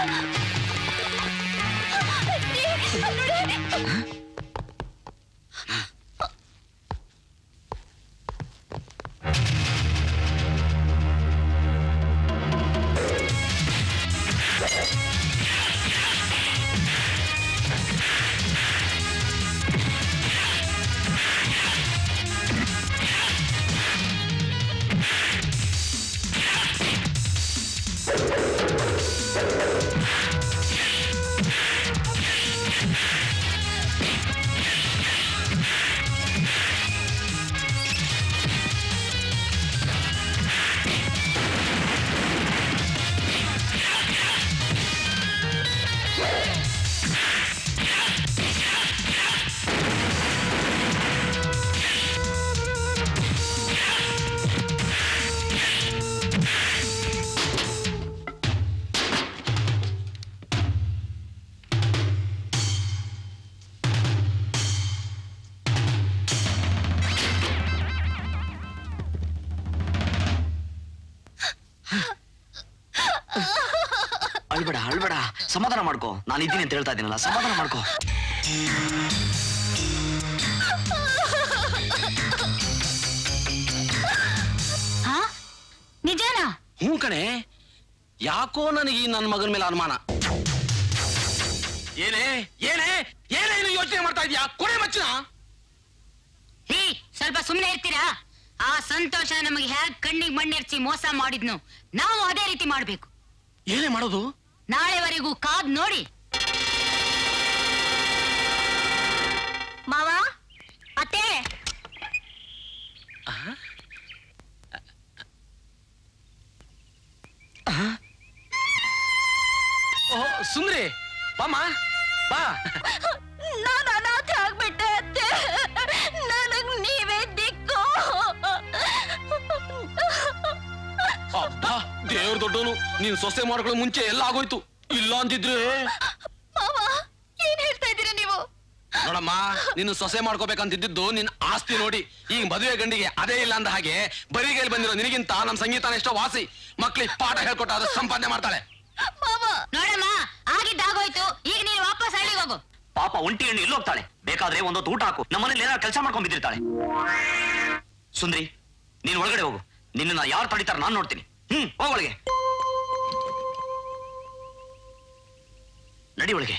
ಅಳ್ಬೇಡ ಅಳ್ಬೇಡ ಸಮಾಧಾನ ಮಾಡ್ಕೋ ನಾನು ಇದ್ದೀನಿ ಅಂತ ಹೇಳ್ತಾ ಇದ್ದೀನಲ್ಲ ಸಮಾಧಾನ ಮಾಡ್ಕೋ ಹಾ ನಿಜಾನಾ ಹ್ಞೂ ಕಣೆ ಯಾಕೋ ನನಗೆ ಈ ನನ್ನ ಮಗನ ಮೇಲೆ ಅನುಮಾನ ಏನೇ ಏನೇ ಏನೇನು ಯೋಚನೆ ಮಾಡ್ತಾ ಇದೀಯಾ ಕೊಡೆ ಮಚ್ಚನ ಹೇ ಸ್ವಲ್ಪ ಸುಮ್ಮನೆ ಇರ್ತೀರಾ ಆ ಸಂತೋಷ ನಮಗೆ ಹ್ಯಾಗ್ ಕಣ್ಣಿಗೆ ಮಣ್ಣೆರ್ಚಿ ಮೋಸ ಮಾಡಿದ್ನು ನಾವು ಅದೇ ರೀತಿ ಮಾಡ್ಬೇಕು ಏನೇ ಮಾಡೋದು ನಾಳೆವರೆಗೂ ಕಾದ್ ನೋಡಿ ಮಾವ ಅತ್ತೆ ಓಹ್ ಸುಂದ್ರಿ ಬಾಮ್ಮ ಬಾ ನಾನು ಅನಾಥೆ ಆಗ್ಬಿಟ್ಟೆ ಅತ್ತೆ ನನಗ್ ನೀವೇ ದಿಕ್ಕು ಅಬ್ಬಾ ದೇವ್ರ ದೊಡ್ಡವನು ನೀನ್ ಸೊಸೆ ಮಾಡ್ಕೊಳ್ಳೋ ಮುಂಚೆ ಎಲ್ಲ ಆಗೋಯ್ತು ಇಲ್ಲ ಅಂತಿದ್ರೆ ಮಾವ ಏನ್ ಹೇಳ್ತಾ ಇದ್ದೀರಾ ನೀವು ನೋಡಮ್ಮ ನೀನು ಸೊಸೆ ಮಾಡ್ಕೋಬೇಕಂತಿದ್ದು ನಿನ್ ಆಸ್ತಿ ನೋಡಿ ಈಗ ಮದುವೆ ಗಂಡಿಗೆ ಅದೇ ಇಲ್ಲ ಅಂದ ಹಾಗೆ ಬರಿಗೈಲಿ ಬಂದಿರೋ ನಿನಗಿಂತ ನಮ್ ಸಂಗೀತನ ಎಷ್ಟೋ ವಾಸಿ ಮಕ್ಳಿಗೆ ಪಾಠ ಹೇಳ್ಕೊಟ್ಟು ಅದು ಸಂಪಾದನೆ ಮಾಡ್ತಾಳೆ ನೋಡಮ್ಮ ಆಗಿದ್ದಾಗೋಯ್ತು ಈಗ ನೀನು ವಾಪಸ್ ಹಳ್ಳಿಗೆ ಹೋಗು ಪಾಪ ಒಂಟಿ ಹೆಣ್ಣು ಎಲ್ಲಿ ಹೋಗ್ತಾಳೆ ಬೇಕಾದ್ರೆ ಒಂದೊತ್ತು ಊಟ ಹಾಕು ನಮ್ಮನೇಲಿ ಏನಾದ್ರು ಕೆಲಸ ಮಾಡ್ಕೊಂಡ್ ಬಿದ್ದಿರ್ತಾಳೆ ಸುಂದ್ರಿ ನೀನ್ ಒಳಗಡೆ ಹೋಗು ನಿನ್ನ ಯಾರು ತಡಿತಾರ ನಾನ್ ನೋಡ್ತೀನಿ ಹ್ಮ್ ಹೋಗ್ ಒಳಗೆ ನಡಿ ಒಳಗೆ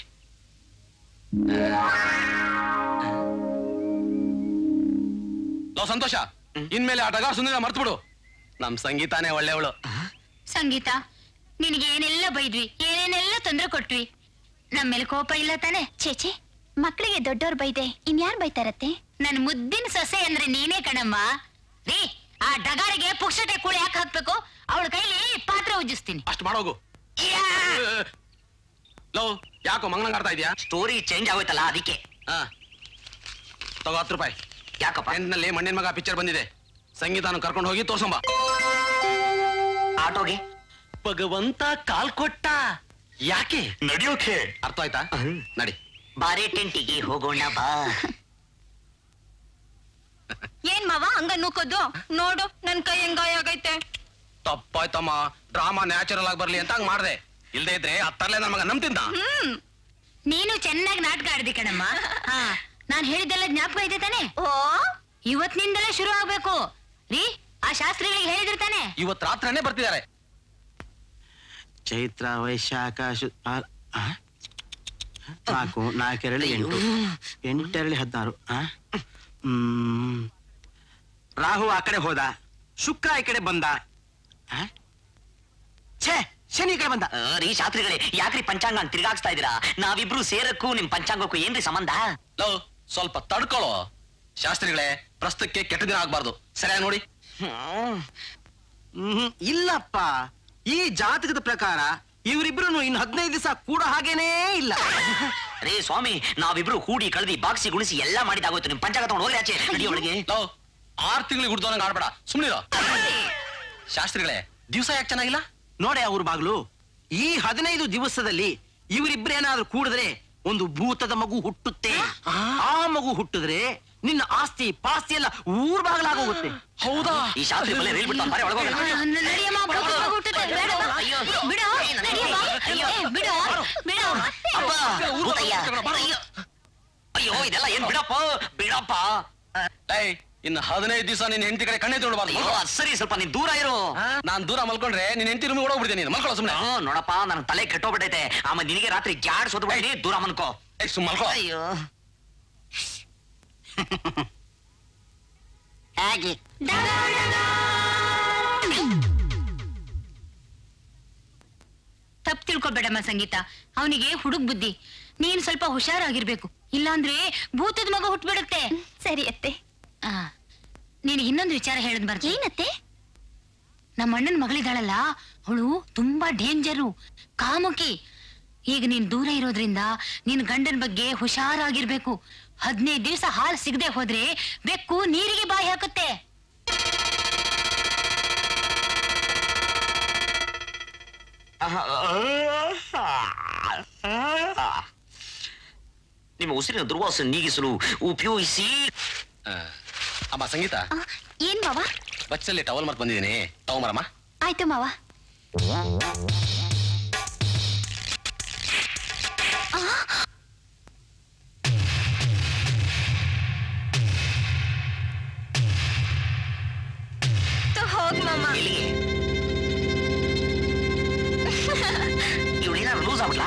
ಲೋ ಸಂತೋಷ ಇನ್ಮೇಲೆ ಆ ಡಗ ಸುಂದರ ಮರ್ತು ಬಿಡು ನಮ್ ಸಂಗೀತಾನೇ ಒಳ್ಳೆಯವಳು ಸಂಗೀತ ನಿನಗೆ ಏನೆಲ್ಲ ಬೈದ್ವಿ ಏನೇನೆಲ್ಲ ತೊಂದ್ರೆ ಕೊಟ್ವಿ ನಮ್ಮ ಮೇಲೆ ಕೋಪ ಇಲ್ಲ ತಾನೆ ಚೇಚೆ ಮಕ್ಕಳಿಗೆ ದೊಡ್ಡವ್ರು ಬೈದೆ ಇನ್ಯಾರ್ ಬೈತಾರತ್ತೆ ನನ್ ಮುದ್ದಿನ ಸೊಸೆ ಅಂದ್ರೆ ನೀನೇ ಕಣಮ್ಮ ರೀ ಆ ಡಗಾರಿಗೆ ಪುಕ್ಷಟೆ ಕೂಳಿ ಯಾಕೆ ಹಾಕ್ಬೇಕು ಅವಳ ಕೈಲಿ ಪಾತ್ರ ಉಜ್ಜಿಸ್ತೀನಿ ಅಷ್ಟು ಮಾಡೋಗು ಲೋ ಯಾಕೋ ಮಂಗನಂಗ್ ಆಡ್ತಾ ಇದೀಯಾ ಸ್ಟೋರಿ ಚೇಂಜ್ ಆಗೋಯ್ತಲ್ಲ ಅದಕ್ಕೆ ಹಾ ತಗೋ ಹತ್ತು ರೂಪಾಯಿ ಯಾಕಪ್ಪ ಎಂಟ್ನಲ್ಲಿ ಮಣ್ಣಿನ ಮಗ ಪಿಕ್ಚರ್ ಬಂದಿದೆ ಸಂಗೀತಾನ ಕರ್ಕೊಂಡು ಹೋಗಿ ತೋರ್ಸಂಬ ಆಟೋಗೆ ಭಗವಂತ ಕಾಲ್ ಕೊಟ್ಟ ಯಾಕೆ ನಡಿಯೋಕೆ ಅರ್ಥ ಆಯ್ತಾ ನಡಿ ಬಾರೆ ಟೆಂಟಿಗೆ ಹೋಗೋಣ ಬಾ ಏನ್ ಮಾವ ಹಂಗ ನೂಕೋದು ನೋಡು ನನ್ ಕೈ ಹೆಂಗಾಯ ಆಗೈತೆ ತಪ್ಪಾಯ್ತಮ್ಮ ಡ್ರಾಮಾ ನ್ಯಾಚುರಲ್ ಆಗಿ ಬರ್ಲಿ ಅಂತ ಹಂಗ್ ಮಾಡ್ದೆ ಇಲ್ದೇ ಇದ್ರೆ ಹತ್ತರ್ಲೆ ನನ್ನ ಮಗ ನಂಬ್ತಿದ್ದ ಹ್ಮ್ ನೀನು ಚೆನ್ನಾಗಿ ನಾಟಕ ಆಡ್ದಿ ಕಣಮ್ಮ ಹಾ ನಾನ್ ಹೇಳಿದ್ದೆಲ್ಲ ಜ್ಞಾಪಕ ಇದೆ ತಾನೆ ಓ ಇವತ್ತಿನಿಂದಲೇ ಶುರು ಆಗ್ಬೇಕು ರೀ ಆ ಶಾಸ್ತ್ರಿಗಳಿಗೆ ಹೇಳಿದಿರ್ತಾನೆ ಇವತ್ ರಾತ್ರನೇ ಬರ್ತಿದ್ದಾರೆ ಚೈತ್ರ ವೈಶಾಖ ಶು- ಆ- ಆ? ನಾಲ್ಕು ನಾಲ್ಕೆರಳು ಎಂಟು ಎಂಟೆರಳು ಹದಿನಾರು ಆ? ಹ್ಮ್ ರಾಹು ಆ ಕಡೆ ಹೋದ ಶುಕ್ರ ಈ ಕಡೆ ಬಂದ ಆ? ಛೇ ಶನಿ ಈ ಕಡೆ ಬಂದ ಆ, ರೀ ಶಾಸ್ತ್ರಿಗಳೇ ಯಾಕ್ರಿ ಪಂಚಾಂಗ ಹಂಗ್ ತಿರ್ಗಾಕ್ಸ್ತಾ ಇದೀರಾ ನಾವಿಬ್ರು ಸೇರಕ್ಕೂ ನಿಮ್ ಪಂಚಾಂಗಕ್ಕೂ ಏನ್ರಿ ಸಂಬಂಧ ಲವ್ ಸ್ವಲ್ಪ ತಡ್ಕೊಳ್ಳೋ ಶಾಸ್ತ್ರಿಗಳೇ ಪ್ರಸ್ತುತಕ್ಕೆ ಕೆಟ್ಟ ದಿನ ಆಗ್ಬಾರ್ದು ಸರಿಯಾಗಿ ನೋಡಿ ಹ್ಮ್ ಇಲ್ಲಪ್ಪ ಈ ಜಾತಕದ ಪ್ರಕಾರ ಇವರಿಬ್ರು ಇನ್ನು ಹದಿನೈದು ದಿವಸ ಕೂಡ ಹಾಗೇನೇ ಇಲ್ಲ ರೇ ಸ್ವಾಮಿ ನಾವಿಬ್ರು ಕೂಡಿ ಕಳ್ದಿ ಬಾಕ್ಸಿ ಗುಣಿಸಿ ಎಲ್ಲ ಮಾಡಿದಾಗೋಯ್ತು ನಿಮ್ ಪಂಚಾಂಗ ತಗೊಂಡು ಹೋಗ್ರಿ ಆಚೆ ನಡಿ ಒಳಗೆ ಲವ್ ಆರ್ ತಿಂಗಳಿಗೆ ಹುಡ್ದೋನಂಗ್ ಆಡ್ಬೇಡ ಸುಮ್ನಿರೋ ಶಾಸ್ತ್ರಿಗಳೇ ದಿವಸ ಯಾಕೆ ಚೆನ್ನಾಗಿಲ್ಲ ನೋಡೆ ಅವ್ರ ಬಾಗ್ಲು ಈ ಹದಿನೈದು ದಿವಸದಲ್ಲಿ ಇವರಿಬ್ರೇನಾದ್ರೂ ಕೂಡಿದ್ರೆ ಒಂದು ಭೂತದ ಮಗು ಹುಟ್ಟುತ್ತೆ ಆ ಮಗು ಹುಟ್ಟಿದ್ರೆ ನಿನ್ನ ಆಸ್ತಿ ಪಾಸ್ತಿ ಎಲ್ಲ ಊರ್ ಬಾಗ್ಲಾಗೋಗುತ್ತೆ ಹೌದಾ ಈ ಶಾಸ್ತ್ರಿ ಬಲ್ಲೆ ರೈಲ್ ಬಿಡ್ತಾನೆ ಬಾರಿ ಒಳಗೋಗ ನಡಿಯಮ್ಮ ಭೂತದ ಮಗು ಹುಟ್ಟುತ್ತೆ. ಬೇಡಮ್ಮ. ಬಿಡು ನಡಿಯಮ್ಮ. ಏ, ಬಿಡು ಬಿಡು ಅಪ್ಪ ಭೂತಯ್ಯ. ಅಯ್ಯೋ. ಅಯ್ಯೋ ಇದೆಲ್ಲ ಏನ್ ಬಿಡಪ್ಪ ಬಿಡಪ್ಪ ಏಯ್ ಇನ್ನು ಹದಿನೈದು ದಿವಸ ನಿನ್ನ ಹೆಂಡತಿ ಕಡೆ ಕಣ್ಣೆ ತೊಗೊಳ್ಬಾರ್ದು ಅಯ್ಯೋ, ಅದ್ ಸರಿ ಸ್ವಲ್ಪ ನೀನ್ ದೂರ ಇರು ನಾನ್ ದೂರ ಮಲ್ಕೊಂಡ್ರೆ ನಿನ್ನ ಹೆಂಡತಿ ರೂಮಿಗೆ ಓಡೋಗ್ಬಿಡ್ತೀನಿ ನೀನು ಮಲ್ಕೊಳ್ಳೋ ಸುಮ್ಮನೆ ಹ್ಮ್, ನೋಡಪ್ಪ ನನ್ ತಲೆ ಕೆಟ್ಟೋಗ್ಬಿಟ್ಟೈತೆ ಆಮೇಲೆ ನಿನಗೆ ರಾತ್ರಿ ಜಾಡ್ ಸೋದು ಬಿಡಿ ದೂರ ಮನ್ಕೋ ಏಯ್ ಸುಮ್ಮ ಮಲ್ಕೋ ಅಯ್ಯೋ ಹಾಗೆ ತಪ್ಪು ತಿಳ್ಕೊಬೇಡಮ್ಮ ಸಂಗೀತ ಅವನಿಗೆ ಹುಡುಗ್ ಬುದ್ಧಿ ನೀನ್ ಸ್ವಲ್ಪ ಹುಷಾರಾಗಿರ್ಬೇಕು ಇಲ್ಲಾಂದ್ರೆ ಭೂತದ ಮಗ ಹುಟ್ಬಿಡುತ್ತೆ ಸರಿ ಅತ್ತೆ ಆ, ನಿನಗೆ ಇನ್ನೊಂದು ವಿಚಾರ ಹೇಳದ್ ಬರ್ತೀನಿ ಏನತ್ತೆ ನಮ್ಮ ಅಣ್ಣನ ಮಗಳಿದ್ದಾಳಲ್ಲ ಅವಳು ತುಂಬಾ ಡೇಂಜರು ಕಾಮುಕಿ ಈಗ ನೀನ್ ದೂರ ಇರೋದ್ರಿಂದ ನಿನ್ ಗಂಡನ ಬಗ್ಗೆ ಹುಷಾರಾಗಿರ್ಬೇಕು ಹದಿನೈದು ದಿವಸ ಹಾಲು ಸಿಗದೆ ಹೋದ್ರೆ ಬೆಕ್ಕು ನೀರಿಗೆ ಬಾಯಿ ಹಾಕುತ್ತೆ ನಿಮ್ಮ ಉಸಿರಿನ ದುರ್ವಾಸ ನೀಗಿಸಲು ಉಪಯೋಗಿಸಿ ಅಮ್ಮ ಸಂಗೀತ ಆ, ಏನ್ ಮಾವ ಬಚ್ಚಲ್ಲಿ ಟವಲ್ ಮರ್ತ್ ಬಂದಿದ್ದೀನಿ ತಗೊಂಬರಮ್ಮ ಆಯ್ತು ಮಾವ ಹೋಗ್ ಮಾಮ ಎಲ್ಲಿಗೆ ಇವಳೇನಾದ್ರು ಲೂಸ್ ಆಗ್ಬಿಟ್ಲಾ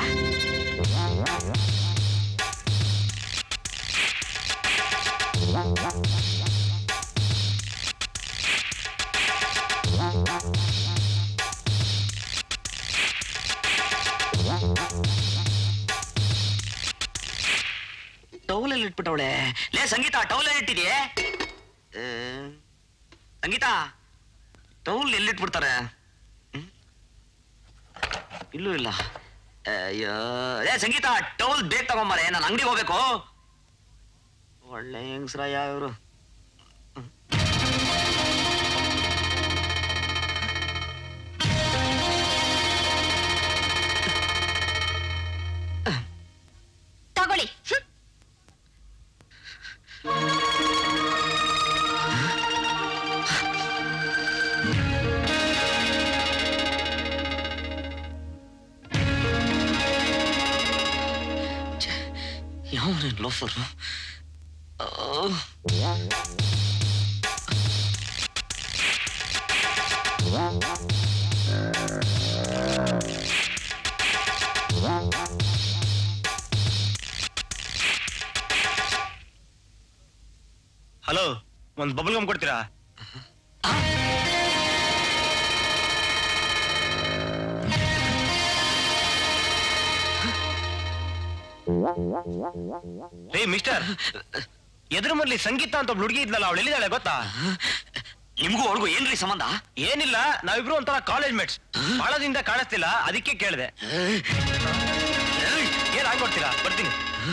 ಟೌಲಲ್ಲಿ ಇಟ್ಬಿಟ್ಟವಳೆ ಲೇ ಸಂಗೀತ ಟೌಲಲ್ಲಿ ಇಟ್ಟಿದ್ಯೆ ಆ, ಸಂಗೀತ ಟೌಲ್ ಎಲ್ಲಿಟ್ಬಿಡ್ತಾರೆ ಹ್ಮ್? ಇಲ್ಲೂ ಇಲ್ಲ ಅಯ್ಯೋ ಏ ಸಂಗೀತ ಟೌಲ್ ಬೇಗ ತಗೊಂಬಾರೆ ನಾನು ಅಂಗಡಿಗೆ ಹೋಗ್ಬೇಕು ಒಳ್ಳೆ ಹೆಂಗ್ಸ್ರಯ್ಯ ಇವರು ತಗೊಳ್ಳಿ ಹ್ಮ್. ಯಾವ ಲೋಫರು ಹಲೋ ಒಂದ್ ಬಬಲ್ ಗಮ್ ಕೊಡ್ತೀರಾ ಏ ಮಿಸ್ಟರ್ ಎದುರು ಮರ್ಲಿ ಸಂಗೀತ ಅಂತ ಒಬ್ಳು ಹುಡುಗಿ ಇದ್ಲಲ್ಲ ಅವಳು ಎಲ್ಲಿದ್ದಾಳೆ ಗೊತ್ತಾ ನಿಮ್ಗೂ ಅವ್ರಿಗೂ ಏನ್ರಿ ಸಂಬಂಧ ಏನಿಲ್ಲ ನಾವಿಬ್ರು ಒಂಥರ ಕಾಲೇಜ್ ಮೇಟ್ಸ್ ಬಹಳ ದಿನದಿಂದ ಕಾಣಿಸ್ತಿಲ್ಲ ಅದಕ್ಕೆ ಕೇಳಿದೆ ಏನ್ ಆಗ್ಕೊಡ್ತೀರಾ ಬರ್ತೀನಿ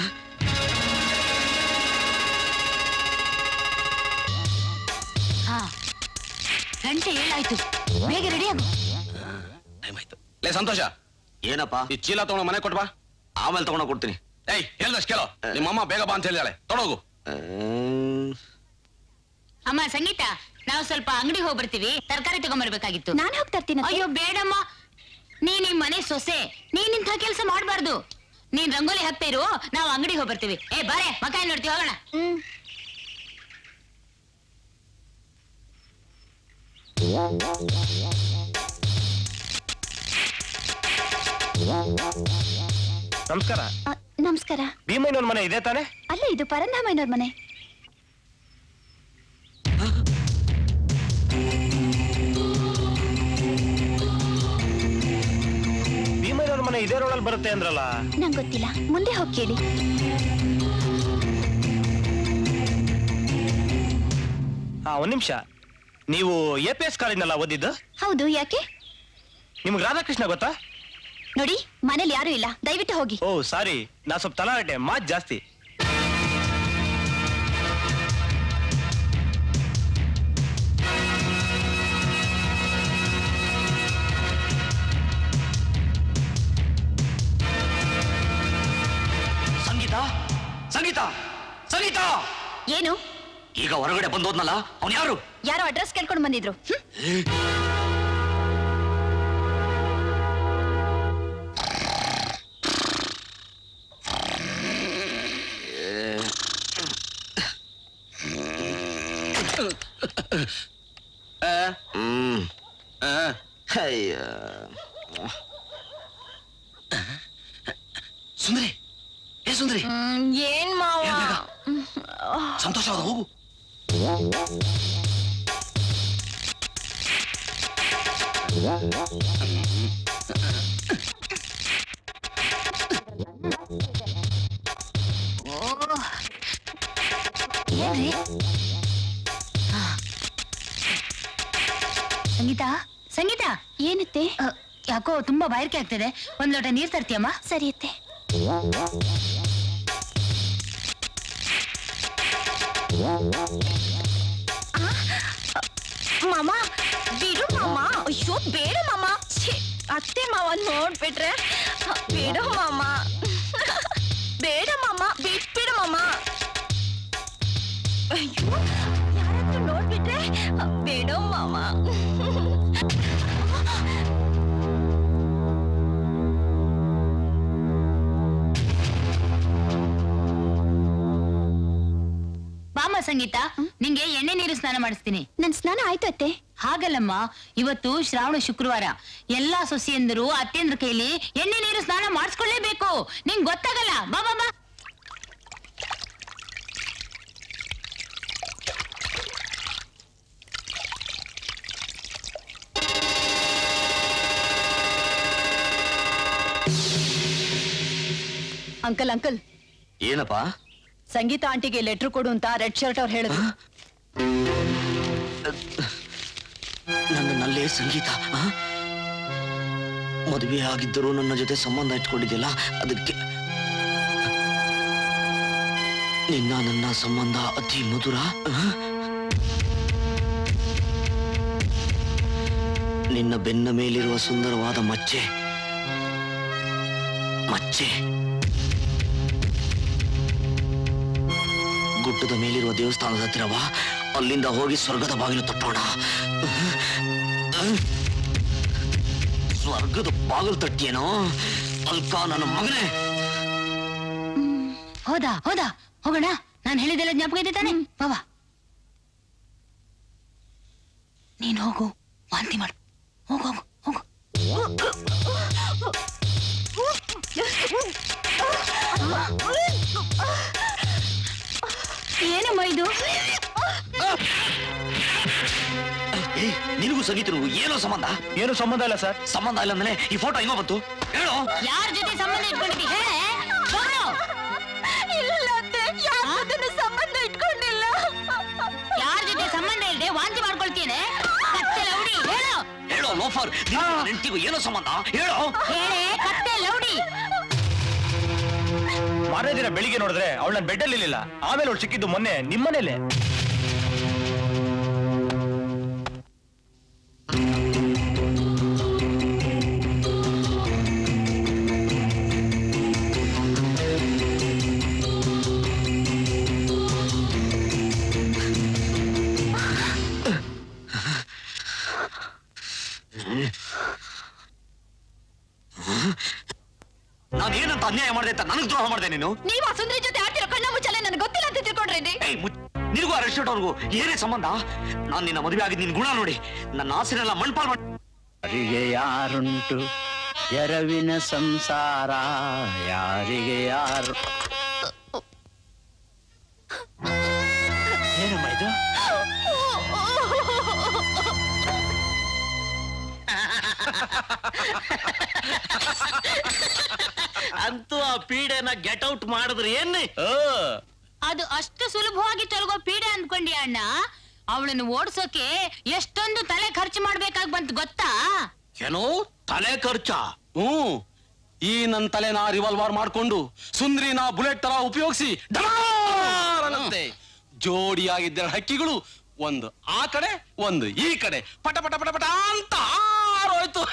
ಹಾ ಗಂಟೆ ಏಳಾಯ್ತು ಬೇಗ ರೆಡಿ ಆಗು ಟೈಮ್ ಆಯ್ತು ಲೇ ಸಂತೋಷ ಏನಪ್ಪ ಈ ಚೀಲ ತಗೊಂಡು ಮನೆ ಕೊಟ್ಬಾ ಆಮೇಲೆ ತಗೊಂಡ ಕೊಡ್ತೀನಿ ಏಯ್ ಹೇಳ್ದಷ್ಟು ಕೇಳೋ ನಿಮ್ಮಮ್ಮ ಬೇಗ ಬಾ ಅಂತ ಹೇಳಿದಾಳೆ ತೊಡೋಗು ಅಮ್ಮ ಸಂಗೀತ ನಾವು ಸ್ವಲ್ಪ ಅಂಗಡಿ ಹೋಗಿ ಬರ್ತೀವಿ ತರಕಾರಿ ತಗೊಂಬರ್ಬೇಕಾಗಿತ್ತು ನಾನ್ ಹೋಗ್ತಾ ಇರ್ತೀನಿ ಅತ್ತೆ. ಅಯ್ಯೋ ಬೇಡಮ್ಮ ನೀ ನಿಮ್ ಮನೆ ಸೊಸೆ ನೀನ್ ಇಂಥ ಕೆಲಸ ಮಾಡ್ಬಾರ್ದು ನೀನ್ ರಂಗೋಲಿ ಹಾಕ್ತಾ ಇರು ನಾವು ಅಂಗಡಿ ಹೋಗಿ ಬರ್ತೀವಿ ಏ ಬಾರೆ ಮಕ ಏನ್ ನೋಡ್ತೀವಿ ಹೋಗೋಣ ಹ್ಮ್ ನಮಸ್ಕಾರ ಆ, ನಮಸ್ಕಾರ ನಮಸ್ಕಾರ ಭೀಮಯ್ಯನವ್ರ ಮನೆ ಇದೆ ತಾನೆ ಅಲ್ಲೇ ಇದು ಪರಂಧಾಮಯ್ಯನವ್ರ ಮನೆ ಭೀಮಯ್ಯನವ್ರ ಮನೆ ಇದೇ ರೋಡಲ್ಲಿ ಬರುತ್ತೆ ಅಂದ್ರಲ್ಲ ನಂಗೆ ಗೊತ್ತಿಲ್ಲ ಮುಂದೆ ಹೋಗಿ ಕೇಳಿ ಹಾ ಒಂದ್ ನಿಮಿಷ ನೀವು ಎ ಪಿ ಎಸ್ ಕಾಲೇಜ್ನಲ್ಲ ಓದಿದ್ದು ಹೌದು ಯಾಕೆ ನಿಮ್ಗೆ ರಾಧಾಕೃಷ್ಣ ಗೊತ್ತಾ ನೋಡಿ ಮನೇಲಿ ಯಾರು ಇಲ್ಲ ದಯವಿಟ್ಟು ಹೋಗಿ ಓ ಸಾರಿ ನಾ ಸ್ವಲ್ಪ ತಲಾಟೆ ಮಾತ್ ಜಾಸ್ತಿ ಸಂಗೀತ ಸಂಗೀತ ಸಂಗೀತ ಏನು ಈಗ ಹೊರಗಡೆ ಬಂದೋದ್ನಲ್ಲ ಅವನು ಯಾರು ಯಾರೋ ಅಡ್ರೆಸ್ ಕೇಳ್ಕೊಂಡು ಬಂದಿದ್ರು ಹ್ಮ್? ಹ್ಮ್ ಅಯ್ಯ ಸುಂದರಿ ಏ ಸುಂದರಿ ಏನ್ ಮಾವ ಸಂತೋಷ ಆದ ಹೋಗು ಏನ್ರಿ ಆ. ಸಂಗೀತ ಸಂಗೀತ ಏನತ್ತೆ ಅ, ಯಾಕೋ ತುಂಬಾ ಬಾಯಾರಿಕೆ ಆಗ್ತಿದೆ ಒಂದ್ ಲೋಟ ನೀರ್ ತರ್ತೀಯಮ್ಮ ಸರಿಯತ್ತೆ ಮಾಮ ಬಿಡು ಮಾಮ ಅಯ್ಯೋ ಬೇಡ ಮಾಮ ಛೀ, ಅತ್ತೆ ಮಾವ ನೋಡ್ಬಿಟ್ರೆ ಬಿಡು ಮಾಮ ಬೇಡ ಮಾಮ ಬಿಟ್ಬಿಡು ಮಾಮ ಅಯ್ಯೋ ಯಾರಾದ್ರೂ ನೋಡ್ಬಿಟ್ರೆ ಬೇಡ ಮಾಮ ಬಾಮ ಸಂಗೀತ ನಿಂಗೆ ಎಣ್ಣೆ ನೀರು ಸ್ನಾನ ಮಾಡಿಸ್ತೀನಿ ನನ್ ಸ್ನಾನ ಆಯ್ತು ಅತ್ತೆ ಹಾಗಲ್ಲಮ್ಮ ಇವತ್ತು ಶ್ರಾವಣ ಶುಕ್ರವಾರ ಎಲ್ಲಾ ಸೊಸೆಯಂದರು ಅತ್ತೆಂದ್ರ ಕೈಲಿ ಎಣ್ಣೆ ನೀರು ಸ್ನಾನ ಮಾಡಿಸ್ಕೊಳ್ಳೇಬೇಕು ನಿಂಗ್ ಗೊತ್ತಾಗಲ್ಲ ಬಾ ಬಾ ಬಾ ಅಂಕಲ್ ಅಂಕಲ್ ಏನಪ್ಪ ಸಂಗೀತ ಆಂಟಿಗೆ ಲೆಟ್ರ್ ಕೊಡು ಅಂತ ರೆಡ್ ಶರ್ಟ್ ಅವ್ರು ಹೇಳಿದ್ರು ನನ್ನ ನಲ್ಲೇ ಸಂಗೀತ ಆ? ಮದುವೆ ಆಗಿದ್ದರೂ ನನ್ನ ಜೊತೆ ಸಂಬಂಧ ಇಟ್ಕೊಂಡಿದ್ಯಲ್ಲ ಅದಕ್ಕೆ ನಿನ್ನ ನನ್ನ ಸಂಬಂಧ ಅತಿ ಮಧುರ ಆ? ನಿನ್ನ ಬೆನ್ನ ಮೇಲಿರುವ ಸುಂದರವಾದ ಮಚ್ಚೆ ಮಚ್ಚೆ ಗುಡ್ಡದ ಮೇಲಿರುವ ದೇವಸ್ಥಾನದ ಹತ್ತಿರವ ಅಲ್ಲಿಂದ ಹೋಗಿ ಸ್ವರ್ಗದ ಬಾಗಿಲು ತಟ್ಟೋಣ ಸ್ವರ್ಗದ ಬಾಗಿಲು ತಟ್ಟಿಯೇನೋ ಅಲ್ಕ ನನ್ನ ಮಗನೇ ಹೋದಾ ಹೋದಾ ಹೋಗೋಣ ನಾನು ಹೇಳಿದೆಲ್ಲ ಜ್ಞಾಪಕ ಇದೆ ತಾನೆ ಬಾವಾ ನೀನ್ ಹೋಗು ವಾಂತಿ ಮಾಡು ಹೋಗು ಹೋಗು ಹೋಗು ಏನಮ್ಮ ಇದು ಏ ನಿನಗೂ ಸಂಗೀತನಿಗೂ ಏನೋ ಸಂಬಂಧ ಏನು ಸಂಬಂಧ ಇಲ್ಲ ಸರ್ ಸಂಬಂಧ ಇಲ್ಲ ಅಂದ್ರೆ ಈ ಫೋಟೋ ಹೆಂಗೋ ಬಂತು ಹೇಳು ಯಾರ ಜೊತೆ ಸಂಬಂಧ ಇಟ್ಕೊಂಡಿದ್ದಿ ಹೇಳೆ ಹೋಗು. ಇಲ್ಲ ಅತ್ತೆ ಯಾವ್ದನ್ನು ಸಂಬಂಧ ಇಟ್ಕೊಂಡಿಲ್ಲ ಯಾರ ಜೊತೆ ಸಂಬಂಧ ಇಲ್ಲದೆ ವಾಂತಿ ಮಾಡ್ಕೊಳ್ತೀನಿ ಕತ್ತೆ ಲೌಡಿ ಹೇಳು ಹೇಳು ಲೋಫರ್ ಹೆಂಡತಿಗೂ ಏನೋ ಸಂಬಂಧ ಹೇಳು ಹೇಳೆ ಕತ್ತೆ ಲೌಡಿ ಮಾರನೇ ದಿನ ಬೆಳಿಗ್ಗೆ ನೋಡಿದ್ರೆ ಅವಳು ನನ್ನ ಬೆಡ್ಡಲ್ಲಿ ಇರ್ಲಿಲ್ಲ ಆಮೇಲೆ ಅವಳು ಸಿಕ್ಕಿದ್ದು ಮೊನ್ನೆ ನಿಮ್ಮನೇಲೆ ನಾನೇನಂತ ಅನ್ಯಾಯ ಮಾಡಿದೆ ಅಂತ ನನಗ್ ದ್ರೋಹ ಮಾಡಿದೆ ನೀನು ನೀವ್ ಆ ಸುಂದರಿ ಜೊತೆ ಆಡ್ತಿರೋ ಕಣ್ಣ ಮುಚ್ಚಲೆ ನನಗೆ ಗೊತ್ತಿಲ್ಲ ಅಂತ ತಿಳ್ಕೊಂಡ್ರಿ ಏಯ್ ಮುಚ್- ನಿನಗೂ ಆ ರೆಸ್ಟೋರೆಂಟ್ ಅವ್ರಿಗೂ ಏನೇ ಸಂಬಂಧ ನಾನು ನಿನ್ನ ಮದುವೆ ಆಗಿದ್ದು ನಿನ್ ಗುಣ ನೋಡಿ ನನ್ನ ಆಸೆನೆಲ್ಲ ಮಣ್ಪಾಲ್ ಮಾಡಿ ಅರಿಗೆ ಯಾರುಂಟು ಎರವಿನ ಸಂಸಾರ ಯಾರಿಗೆ ಯಾರು ಏನಮ್ಮ ಇದು ಅಂತೂ ಆ ಪೀಡೆನ ಗೆಟ್ ಔಟ್ ಮಾಡಿದ್ರಿ ಏನ್ನಿ ಅದು ಅಷ್ಟು ಸುಲಭವಾಗಿ ತೊಲಗೋ ಪೀಡೆ ಅಂದ್ಕೊಂಡಿ ಅಣ್ಣ ಅವಳನ್ನು ಓಡ್ಸೋಕೆ ಎಷ್ಟೊಂದು ತಲೆ ಖರ್ಚು ಮಾಡ್ಬೇಕಾಗ್ ಬಂತು ಗೊತ್ತಾ ಏನೋ ತಲೆ ಖರ್ಚ ಹ್ಮ್ ಈ ನನ್ ತಲೆನ ರಿವಾಲ್ವರ್ ಮಾಡ್ಕೊಂಡು ಸುಂದ್ರಿನ ಬುಲೆಟ್ ತರ ಉಪಯೋಗಿಸಿ ಅನ್ನಂತೆ ಜೋಡಿಯಾಗಿದ್ದ ಹಕ್ಕಿಗಳು ಒಂದು ಆ ಕಡೆ ಒಂದು ಈ ಕಡೆ ಪಟ ಪಟ ಪಟ ಪಟ ಅಂತ ಹಾರೋಯ್ತು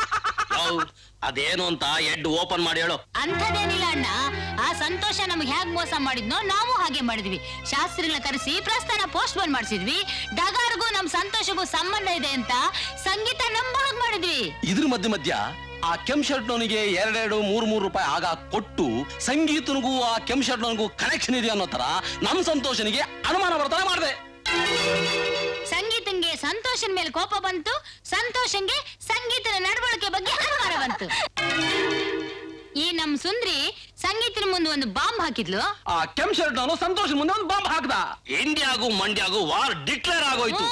ಅದೇನು ಅಂತ ಎಡ್ ಓಪನ್ ಮಾಡಿ ಹೇಳು ಅಂಥದ್ದೇನಿಲ್ಲ ಅಣ್ಣ ಆ ಸಂತೋಷ ನಮ್ಗೆ ಹೇಗ್ ಮೋಸ ಮಾಡಿದ್ನೋ ನಾವು ಹಾಗೆ ಮಾಡಿದ್ವಿ ಶಾಸ್ತ್ರಿಗಳ ಕರೆಸಿ ಪ್ರಸ್ಥಾನ ಪೋಸ್ಟ್ ಬಂದ್ ಮಾಡಿಸಿದ್ವಿ ಡಗಾರ್ಗೂ ನಮ್ ಸಂತೋಷಗೂ ಸಂಬಂಧ ಇದೆ ಅಂತ ಸಂಗೀತ ನಂಬಳಗ್ ಮಾಡಿದ್ವಿ ಇದ್ರ ಮಧ್ಯ ಮಧ್ಯ ಆ ಕೆಂಪ್ ಶರ್ಟ್ನವನಿಗೆ ಎರಡೆರಡು ಮೂರು ಮೂರು ರೂಪಾಯಿ ಆಗ ಕೊಟ್ಟು ಸಂಗೀತನಿಗೂ ಆ ಕೆಂಪ್ ಶರ್ಟ್ನವನಿಗೂ ಕನೆಕ್ಷನ್ ಇದೆ ಅನ್ನೋ ತರ ನಮ್ ಸಂತೋಷನಿಗೆ ಅನುಮಾನ ಬರ್ತಾನೆ ಮಾಡಿದೆ ಸಂಗೀತಂಗೆ ಸಂತೋಷನ್ ಮೇಲೆ ಕೋಪ ಬಂತು ಸಂತೋಷಂಗೆ ಸಂಗೀತದ ನಡವಳಿಕೆ ಬಗ್ಗೆ ಅನುಮಾನ ಬಂತು ಈ ನಮ್ ಸುಂದ್ರಿ ಸಂಗೀತನ ಮುಂದೆ ಒಂದು ಬಾಂಬ್ ಹಾಕಿದ್ಲು ಆ ಕೆಂಪ್ ಶರ್ಟ್ನವನು ಸಂತೋಷ ಮುಂದೆ ಒಂದು ಬಾಂಬ್ ಹಾಕ್ದ ಇಂಡಿಯಾಗೂ ಮಂಡ್ಯಾಗೂ ವಾರ್ ಡಿಕ್ಲೇರ್ ಆಗೋಯ್ತು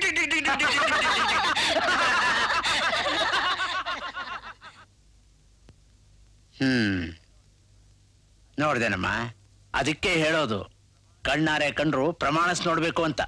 ಹ್ಮ್ ನೋಡ್ದೇನಮ್ಮ ಅದಕ್ಕೆ ಹೇಳೋದು ಕಣ್ಣಾರೆ ಕಂಡ್ರು ಪ್ರಮಾಣಿಸ್ ನೋಡ್ಬೇಕು ಅಂತ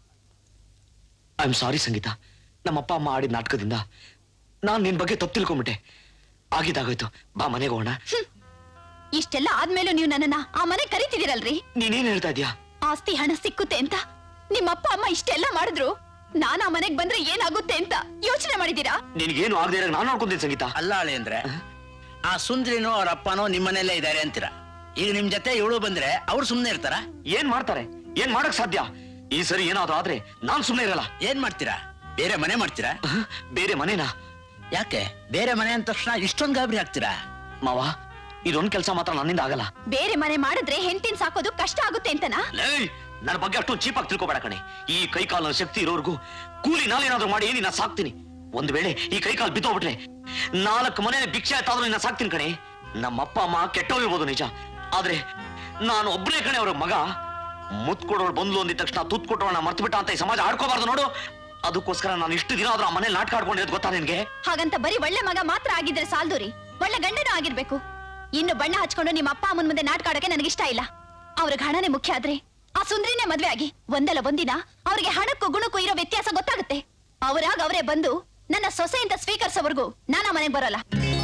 ಐ ಆಮ್ ಸಾರಿ ಸಂಗೀತ ನಮ್ಮಪ್ಪ ಅಮ್ಮ ಆಡಿದ ನಾಟಕದಿಂದ ನಾನ್ ನಿನ್ ಬಗ್ಗೆ ತಪ್ಪು ತಿಳ್ಕೊಂಬಿಟ್ಟೆ ಆಗಿದ್ದಾಗೋಯ್ತು ಬಾ ಮನೆಗೆ ಹೋಗೋಣ ಇಷ್ಟೆಲ್ಲ ಆದ್ಮೇಲೂ ನೀವು ನನ್ನನ್ನ ಆ ಮನೆ ಕರಿತಿದ್ದೀರಲ್ರಿ ನೀನೇನ್ ಹೇಳ್ತಾ ಇದ್ಯಾ ಆಸ್ತಿ ಹಣ ಸಿಕ್ಕುತ್ತೆ ಅಂತ ನಿಮ್ಮ ಅಪ್ಪ ಅಮ್ಮ ಇಷ್ಟೆಲ್ಲ ಮಾಡಿದ್ರು ನಾನ್ ಆ ಮನೆಗ್ ಬಂದ್ರೆ ಏನಾಗುತ್ತೆ ಅಂತ ಯೋಚನೆ ಮಾಡಿದೀರಾ ನಿನ್ಗೇನು ಆಗದೆ ಇರೋ ನಾನು ನೋಡ್ಕೊಂತೀನಿ ಸಂಗೀತ ಅಲ್ಲ ಅಳಿ ಅಂದ್ರೆ ಆ ಸುಂದ್ರಿನೋ ಅವ್ರ ಅಪ್ಪನೋ ನಿಮ್ಮನೆಲ್ಲೇ ಇದ್ದಾರೆ ಅಂತೀರ ಈಗ ನಿಮ್ ಜೊತೆ ಇವಳು ಬಂದ್ರೆ ಅವ್ರು ಸುಮ್ನೆ ಇರ್ತಾರ ಏನ್ ಮಾಡ್ತಾರೆ ಏನ್ ಮಾಡಕ್ ಸಾಧ್ಯ ಈ ಸರಿ ಏನಾದ್ರು ಆದ್ರೆ ನಾನ್ ಸುಮ್ನೆ ಇರಲ್ಲ ಏನ್ ಮಾಡ್ತೀರಾ ಬೇರೆ ಮನೆ ಮಾಡ್ತೀರಾ ಬೇರೆ ಮನೆನಾ ಯಾಕೆ ಬೇರೆ ಮನೆ ಅಂದ ತಕ್ಷಣ ಇಷ್ಟೊಂದು ಗಾಬರಿ ಆಗ್ತೀರಾ ಮಾವ ಇದೊಂದ್ ಕೆಲಸ ಮಾತ್ರ ನನ್ನಿಂದ ಆಗಲ್ಲ ಬೇರೆ ಮನೆ ಮಾಡಿದ್ರೆ ಹೆಂಡತಿನ ಸಾಕೋದು ಕಷ್ಟ ಆಗುತ್ತೆ ಅಂತನಾ ಲೇ ನನ್ನ ಬಗ್ಗೆ ಅಷ್ಟು ಚೀಪ್ ಆಗಿ ತಿಳ್ಕೊಬೇಡ ಕಣೆ ಈ ಕೈ ಕಾಲ ಶಕ್ತಿ ಇರೋರ್ಗು ಕೂಲಿ ನಾಲೇನಾದ್ರೂ ಮಾಡಿ ನಿನ್ನ ಸಾಕ್ತೀನಿ ಒಂದ್ ವೇಳೆ ಈ ಕೈ ಕಾಲು ಬಿತ್ತೋಗ್ಬಿಟ್ರೆ ನಾಲ್ಕು ಮನೆ ಭಿಕ್ಷೆ ಆಯ್ತಾದ್ರೂ ನಿನ್ನ ಸಾಕ್ತೀನಿ ಕಣೆ ನಮ್ಮ ಅಪ್ಪ ಅಮ್ಮ ಕೆಟ್ಟೋಗಿರ್ಬೋದು ನಿಜ ಆದ್ರೆ ನಾನು ಒಬ್ಬನೇ ಕಣೆ ಅವ್ರ ಮಗ ಮುತ್ ಕೊಡೋಳು ಬಂದ್ಲು ಅಂದಿದ ತಕ್ಷಣ ತುತ್ ಕೊಟ್ಟೋಣ ಮರ್ತು ಬಿಟ್ಟ ಅಂತ ಈ ಸಮಾಜ ಆಡ್ಕೋಬಾರ್ದು ನೋಡು ಅದಕ್ಕೋಸ್ಕರ ನಾನು ಇಷ್ಟು ದಿನ ಆದ್ರೂ ಆ ಮನೆ ನಾಟಕ ಆಡ್ಕೊಂಡಿರೋದು ಗೊತ್ತಾ ನಿನ್ಗೆ ಹಾಗಂತ ಬರೀ ಒಳ್ಳೆ ಮಗ ಮಾತ್ರ ಆಗಿದ್ರೆ ಸಾಲ್ದು ರೀ ಒಳ್ಳೆ ಗಂಡನೂ ಆಗಿರ್ಬೇಕು ಇನ್ನು ಬಣ್ಣ ಹಚ್ಕೊಂಡು ನಿಮ್ಮ ಅಪ್ಪ ಅಮ್ಮನ ಮುಂದೆ ನಾಟಕ ಆಡೋಕೆ ನನಗಿಷ್ಟ ಇಲ್ಲ ಅವ್ರಿಗೆ ಹಣನೇ ಮುಖ್ಯ ಆದ್ರೆ ಆ ಸುಂದ್ರಿನೇ ಮದ್ವೆ ಆಗಿ ಒಂದಲ್ಲ ಒಂದಿನ ಅವ್ರಿಗೆ ಹಣಕ್ಕೂ ಗುಣಕ್ಕೂ ಇರೋ ವ್ಯತ್ಯಾಸ ಗೊತ್ತಾಗುತ್ತೆ ಅವರಾಗ ಅವರೇ ಬಂದು ನನ್ನ ಸೊಸೆಯಿಂದ ಸ್ವೀಕರಿಸೋವರೆಗೂ ನಾನು ಆ ಮನೆಗೆ ಬರೋಲ್ಲ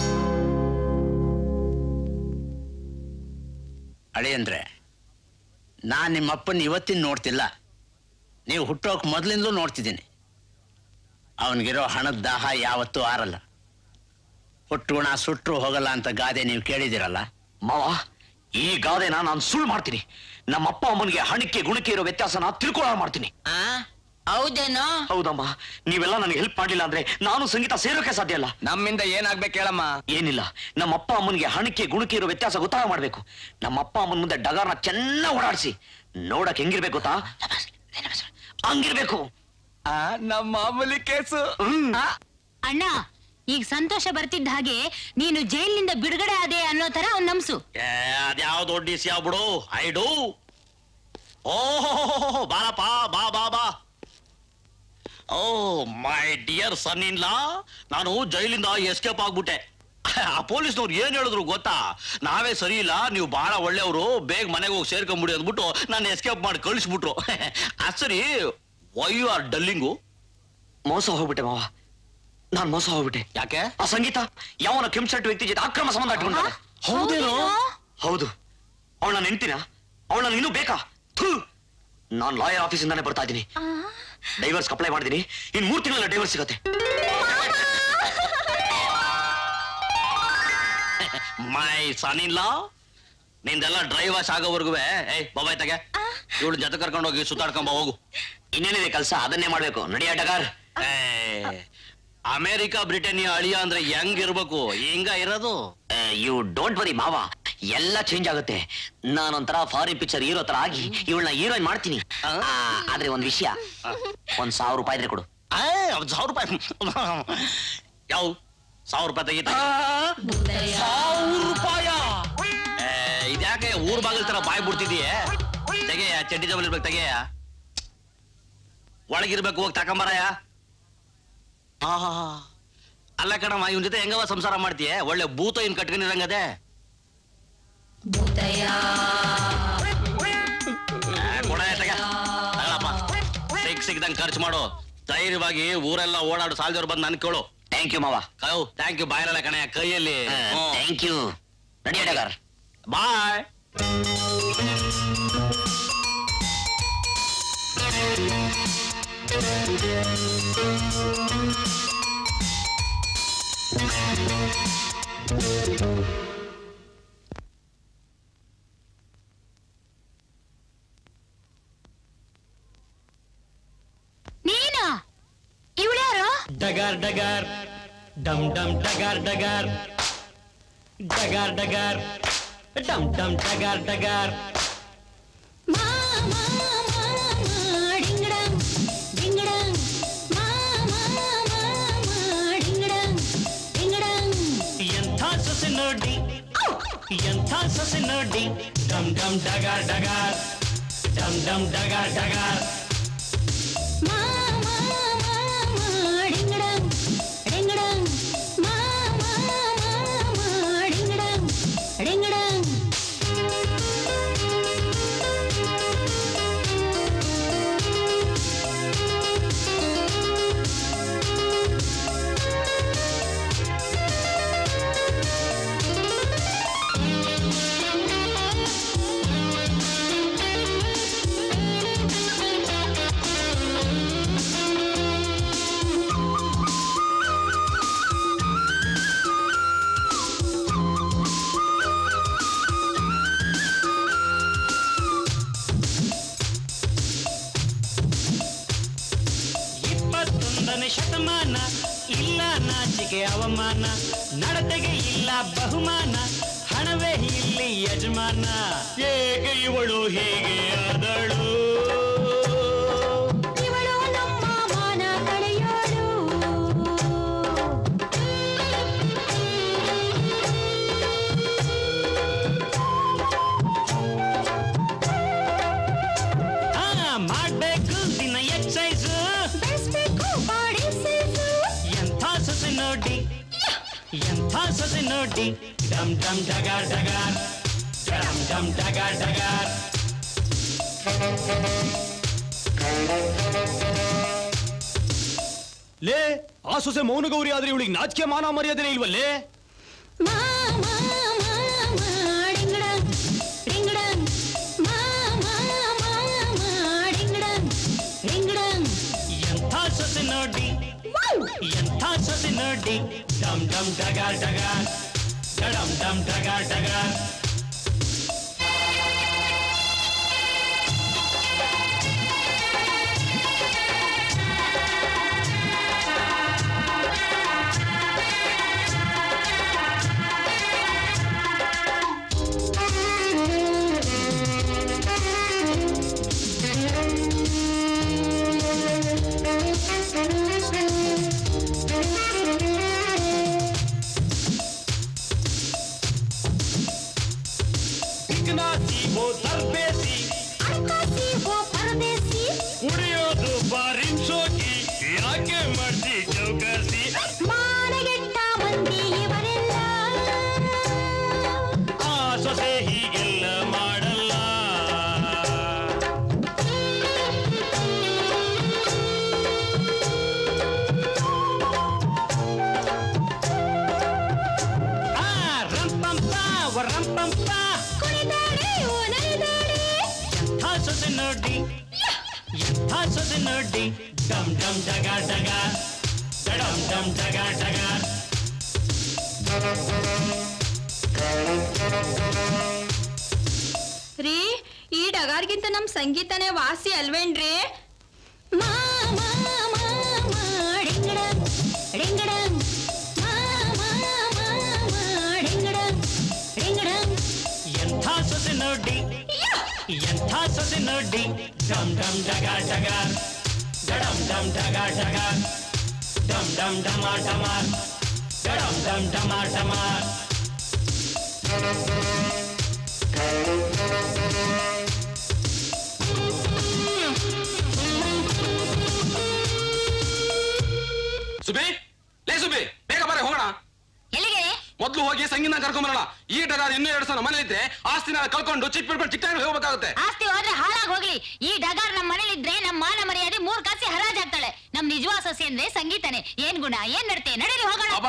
ಅಳಿ ಅಂದ್ರೆ ನಾನ್ ನಿಮ್ಮ ಅಪ್ಪನ ಇವತ್ತಿನ ನೋಡ್ತಿಲ್ಲ ನೀವು ಹುಟ್ಟೋಕ್ ಮೊದ್ಲಿಂದಲೂ ನೋಡ್ತಿದ್ದೀನಿ ಅವನಿಗಿರೋ ಹಣದ ದಾಹ ಯಾವತ್ತೂ ಆರಲ್ಲ ಹುಟ್ಟುಗುಣ ಸುಟ್ರು ಹೋಗಲ್ಲ ಅಂತ ಗಾದೆ ನೀವು ಕೇಳಿದಿರಲ್ಲ ಮಾವ ಈ ಗಾದೆನ ನಾನು ಸುಳ್ಳು ಮಾಡ್ತೀನಿ ನಮ್ಮ ಅಪ್ಪ ಅಮ್ಮನಿಗೆ ಹಣಕ್ಕೆ ಗುಣಕ್ಕೆ ಇರೋ ವ್ಯತ್ಯಾಸನ ತಿಳ್ಕೊಳ್ಳೋ ಮಾಡ್ತೀನಿ ಹೌದೇನೋ ಹೌದಮ್ಮ ನೀವೆಲ್ಲ ನನಗೆ ಹೆಲ್ಪ್ ಮಾಡ್ಲಿಲ್ಲ ಅಂದ್ರೆ ನಾನು ಸಂಗೀತ ಸೇರೋಕೆ ಸಾಧ್ಯ ಇಲ್ಲ ನಮ್ಮಿಂದ ಏನಾಗ್ಬೇಕು ಹೇಳಮ್ಮ ಏನಿಲ್ಲ ನಮ್ಮ ಅಪ್ಪ ಅಮ್ಮನಿಗೆ ಹಣಕ್ಕೆ ಗುಣಕ್ಕೆ ಇರೋ ವ್ಯತ್ಯಾಸ ಗೊತ್ತಾಗ ಮಾಡ್ಬೇಕು ನಮ್ಮ ಅಪ್ಪ ಅಮ್ಮನ ಮುಂದೆ ಡಗಾರ್ನ ಚೆನ್ನಾಗಿ ಓಡಾಡಿಸಿ ನೋಡಕ್ ಹೆಂಗಿರ್ಬೇಕು ಗೊತ್ತಾ ಹಂಗಿರ್ಬೇಕು ನಮ್ಮ ಮಾಮೂಲಿ ಕೇಸು ಅಣ್ಣ ಈಗ ಸಂತೋಷ ಬರ್ತಿದ್ದ ಹಾಗೆ ನೀನು ಜೈಲಿನಿಂದ ಬಿಡುಗಡೆ ಆದೆ ಅನ್ನೋ ತರ ಅವ್ನ್ ನಮ್ಸು ಏ, ಅದ್ಯಾವ್ ದೊಡ್ಡ ಇಸಿ ಆಗ್ಬಿಡು ಐ ಡು ಓಹೋ ಬಾರಪ್ಪ ಬಾ ಬಾ ಬಾ ಓ ಮೈ ಡಿಯರ್ ಸನ್ ಇನ್ ಲಾ ನಾನು ಜೈಲಿಂದ ಎಸ್ಕೇಪ್ ಆಗ್ಬಿಟ್ಟೆ ಆ ಪೊಲೀಸ್ನವ್ರು ಏನ್ ಹೇಳಿದ್ರು ಗೊತ್ತಾ ನಾವೇ ಸರಿ ಇಲ್ಲ ನೀವು ಬಹಳ ಒಳ್ಳೆಯವರು ಬೇಗ ಮನೆಗೆ ಹೋಗಿ ಸೇರ್ಕೊಂಬಿಡಿ ಅಂದ್ಬಿಟ್ಟು ನಾನು ಎಸ್ಕೇಪ್ ಮಾಡಿ ಕಳಿಸ್ಬಿಟ್ರು ಅದ್ ಸರಿ ವೈ ಯು ಆರ್ ಡಲ್ಲಿಂಗು ಮೋಸ ಹೋಗ್ಬಿಟ್ಟೆ ಮಾವ ನಾನ್ ಮೋಸ ಹೋಗ್ಬಿಟ್ಟೆ ಯಾಕೆ ಆ ಸಂಗೀತ ಯಾವನ ಕೆಂಪು ವ್ಯಕ್ತಿ ಜೊತೆ ಅಕ್ರಮ ಸಂಬಂಧ ಇಟ್ಕೊಂಡ್ರೆ ಹೌದೇನೋ ಹೌದು ಅವಳ ನನ್ನ ಹೆಂಡ್ತಿನ ಅವಳ ನಾನು ಇನ್ನೂ ಬೇಕಾ ಥು ನಾನ್ ಲಾಯರ್ ಆಫೀಸಿಂದಾನೆ ಬರ್ತಾ ಇದ್ದೀನಿ ಡೈವರ್ಸ್ ಅಪ್ಲೈ ಮಾಡಿದೀನಿ ಇನ್ ಮೂರ್ ತಿಂಗಳ ಡೈವರ್ಸ್ ಸಿಗತ್ತೆ ಮೈ ಸನ್ ಇನ್ ಲಾ ನಿಂದೆಲ್ಲ ಡ್ರೈವರ್ಸ್ ಆಗೋವರೆಗೂ ಏಯ್ ಬಾಬಾಯ್ ತಗೆ ಇವಳು ಜೊತೆ ಕರ್ಕೊಂಡು ಹೋಗಿ ಸುತ್ತಾಡ್ಕೊಂಬ ಹೋಗು ಇನ್ನೇನಿದೆ ಕೆಲಸ ಅದನ್ನೇ ಮಾಡ್ಬೇಕು ನಡಿಯ ಡಗಾರ್ ಅಮೆರಿಕ ಬ್ರಿಟನ್ನಿಯ ಅಳಿಯ ಅಂದ್ರೆ ಹೆಂಗಿರ್ಬೇಕು ಹಿಂಗ ಇರೋದು ಯು ಡೋಂಟ್ ವರಿ ಮಾವ ಎಲ್ಲ ಚೇಂಜ್ ಆಗುತ್ತೆ ನಾನೊಂಥರ ಫಾರಿನ್ ಪಿಕ್ಚರ್ ಹೀರೋ ತರ ಆಗಿ ಇವಳನ್ನ ಹೀರೋಯಿನ್ ಮಾಡ್ತೀನಿ ಆ, ಆದ್ರೆ ಒಂದ್ ವಿಷಯ ಒಂದ್ ಸಾವಿರ ರೂಪಾಯಿ ಇದ್ರೆ ಕೊಡು ಒಂದ್ ಸಾವಿರ ರೂಪಾಯಿ ಯಾವ ಸಾವಿರ ರೂಪಾಯಿ ತೆಗಿತ ಸಾವಿರ ರೂಪಾಯ ಇದ್ಯಾಕೆ ಊರ್ ಬಾಗಿಲ್ ತರ ಬಾಯ್ ಬಿಡ್ತಿದೀಯ ತೆಗೆಯ ಚಡ್ಡಿ ಜಬಲ್ ಇರ್ಬೇಕು ತೆಗೆಯ ಒಳಗಿರ್ಬೇಕು ಹೋಗಿ ತಕೊಂಬರಯ ಆಹಾ ಅಲ್ಲ ಕಣಮ್ಮ ಇವನ್ ಜೊತೆ ಹೆಂಗವ ಸಂಸಾರ ಮಾಡ್ತೀಯ ಒಳ್ಳೆ ಭೂತ ಇನ್ ಕಟ್ಕೊಂಡಿರಂಗದೆ ಕೊಡ ತಗೊಳಪ್ಪ ಸಿಕ್ ಸಿಕ್ದಂಗ್ ಖರ್ಚು ಮಾಡು ಧೈರ್ಯವಾಗಿ ಊರೆಲ್ಲ ಓಡಾಡು ಸಾಲದವ್ರು ಬಂದು ನನ್ ಕೇಳು ಥ್ಯಾಂಕ್ ಯು ಮಾವ ಕೌ ಥ್ಯಾಂಕ್ ಯು ಬಾಯಲ್ಲ ಕಣೆ ಕೈಯಲ್ಲಿ ಥ್ಯಾಂಕ್ ಯು ನಡಿ ಡಗಾರ್ ಬಾಯ್ ನೀನಾ ಇವಳ್ಯಾರು ಡಗಾರ್ ಡಗಾರ್ ಡಮ್ ಡಮ್ ಡಗಾರ್ ಡಗಾರ್ ಡಗಾರ್ ಡಗಾರ್ ಡಮ್ ಡಮ್ ಡಗಾರ್ ಡಗಾರ್ ಎಂಥ ಸೊಸೆ ನೋಡಿ ಎಂಥ ಸೊಸೆ ನೋಡಿ ಡಮ್ ಡಮ್ ಡಗಾರ್ ಡಗಾರ್ ಡಮ್ ಡಮ್ ಡಗಾರ್ ಡಗಾರ್ ಇಪ್ಪತ್ತೊಂದನೇ ಶತಮಾನ ಇಲ್ಲ ನಾಚಿಕೆ ಅವಮಾನ ನಡತೆಗೆ ಇಲ್ಲ ಬಹುಮಾನ ಹಣವೇ ಇಲ್ಲಿ ಯಜಮಾನ ಹೇಗೆ ಇವಳು ಹೇಗೆ ಆದಳು ಹಾ, ಮಾಡ್ಬೇಕು ದಿನ ಎಕ್ಸೈಸ್ ಎಂಥ ಸೊಸೆ ನೋಡಿ ಎಂಥ ಸೊಸೆ ನೋಡಿ ಡಮ್ ಡಮ್ ಡಗಾರ್ ಡಗಾರ್ ಡಮ್ ಡಮ್ ಡಗಾರ್ ಡಗಾರ್ ಲೇ ಆ ಸೊಸೆ ಮೌನ ಗೌರಿ ಆದ್ರೆ ಇವಳಿಗೆ ನಾಚಿಕೆ ಮಾನ ಮರ್ಯಾದೆನೇ ಇಲ್ವಲ್ಲೇ ಎಂಥ ಸೊಸೆ ನೋಡಿ ಎಂಥ ಸೊಸೆ ನೋಡಿ ಡಮ್ ಡಮ್ ಡಗಾರ್ ಡಗಾರ್ ಡಮ್ ಡಮ್ ಡಗಾರ್ ಡಗಾರ್ ಬಿಗ್ನಾಸಿ ಓ ತರ್ಬೇಸಿ ಉಳಿಯೋದು ಬಾರಿನ್ ಶೋಕಿ ಯಾಕೆ ಮಾಡ್ತಿ ಚೌಕಾಸಿ ಆ ಸೊಸೆ ಹೀಗೆಲ್ಲ ಮಾಡಲ್ಲ ಆ, ರಂಪಂಪ, ವ ರಂಪಂಪ. ಎಂಥ ಸೊಸೆ ನೋಡಿ ಎಂಥ ಸೊಸೆ ನೋಡಿ ಡಮ್ ಡಮ್ ಡಗ ಡಗ ಡಮ್ ಡಮ್ ಡಗ ಡಗ ರೀ ಈ ಡಗಾರ್ಗಿಂತ ನಮ್ ಸಂಗೀತನೇ ವಾಸಿ ಅಲ್ವೇನ್ರಿ ಎಂಥ ಸೊಸೆ ನೋಡಿ ಎಂಥ ಸೊಸೆ ನೋಡಿ ಡಮ್ ಡಮ್ ಡಗ ಡಗ ಡಮ್ ಡಮ್ ಡಗ ಡಗ ಡಮ್ ಡಮ್ ಡಮ ಡಮ ಡಮ್ ಡಮ್ ಡಮಾರ್ ಡಮಾರ್ ಸುಬಿ ಲೇ ಸುಬಿ ಬೇಗ ಬರ ಹೋಗೋಣ ಎಲ್ಲಿಗೆ ಮೊದ್ಲು ಹೋಗಿ ಸಂಗೀತ ಕರ್ಕೊಂಬರೋಣ ಈ ಡಗಾರ ಇನ್ನೂ ಎರಡು ಸಲ ಮನೇಲಿ ಇದ್ರೆ ಆಸ್ತಿನ ಕಳ್ಕೊಂಡು ಚಿಕ್ಕ ಬಿಡ್ಕೊಂಡು ಚಿಕ್ಕ ಹೋಗ್ಬೇಕಾಗುತ್ತೆ ಆಸ್ತಿ ಹೋದ್ರೆ ಹಾಳಾಗ್ ಹೋಗ್ಲಿ ಈ ಡಗಾರ್ ನಮ್ ಮನೇಲಿದ್ರೆ ನಮ್ ಮಾನ ಮರ್ಯಾದೆ ಮೂರ್ ಕಾಸಿ ಹರಾಜ್ ಹಾಕ್ತಾಳೆ ನಮ್ ನಿಜವಾದ ಸೊಸೆ ಅಂದ್ರೆ ಸಂಗೀತನೇ ಏನ್ ಗುಣ ಏನ್ ನಡತೆ ನಡೀರಿ ಹೋಗೋಣ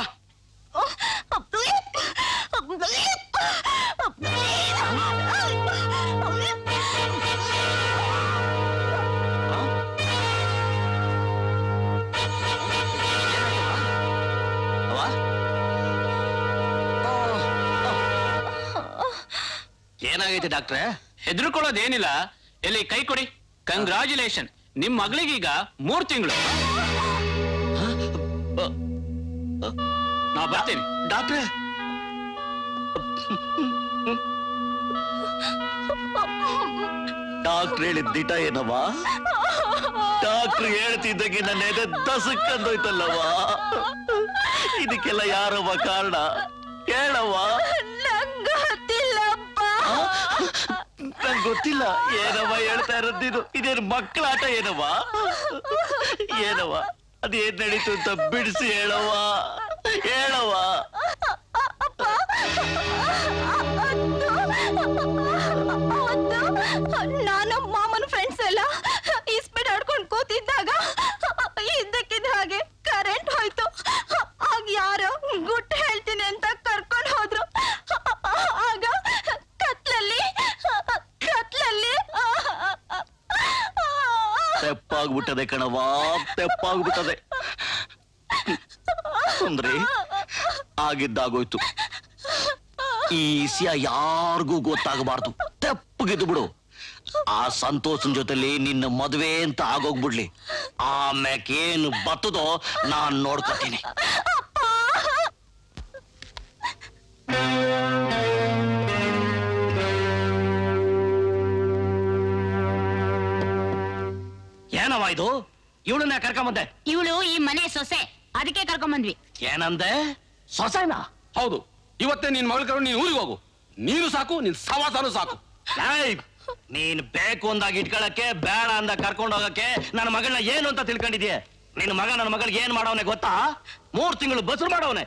ಏನಾಗೈತೆ ಡಾಕ್ಟ್ರೆ ಹೆದರ್ಕೊಳ್ಳೋದೇನಿಲ್ಲ ಎಲ್ಲಿ ಕೈ ಕೊಡಿ ಕಂಗ್ರಾಚುಲೇಷನ್ ನಿಮ್ ಮಗಳಿಗೀಗ ಮೂರ್ ತಿಂಗಳು ನಾ ಬರ್ತೀನಿ ಡಾಕ್ಟ್ರೆ ಡಾಕ್ಟ್ರ್ ಹೇಳಿದ ದಿಟ ಏನವ್ವ ಡಾಕ್ಟ್ರ್ ಹೇಳ್ತಿದ್ದಕ್ಕೆ ನನ್ನ ಎದೆ ದಸಕ್ಕಂದೋಯ್ತಲ್ಲವ್ವ ಇದಕ್ಕೆಲ್ಲ ಯಾರವ್ವ ಕಾರಣ ಹೇಳವ್ವ ನಂಗ್ ಗೊತ್ತಿಲ್ಲ ಏನವ್ವ ಹೇಳ್ತಾ ಇರೋದ್ ನೀನು ಇದೇನು ಮಕ್ಕಳ ಆಟ ಏನವ್ವ ಏನವ್ವ ಅದೇನ್ ನಡೀತು ಅಂತ ಬಿಡಿಸಿ ಹೇಳವ್ವ ಹೇಳವ್ವ ನಾನು ಮಾಮನ ಫ್ರೆಂಡ್ಸ್ ಎಲ್ಲ ಇಸ್ಪೀಡ್ ಆಡ್ಕೊಂಡು ಕೂತಿದ್ದಾಗ ಇದ್ದಕ್ಕಿದ್ದ ಹಾಗೆ ಕರೆಂಟ್ ಹೋಯ್ತು ಆಗ ಯಾರೋ ಗುಟ್ಟು ಹೇಳ್ತೀನಿ ಅಂತ ಕರ್ಕೊಂಡು ಹೋದ್ರು ಆಗ ಕತ್ಲಲ್ಲಿ ಕತ್ಲಲ್ಲಿ ತೆಪ್ಪಾಗ್ಬಿಟ್ಟದೆ ಕಣವ್ವ ತೆಪ್ಪಾಗ್ಬಿಟ್ಟದೆ ಅಂದ್ರೆ ಆಗಿದ್ದಾಗೋಯ್ತು ಈ ವಿಷಯ ಯಾರಿಗೂ ಗೊತ್ತಾಗಬಾರ್ದು ತೆಪ್ಪಗಿದ್ದು ಬಿಡು ಆ ಸಂತೋಷನ್ ಜೊತೆಲಿ ನಿನ್ನ ಮದುವೆ ಅಂತ ಆಗೋಗ್ಬಿಡ್ಲಿ ಆಮ್ಯಾಕೇನು ಬತ್ತದೋ ನಾನ್ ನೋಡ್ಕೊತೀನಿ ಏನವ ಇದು ಇವಳನ್ನ ಕರ್ಕೊಂಬಂದೆ ಇವಳು ಈ ಮನೆ ಸೊಸೆ ಅದಕ್ಕೆ ಕರ್ಕೊಂಡ್ ಬಂದ್ವಿ ಏನಂದೆ ಸೊಸೆನಾ ಹೌದು ಇವತ್ತೇ ನಿನ್ ಮಗಳ ಕರ್ಕೊಂಡು ನೀನ್ ಊರಿಗೆ ಹೋಗು ನೀನು ಸಾಕು ನಿನ್ ಸವಾಸನೂ ಸಾಕು ಏಯ್, ನೀನ್ ಬೇಕು ಅಂದಾಗ ಇಟ್ಕೊಳಕ್ಕೆ ಬೇಡ ಅಂದ ಕರ್ಕೊಂಡು ಹೋಗಕ್ಕೆ ನನ್ನ ಮಗಳನ್ನ ಏನು ಅಂತ ತಿಳ್ಕೊಂಡಿದ್ಯೆ ನಿನ್ನ ಮಗ ನನ್ನ ಮಗಳಿಗೆ ಏನ್ ಮಾಡವನೆ ಗೊತ್ತಾ ಮೂರ್ ತಿಂಗಳು ಬಸರು ಮಾಡವನೆ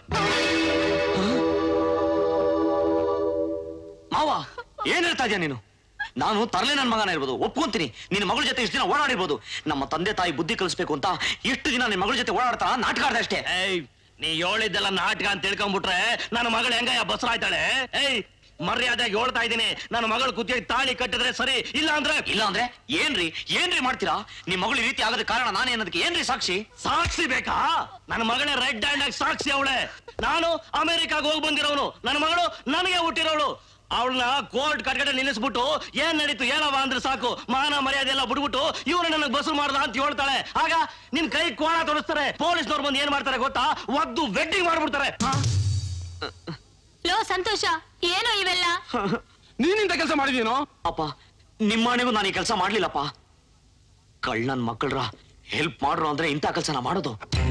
ಮಾವ ಏನ್ ಹೇಳ್ತಾ ಇದೀಯ ನೀನು ನಾನು ತರಲೆ ನನ್ನ ಮಗನ ಇರ್ಬೋದು ಒಪ್ಕೊಂತೀನಿ ನಿನ್ನ ಮಗಳ ಜೊತೆ ಇಷ್ಟು ದಿನ ಓಡಾಡಿರ್ಬೋದು ನಮ್ಮ ತಂದೆ ತಾಯಿ ಬುದ್ಧಿ ಕಲಿಸ್ಬೇಕು ಅಂತ ಎಷ್ಟು ದಿನ ನಿನ್ನ ಮಗಳ ಜೊತೆ ಓಡಾಡ್ತಾ ನಾಟಕ ಆಡ್ದೆ ಅಷ್ಟೇ ಏಯ್ ನೀ ಹೇಳಿದ್ದೆಲ್ಲ ನಾಟಕ ಅಂತ ತಿಳ್ಕೊಂಡ್ಬಿಟ್ರೆ ನನ್ನ ಮಗಳು ಹೆಂಗಯ್ಯ ಬಸರಾಯ್ತಾಳೆ ಏಯ್ ಮರ್ಯಾದೆಗೆ ಹೇಳ್ತಾ ಇದ್ದೀನಿ ನನ್ನ ಮಗಳು ಕುತ್ತಿಗೆ ತಾಳಿ ಕಟ್ಟಿದ್ರೆ ಸರಿ ಇಲ್ಲ ಅಂದ್ರೆ ಇಲ್ಲ ಅಂದ್ರೆ ಏನ್ರಿ ಏನ್ರಿ ಮಾಡ್ತೀರಾ ನಿಮ್ ಮಗಳು ಈ ರೀತಿ ಆಗದ ಕಾರಣ ನಾನೇ ಅನ್ನೋದಕ್ಕೆ ಏನ್ರಿ ಸಾಕ್ಷಿ ಸಾಕ್ಷಿ ಬೇಕಾ ನನ್ನ ಮಗಳೇ ರೆಡ್ ಹ್ಯಾಂಡ್ ಆಗಿ ಸಾಕ್ಷಿ ಅವಳೆ ನಾನು ಅಮೆರಿಕಾಗ ಹೋಗಿ ಬಂದಿರೋನು ನನ್ನ ಮಗಳು ನನಗೆ ಹುಟ್ಟಿರೋಳು ಅವಳನ್ನ ಕೋರ್ಟ್ ಕಟ್ಕಡೆ ನಿಲ್ಲಿಸ್ಬಿಟ್ಟು ಏನ್ ನಡೀತು ಏನವ ಅಂದ್ರೆ ಸಾಕು ಮಾನ ಮರ್ಯಾದೆ ಎಲ್ಲ ಬಿಡ್ಬಿಟ್ಟು ಇವ್ರು ನನಗೆ ಬಸರು ಮಾಡ್ದ ಅಂತ ಹೇಳ್ತಾಳೆ ಆಗ ನಿನ್ ಕೈ ಕೋಣ ತೊಡಸ್ತಾರೆ ಪೊಲೀಸ್ನವ್ರು ಬಂದು ಏನ್ ಮಾಡ್ತಾರೆ ಗೊತ್ತಾ ಒದ್ದು ವೆಡ್ಡಿಂಗ್ ಮಾಡ್ಬಿಡ್ತಾರೆ ಲೋ ಸಂತೋಷ ಏನು ಇವೆಲ್ಲ ನೀನಿಂತ ಕೆಲಸ ಮಾಡಿದೀನೋ ಅಪ್ಪ ನಿಮ್ಮನೆಗೂ ನಾನು ಈ ಕೆಲಸ ಮಾಡ್ಲಿಲ್ಲಪ್ಪ ಕಳ್ ನನ್ ಮಕ್ಕಳ್ರ ಹೆಲ್ಪ್ ಮಾಡ್ರು ಅಂದ್ರೆ ಇಂಥ ಕೆಲಸನ ಮಾಡೋದು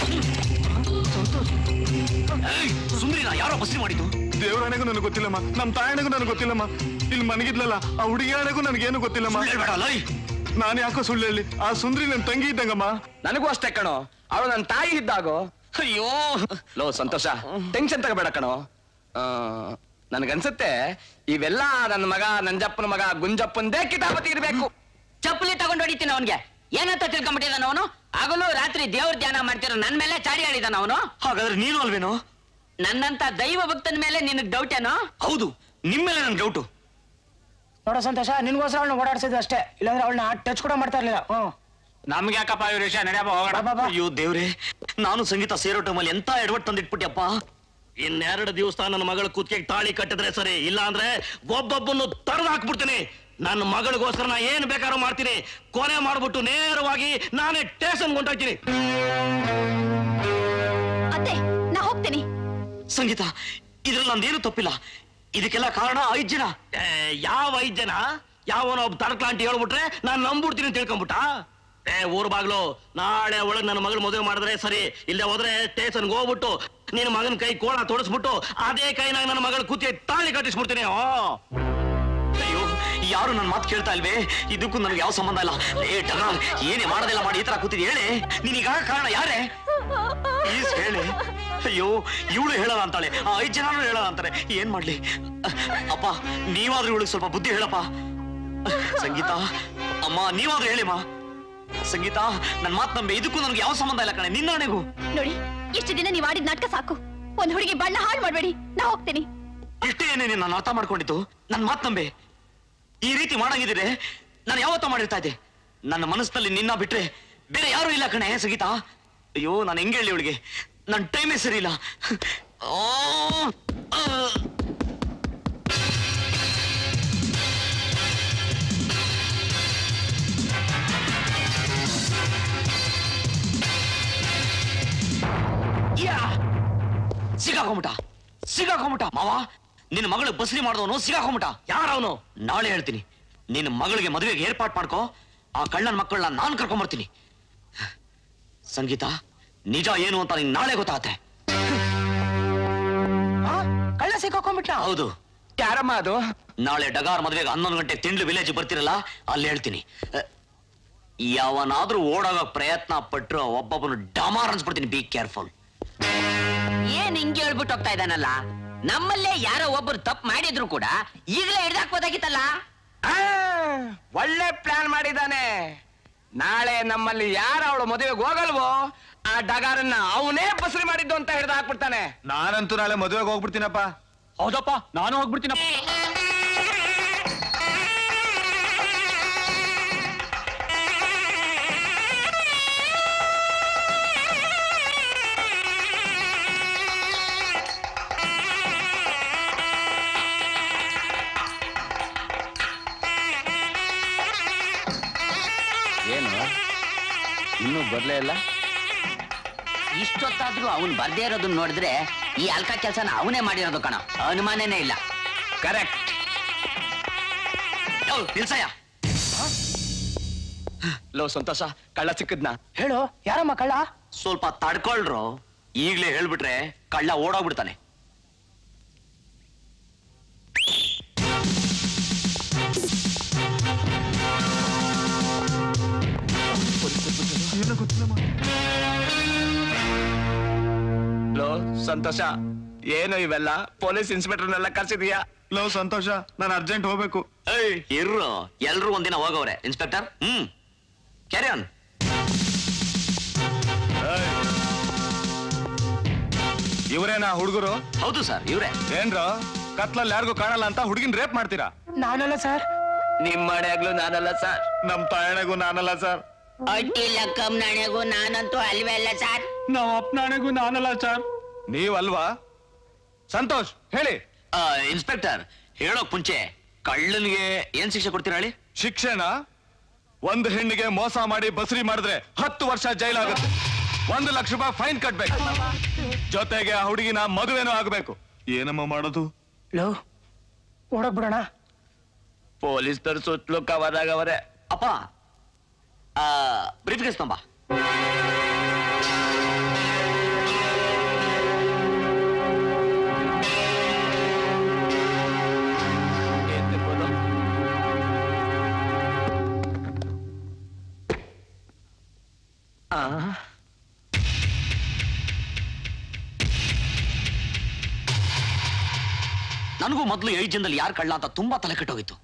ಸುಂದ್ರಿನ ಯಾರೋ ಬಸ್ರಿ ಮಾಡಿದ್ದು ದೇವರಾಣೆಗೂ ನನಗೆ ಗೊತ್ತಿಲ್ಲಮ್ಮ ನಮ್ ತಾಯಣೆಗೂ ನನಗೆ ಗೊತ್ತಿಲ್ಲಮ್ಮ ಇಲ್ಲಿ ಮನಗಿದ್ಲಲ್ಲ ಆ ಹುಡುಗಿಯಾಣೆಗೂ ನನಗೇನು ಗೊತ್ತಿಲ್ಲಮ್ಮ ನಾನು ಯಾಕೋ ಸುಳ್ಳು ಹೇಳಿ ಆ ಸುಂದ್ರಿ ನನ್ ತಂಗಿ ಇದ್ದಂಗಮ್ಮ ನನಗೂ ಅಷ್ಟೇ ಕಣೋ ಅವಳು ನನ್ನ ತಾಯಿ ಇದ್ದಾಗೋ ಅಯ್ಯೋ ಲೋ ಸಂತೋಷ ಟೆನ್ಷನ್ ತಗೋಬೇಡ ಕಣೋ ಆ, ನನ್ಗನ್ಸತ್ತೆ ಇವೆಲ್ಲ ನನ್ನ ಮಗ ನಂಜಪ್ಪನ ಮಗ ಗುಂಜಪ್ಪಂದೇ ಕಿತಾಪತಿ ಇರ್ಬೇಕು ಚಪ್ಪಲಿ ತಗೊಂಡು ಹೊಡಿತೀನಿ ಅವನ್ಗೆ ಏನಂತ ತಿಳ್ಕೊಂಡ್ಬಿಟ್ಟಿದಾನ ಅವನು ಆಗಲೂ ರಾತ್ರಿ ದೇವ್ರ ಧ್ಯಾನ ಮಾಡ್ತಿರೋ ನನ್ ಮೇಲೆ ಚಾಡಿ ಆಡಿದಾನ ಅವನು ಹಾಗಾದ್ರೆ ನೀನು ಅಲ್ವೇನೋ ನನ್ನಂತ ದೈವ ಭಕ್ತನ ಮೇಲೆ ನಿನಗ್ ಡೌಟ್ ಏನೋ ಹೌದು ನಿಮ್ಮೇಲೆ ನನ್ ಡೌಟು ನೋಡೋ ಸಂತೋಷ ನಿನ್ಗೋಸ್ಕರ ಅವಳನ್ನ ಓಡಾಡ್ಸಿದ್ದು ಅಷ್ಟೇ ಇಲ್ಲಾಂದ್ರೆ ಅವಳನ್ನ ಟಚ್ ಕೂಡ ಮಾಡ್ತಾ ಇರ್ಲಿಲ್ಲ ಹ್ಮ್ ನಮ್ಗೆ ಯಾಕಪ್ಪ ಇವ್ರ ವಿಷಯ ನಡೆಯಪ್ಪ ಹೋಗೋಣ ಅಯ್ಯೋ ದೇವ್ರೆ ನಾನು ಸಂಗೀತ ಸೇರೋ ಟೈಮಲ್ಲಿ ಎಂತ ಎಡವಟ್ ತಂದಿಟ್ಬಿಟ್ಯಪ್ಪ ಇನ್ನೆರಡು ದಿವಸ ನನ್ನ ಮಗಳ ಕುತ್ತಿಗೆ ತಾಳಿ ಕಟ್ಟಿದ್ರೆ ಸರಿ ಇಲ್ಲ ಅಂದ್ರೆ ಒಬ್ಬೊಬ್ಬನ್ನು ತಡೆದು ಹಾಕ್ಬಿಡ್ತೀನಿ ನನ್ನ ಮಗಳಿಗೋಸ್ಕರ ನಾ ಏನ್ ಬೇಕಾದ್ರೂ ಮಾಡ್ತೀನಿ ಕೊನೆ ಮಾಡ್ಬಿಟ್ಟು ನೇರವಾಗಿ ನಾನೇ ಸ್ಟೇಷನ್ ಹೊಂಟೋಗ್ತೀನಿ ಅತ್ತೆ ನಾ ಹೋಗ್ತೀನಿ ಸಂಗೀತ ಇದ್ರಲ್ಲಿ ನಂದೇನು ತಪ್ಪಿಲ್ಲ ಇದಕ್ಕೆಲ್ಲ ಕಾರಣ ಐದ್ ಜನ ಏ, ಯಾವ ಐದ್ ಜನ ಯಾವನೋ ಒಬ್ಬ ತಡ್ಕಲಾಂಟಿ ಹೇಳ್ಬಿಟ್ರೆ ನಾನು ನಂಬ್ಬಿಡ್ತೀನಿ ಅಂತ ತಿಳ್ಕೊಂಬಿಟ್ಟ ಏ ಊರ್ ಬಾಗ್ಲು ನಾಳೆ ಒಳಗ್ ನನ್ನ ಮಗಳು ಮದುವೆ ಮಾಡಿದ್ರೆ ಸರಿ ಇಲ್ಲದೆ ಹೋದ್ರೆ ಸ್ಟೇಷನ್ಗೆ ಹೋಗ್ಬಿಟ್ಟು ನಿನ್ನ ಮಗನ ಕೈ ಕೋಳ ತೋರಿಸ್ಬಿಟ್ಟು ಅದೇ ಕೈನಾಗ ನನ್ನ ಮಗಳ ಕೂತಿ ತಾಳಿ ಕಟ್ಟಿಸ್ಬಿಡ್ತೀನಿ ಓ ಅಯ್ಯೋ ಯಾರು ನನ್ನ ಮಾತು ಕೇಳ್ತಾ ಇಲ್ವೇ ಇದಕ್ಕೂ ನನಗೆ ಯಾವ ಸಂಬಂಧ ಇಲ್ಲ ಏ ಟಗ ಏನೇ ಮಾಡೋದಿಲ್ಲ ಮಾಡಿ ಈ ತರ ಕೂತಿದ್ ಹೇಳಿ ನೀನೀಗ ಕಾರಣ ಯಾರೇ ಪ್ಲೀಸ್ ಹೇಳಿ ಅಯ್ಯೋ ಇವಳು ಹೇಳಲ್ಲ ಅಂತಾಳೆ ಆ ಐದ್ ಜನನು ಹೇಳಲ್ಲ ಅಂತಾರೆ ಏನ್ ಮಾಡ್ಲಿ ಅಪ್ಪ ನೀವಾದ್ರೂ ಇವಳಿಗೆ ಸ್ವಲ್ಪ ಬುದ್ಧಿ ಹೇಳಪ್ಪ ಸಂಗೀತ ಅಮ್ಮ ನೀವಾದ್ರೂ ಹೇಳಿಮ್ಮ ಸಂಗೀತ ನನ್ ಮಾತ್ ನಂಬೆ ಇದಕ್ಕೂ ನನಗೆ ಯಾವ ಸಂಬಂಧ ಇಲ್ಲ ಕಣೆ ನಿನ್ನಣೆಗೂ ನೋಡಿ ಇಷ್ಟು ದಿನ ನೀವ್ ಆಡಿದ ನಾಟಕ ಸಾಕು ಒಂದ್ ಹುಡುಗಿ ಬಣ್ಣ ಹಾಳು ಮಾಡ್ಬೇಡಿ ನಾ ಹೋಗ್ತೀನಿ ಇಷ್ಟೇ ಏನೇನೆ ನಾನು ಅರ್ಥ ಮಾಡ್ಕೊಂಡಿದ್ದು ನನ್ ಮಾತ್ ನಂಬೆ ಈ ರೀತಿ ಮಾಡಂಗಿದ್ರೆ ನಾನು ಯಾವತ್ತೋ ಮಾಡಿರ್ತಾ ಇದ್ದೆ ನನ್ನ ಮನಸ್ಸಿನಲ್ಲಿ ನಿನ್ನ ಬಿಟ್ರೆ ಬೇರೆ ಯಾರು ಇಲ್ಲ ಕಣೆ ಸಂಗೀತ ಅಯ್ಯೋ ನಾನು ಹೆಂಗೆ ಹೇಳಿ ಇವಳಿಗೆ ನನ್ನ ಟೈಮೇ ಸರಿ ಇಲ್ಲ ಆ, ಆ. ಯಾ! ಸಿಗಾಕೊಂಬಿಟ ಸಿಗಾಕೊಂಬಿಟ ಮಾವ ನಿನ್ನ ಮಗಳು ಬಸ್ರಿ ಮಾಡಿದವನು ಸಿಗಾಕೊಂಬಿಟ ಯಾರವನು ನಾಳೆ ಹೇಳ್ತೀನಿ ನಿನ್ನ ಮಗಳಿಗೆ ಮದುವೆಗೆ ಏರ್ಪಾಟ್ ಮಾಡ್ಕೋ ಆ ಕಳ್ಳನ ಮಕ್ಕಳನ್ನ ನಾನ್ ಕರ್ಕೊಂಬರ್ತೀನಿ ಸಂಗೀತ ನಿಜ ಏನು ಅಂತ ನಿಂಗೆ ನಾಳೆ ಗೊತ್ತಾಗತ್ತೆ ಕಳ್ಳ ಸಿಕ್ಕಾಕೊಂಡ್ಬಿಟ್ಟ ಹೌದು ಯಾರಮ್ಮ ಅದು ನಾಳೆ ಡಗಾರ್ ಮದುವೆಗೆ ಹನ್ನೊಂದು ಗಂಟೆ ತಿಂಡ್ಲು ವಿಲೇಜ್ ಬರ್ತಿರಲ್ಲ ಅಲ್ಲಿ ಹೇಳ್ತೀನಿ ಅ, ಯಾವನಾದ್ರೂ ಓಡೋಗ ಪ್ರಯತ್ನ ಪಟ್ರು ಒಬ್ಬೊಬ್ಬನು ಡಮಾರ್ ಅನ್ಸ್ಬಿಡ್ತೀನಿ ಬಿ ಕೇರ್ಫುಲ್ ಏನ್ ಹಿಂಗೆ ಹೇಳ್ಬಿಟ್ಟು ಹೋಗ್ತಾ ಇದ್ದಾನಲ್ಲ ನಮ್ಮಲ್ಲೇ ಯಾರೋ ಒಬ್ರು ತಪ್ಪು ಮಾಡಿದ್ರು ಕೂಡ ಈಗಲೇ ಹಿಡ್ದಾಕ್ಬೋದಾಗಿತ್ತಲ್ಲ ಒಳ್ಳೆ ಪ್ಲಾನ್ ಮಾಡಿದಾನೆ ನಾಳೆ ನಮ್ಮಲ್ಲಿ ಯಾರ ಅವಳು ಮದುವೆಗೆ ಹೋಗಲ್ವೋ ಆ ಡಗಾರನ್ನ ಅವನೇ ಬಸರಿ ಮಾಡಿದ್ದು ಅಂತ ಹಿಡ್ದು ಹಾಕ್ಬಿಡ್ತಾನೆ ನಾನಂತೂ ನಾಳೆ ಮದುವೆಗೆ ಹೋಗ್ಬಿಡ್ತೀನಪ್ಪ ಹೌದಪ್ಪ ನಾನು ಹೋಗ್ಬಿಡ್ತೀನಪ್ಪ ಏನು ಇನ್ನೂ ಬರ್ಲೇ ಇಲ್ಲ ಇಷ್ಟೊತ್ತಾದ್ರೂ ಅವನ್ ಬರ್ದೇ ಇರೋದನ್ನ ನೋಡಿದ್ರೆ ಈ ಅಲ್ಕ ಕೆಲಸನ ಅವನೇ ಮಾಡಿರೋದು ಕಣ ಅನುಮಾನನೇ ಇಲ್ಲ ಕರೆಕ್ಟ್ ನಿಲ್ಸಯ್ಯ ಲೋ ಸಂತೋಷ ಕಳ್ಳ ಸಿಕ್ಕದ್ನ ಹೇಳು ಯಾರಮ್ಮ ಕಳ್ಳ ಸ್ವಲ್ಪ ತಡ್ಕೊಳ್ರು ಈಗ್ಲೇ ಹೇಳ್ಬಿಟ್ರೆ ಕಳ್ಳ ಓಡೋಗ್ಬಿಡ್ತಾನೆ ಲೋ ಸಂತೋಷ ಏನು ಇವೆಲ್ಲ ಪೊಲೀಸ್ ಇನ್ಸ್ಪೆಕ್ಟರ್ನೆಲ್ಲ ಕರ್ಸಿದೀಯಾ ಲೋ ಸಂತೋಷ ನಾನು ಅರ್ಜೆಂಟ್ ಹೋಗ್ಬೇಕು ಇರ್ರು ಎಲ್ರು ಒಂದಿನ ಹೋಗವ್ರೆ ಇನ್ಸ್ಪೆಕ್ಟರ್ ಹ್ಮ್ ಕ್ಯಾರಿ ಆನ್ ಇವರೇನಾ ಹುಡುಗರು ಹೌದು ಸರ್ ಇವ್ರೆ ಏನ್ರ ಕತ್ಲಲ್ಲಿ ಯಾರಿಗೂ ಕಾಣಲ್ಲ ಅಂತ ಹುಡುಗಿನ ರೇಪ್ ಮಾಡ್ತೀರಾ ನಾನಲ್ಲ ಸರ್ ನಿಮ್ಮ ಮನೆಯಾಗ್ಲೂ ನಾನಲ್ಲ ಸರ್ ನಮ್ ತಾಯಣಗೂ ನಾನಲ್ಲ ಸರ್ ಅಡ್ಡಿ ಲಕ್ಕಮ್ ನಾಣೆಗೂ ನಾನಂತೂ ಅಲ್ವೇ ಅಲ್ಲ ಸರ್ ನಾವ್ ಅಪ್ಪನಾಣೆಗೂ ನಾನಲ್ಲ ಸರ್ ನೀವಲ್ವಾ ಸಂತೋಷ್ ಹೇಳಿ ಇನ್ಸ್ಪೆಕ್ಟರ್ ಹೇಳೋಕ್ ಮುಂಚೆ ಕಳ್ಳನಿಗೆ ಏನ್ ಶಿಕ್ಷೆ ಕೊಡ್ತೀರಾ ಹೇಳಿ ಶಿಕ್ಷೆನ ಒಂದು ಹೆಣ್ಣಿಗೆ ಮೋಸ ಮಾಡಿ ಬಸರಿ ಮಾಡಿದ್ರೆ ಹತ್ತು ವರ್ಷ ಜೈಲಾಗುತ್ತೆ ಒಂದು ಲಕ್ಷ ರೂಪಾಯಿ ಫೈನ್ ಕಟ್ಬೇಕು ಜೊತೆಗೆ ಆ ಹುಡುಗಿನ ಮದುವೆನೂ ಆಗಬೇಕು ಏನಮ್ಮ ಮಾಡೋದು ಲೋ ಓಡಕ್ ಬಿಡೋಣ ಪೊಲೀಸ್ ತರ ಸುತ್ತಲೂ ಕವರ್ ಆಗವರೆ ಅಪ್ಪ ಬ್ರೀಫ್ ಕೇಸ್ ತಂಬ ನನಗೂ ಮೊದಲು ಐದು ಜನದಲ್ಲಿ ಯಾರು ಕಳ್ಳ ಅಂತ ತುಂಬಾ ತಲೆ ಕೆಟ್ಟೋಗಿತ್ತು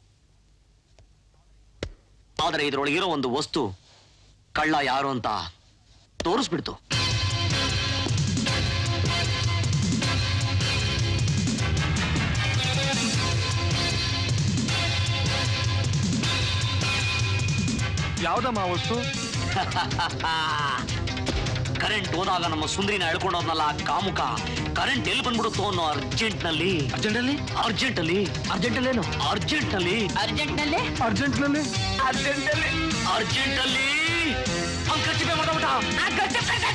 ಆದರೆ ಇದರೊಳಗಿರೋ ಒಂದು ವಸ್ತು ಕಳ್ಳ ಯಾರು ಅಂತ ತೋರಿಸ್ಬಿಡ್ತು ಯಾವ್ದಮ್ಮ ಆ ವಸ್ತು ಕರೆಂಟ್ ಹೋದಾಗ ನಮ್ಮ ಸುಂದರಿನ ಎಳ್ಕೊಂಡು ಹೋದ್ನಲ್ಲ ಆ ಕಾಮುಕ ಕರೆಂಟ್ ಎಲ್ಲಿ ಬಂದ್ಬಿಡುತ್ತೋ ಅನ್ನೋ ಅರ್ಜೆಂಟ್ ನಲ್ಲಿ ಅರ್ಜೆಂಟ್ ಅಲ್ಲಿ ಅರ್ಜೆಂಟ್ ಅಲ್ಲಿ ಅರ್ಜೆಂಟ್ ಅಲ್ಲಿ ಏನು ಅರ್ಜೆಂಟ್ ಅಲ್ಲಿ ಅರ್ಜೆಂಟ್ ನಲ್ಲಿ ಅರ್ಜೆಂಟ್ ನಲ್ಲಿ ಅರ್ಜೆಂಟ್ ಅಲ್ಲಿ ಅರ್ಜೆಂಟ್ ಅಲ್ಲಿ ಅವ್ನ್ ಕಚ್ಚಿಪೆ ಮಾಡ್ಬಿಟ್ಟ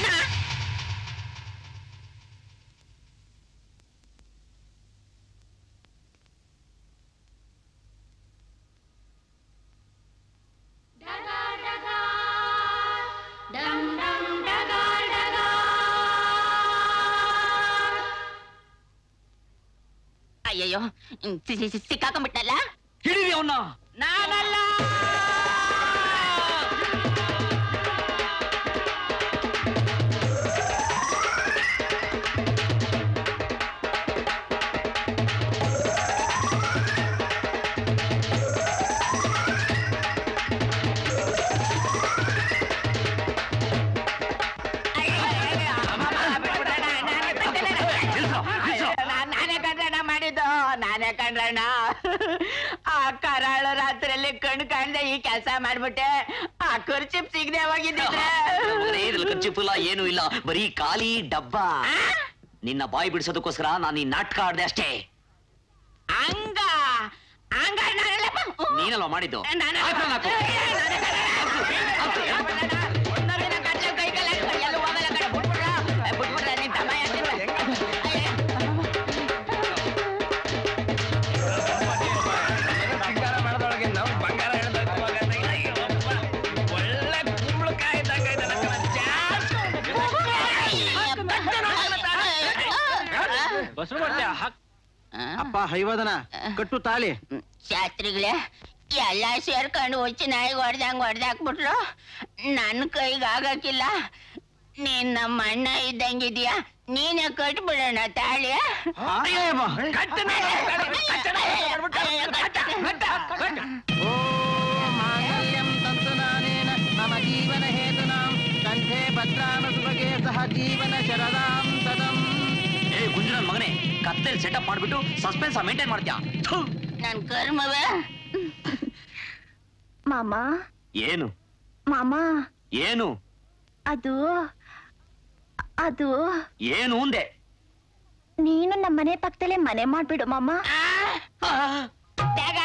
ಡಮ್ ಡಮ್ ಡಗಾರ್ ಡಗಾರ್ ಅಯ್ಯೋ ಹ್ಮ್, ಸಿ- ಸಿ- ಸಿ- ಸಿಕ್ಕಾಕೊಂಡ್ಬಿಟ್ನಲ್ಲ ಹಿಡೀರಿ ಅವನ್ನ ನಾನಲ್ಲ ನಾನೇ ಕಣ್ರಣ್ಣ ಮಾಡಿದ್ದು ನಾನೇ ಕಣ್ರಣ್ಣ ಆ ಕರಾಳ ರಾತ್ರಿಯಲ್ಲಿ ಕಣ್ ಕಾಣ್ದೆ ಈ ಕೆಲಸ ಮಾಡ್ಬಿಟ್ಟೆ ಆ ಖರ್ಚಿಪ್ ಸಿಗದೆ ಹೋಗಿದ್ದಿದ್ರೆ ಇದ್ರಲ್ಲಿ ಖರ್ಚಿಫಿಲ್ಲ ಏನೂ ಇಲ್ಲ ಬರೀ ಖಾಲಿ ಡಬ್ಬ ನಿನ್ನ ಬಾಯಿ ಬಿಡಿಸೋದಕ್ಕೋಸ್ಕರ ನಾನು ಈ ನಾಟಕ ಆಡ್ದೆ ಅಷ್ಟೇ ಹಂಗ ಹಂಗ ನಾನೆಲ್ಲಪ್ಪ ನೀನಲ್ವಾ ಮಾಡಿದ್ದು ನಾನೇ ಹಾಕು, ಹಾಕು. ಇನ್ನೊಂದಿನ ಕಚ್ಚ ಕೈ ಕಾಲ ಎಲ್ಲೂ ಹೋಗಲ್ಲ ಕಡೆ ಬಿಟ್ಬಿಡ್ರ ಬಿಟ್ಬಿಡ್ರ ನಿನ್ ತಮ್ಮ ಬಂಗಾರ ಮಾಡೋದೊಳಗೆ ನಾವು ಬಂಗಾರ ಒಳ್ಳೆ ಕುಂಬಳಕಾಯಿ ಇದ್ದಂಗ ಅಪ್ಪ ಹೈವದನ ಕಟ್ಟು ತಾಳಿ ಶಾಸ್ತ್ರಿಗಳೇ ಎಲ್ಲ ಸೇರ್ಕೊಂಡು ಹುಚ್ಚಿ ನಾಯಿಗೆ ಹೊಡ್ದಂಗ್ ಹೊಡ್ದಾಕ್ಬಿಟ್ರು ನನ್ನ ಕೈಗೆ ಆಗಕ್ಕಿಲ್ಲ ನೀನ್ ನಮ್ಮ ಅಣ್ಣ ಇದ್ದಂಗಿದ್ಯಾ ನೀನೇ ಕಟ್ಬಿಡೋಣ ತಾಳಿ ಮಾಂಗಲ್ಯಂ ತಂತುನಾನೇನ ಮಮ ಜೀವನ ಹೇತುನಾಂ ಕಂಠೆ ಭದ್ರಾಮ ಸುಭಗೆ ಸಹ ಜೀವನ ಶರದಾಂ ಸದಂ ಏ ಗುಂಜುನನ್ ಮಗನೇ ಕತ್ತಲ್ಲಿ ಸೆಟಪ್ ಮಾಡ್ಬಿಟ್ಟು ಸಸ್ಪೆನ್ಸ್ ಮೇಂಟೈನ್ ಮಾಡ್ತೀಯಾ ಥು. ನನ್ ಕರ್ಮವೇ ಮಾಮ ಏನು ಮಾಮ ಏನು ಅದು ಅದು ಏನು ಉಂದೆ ನೀನು ನಮ್ಮ ಮನೆ ಪಕ್ಕದಲ್ಲೇ ಮನೆ ಮಾಡ್ಬಿಡು ಮಾಮ ತ್ಯಾಗ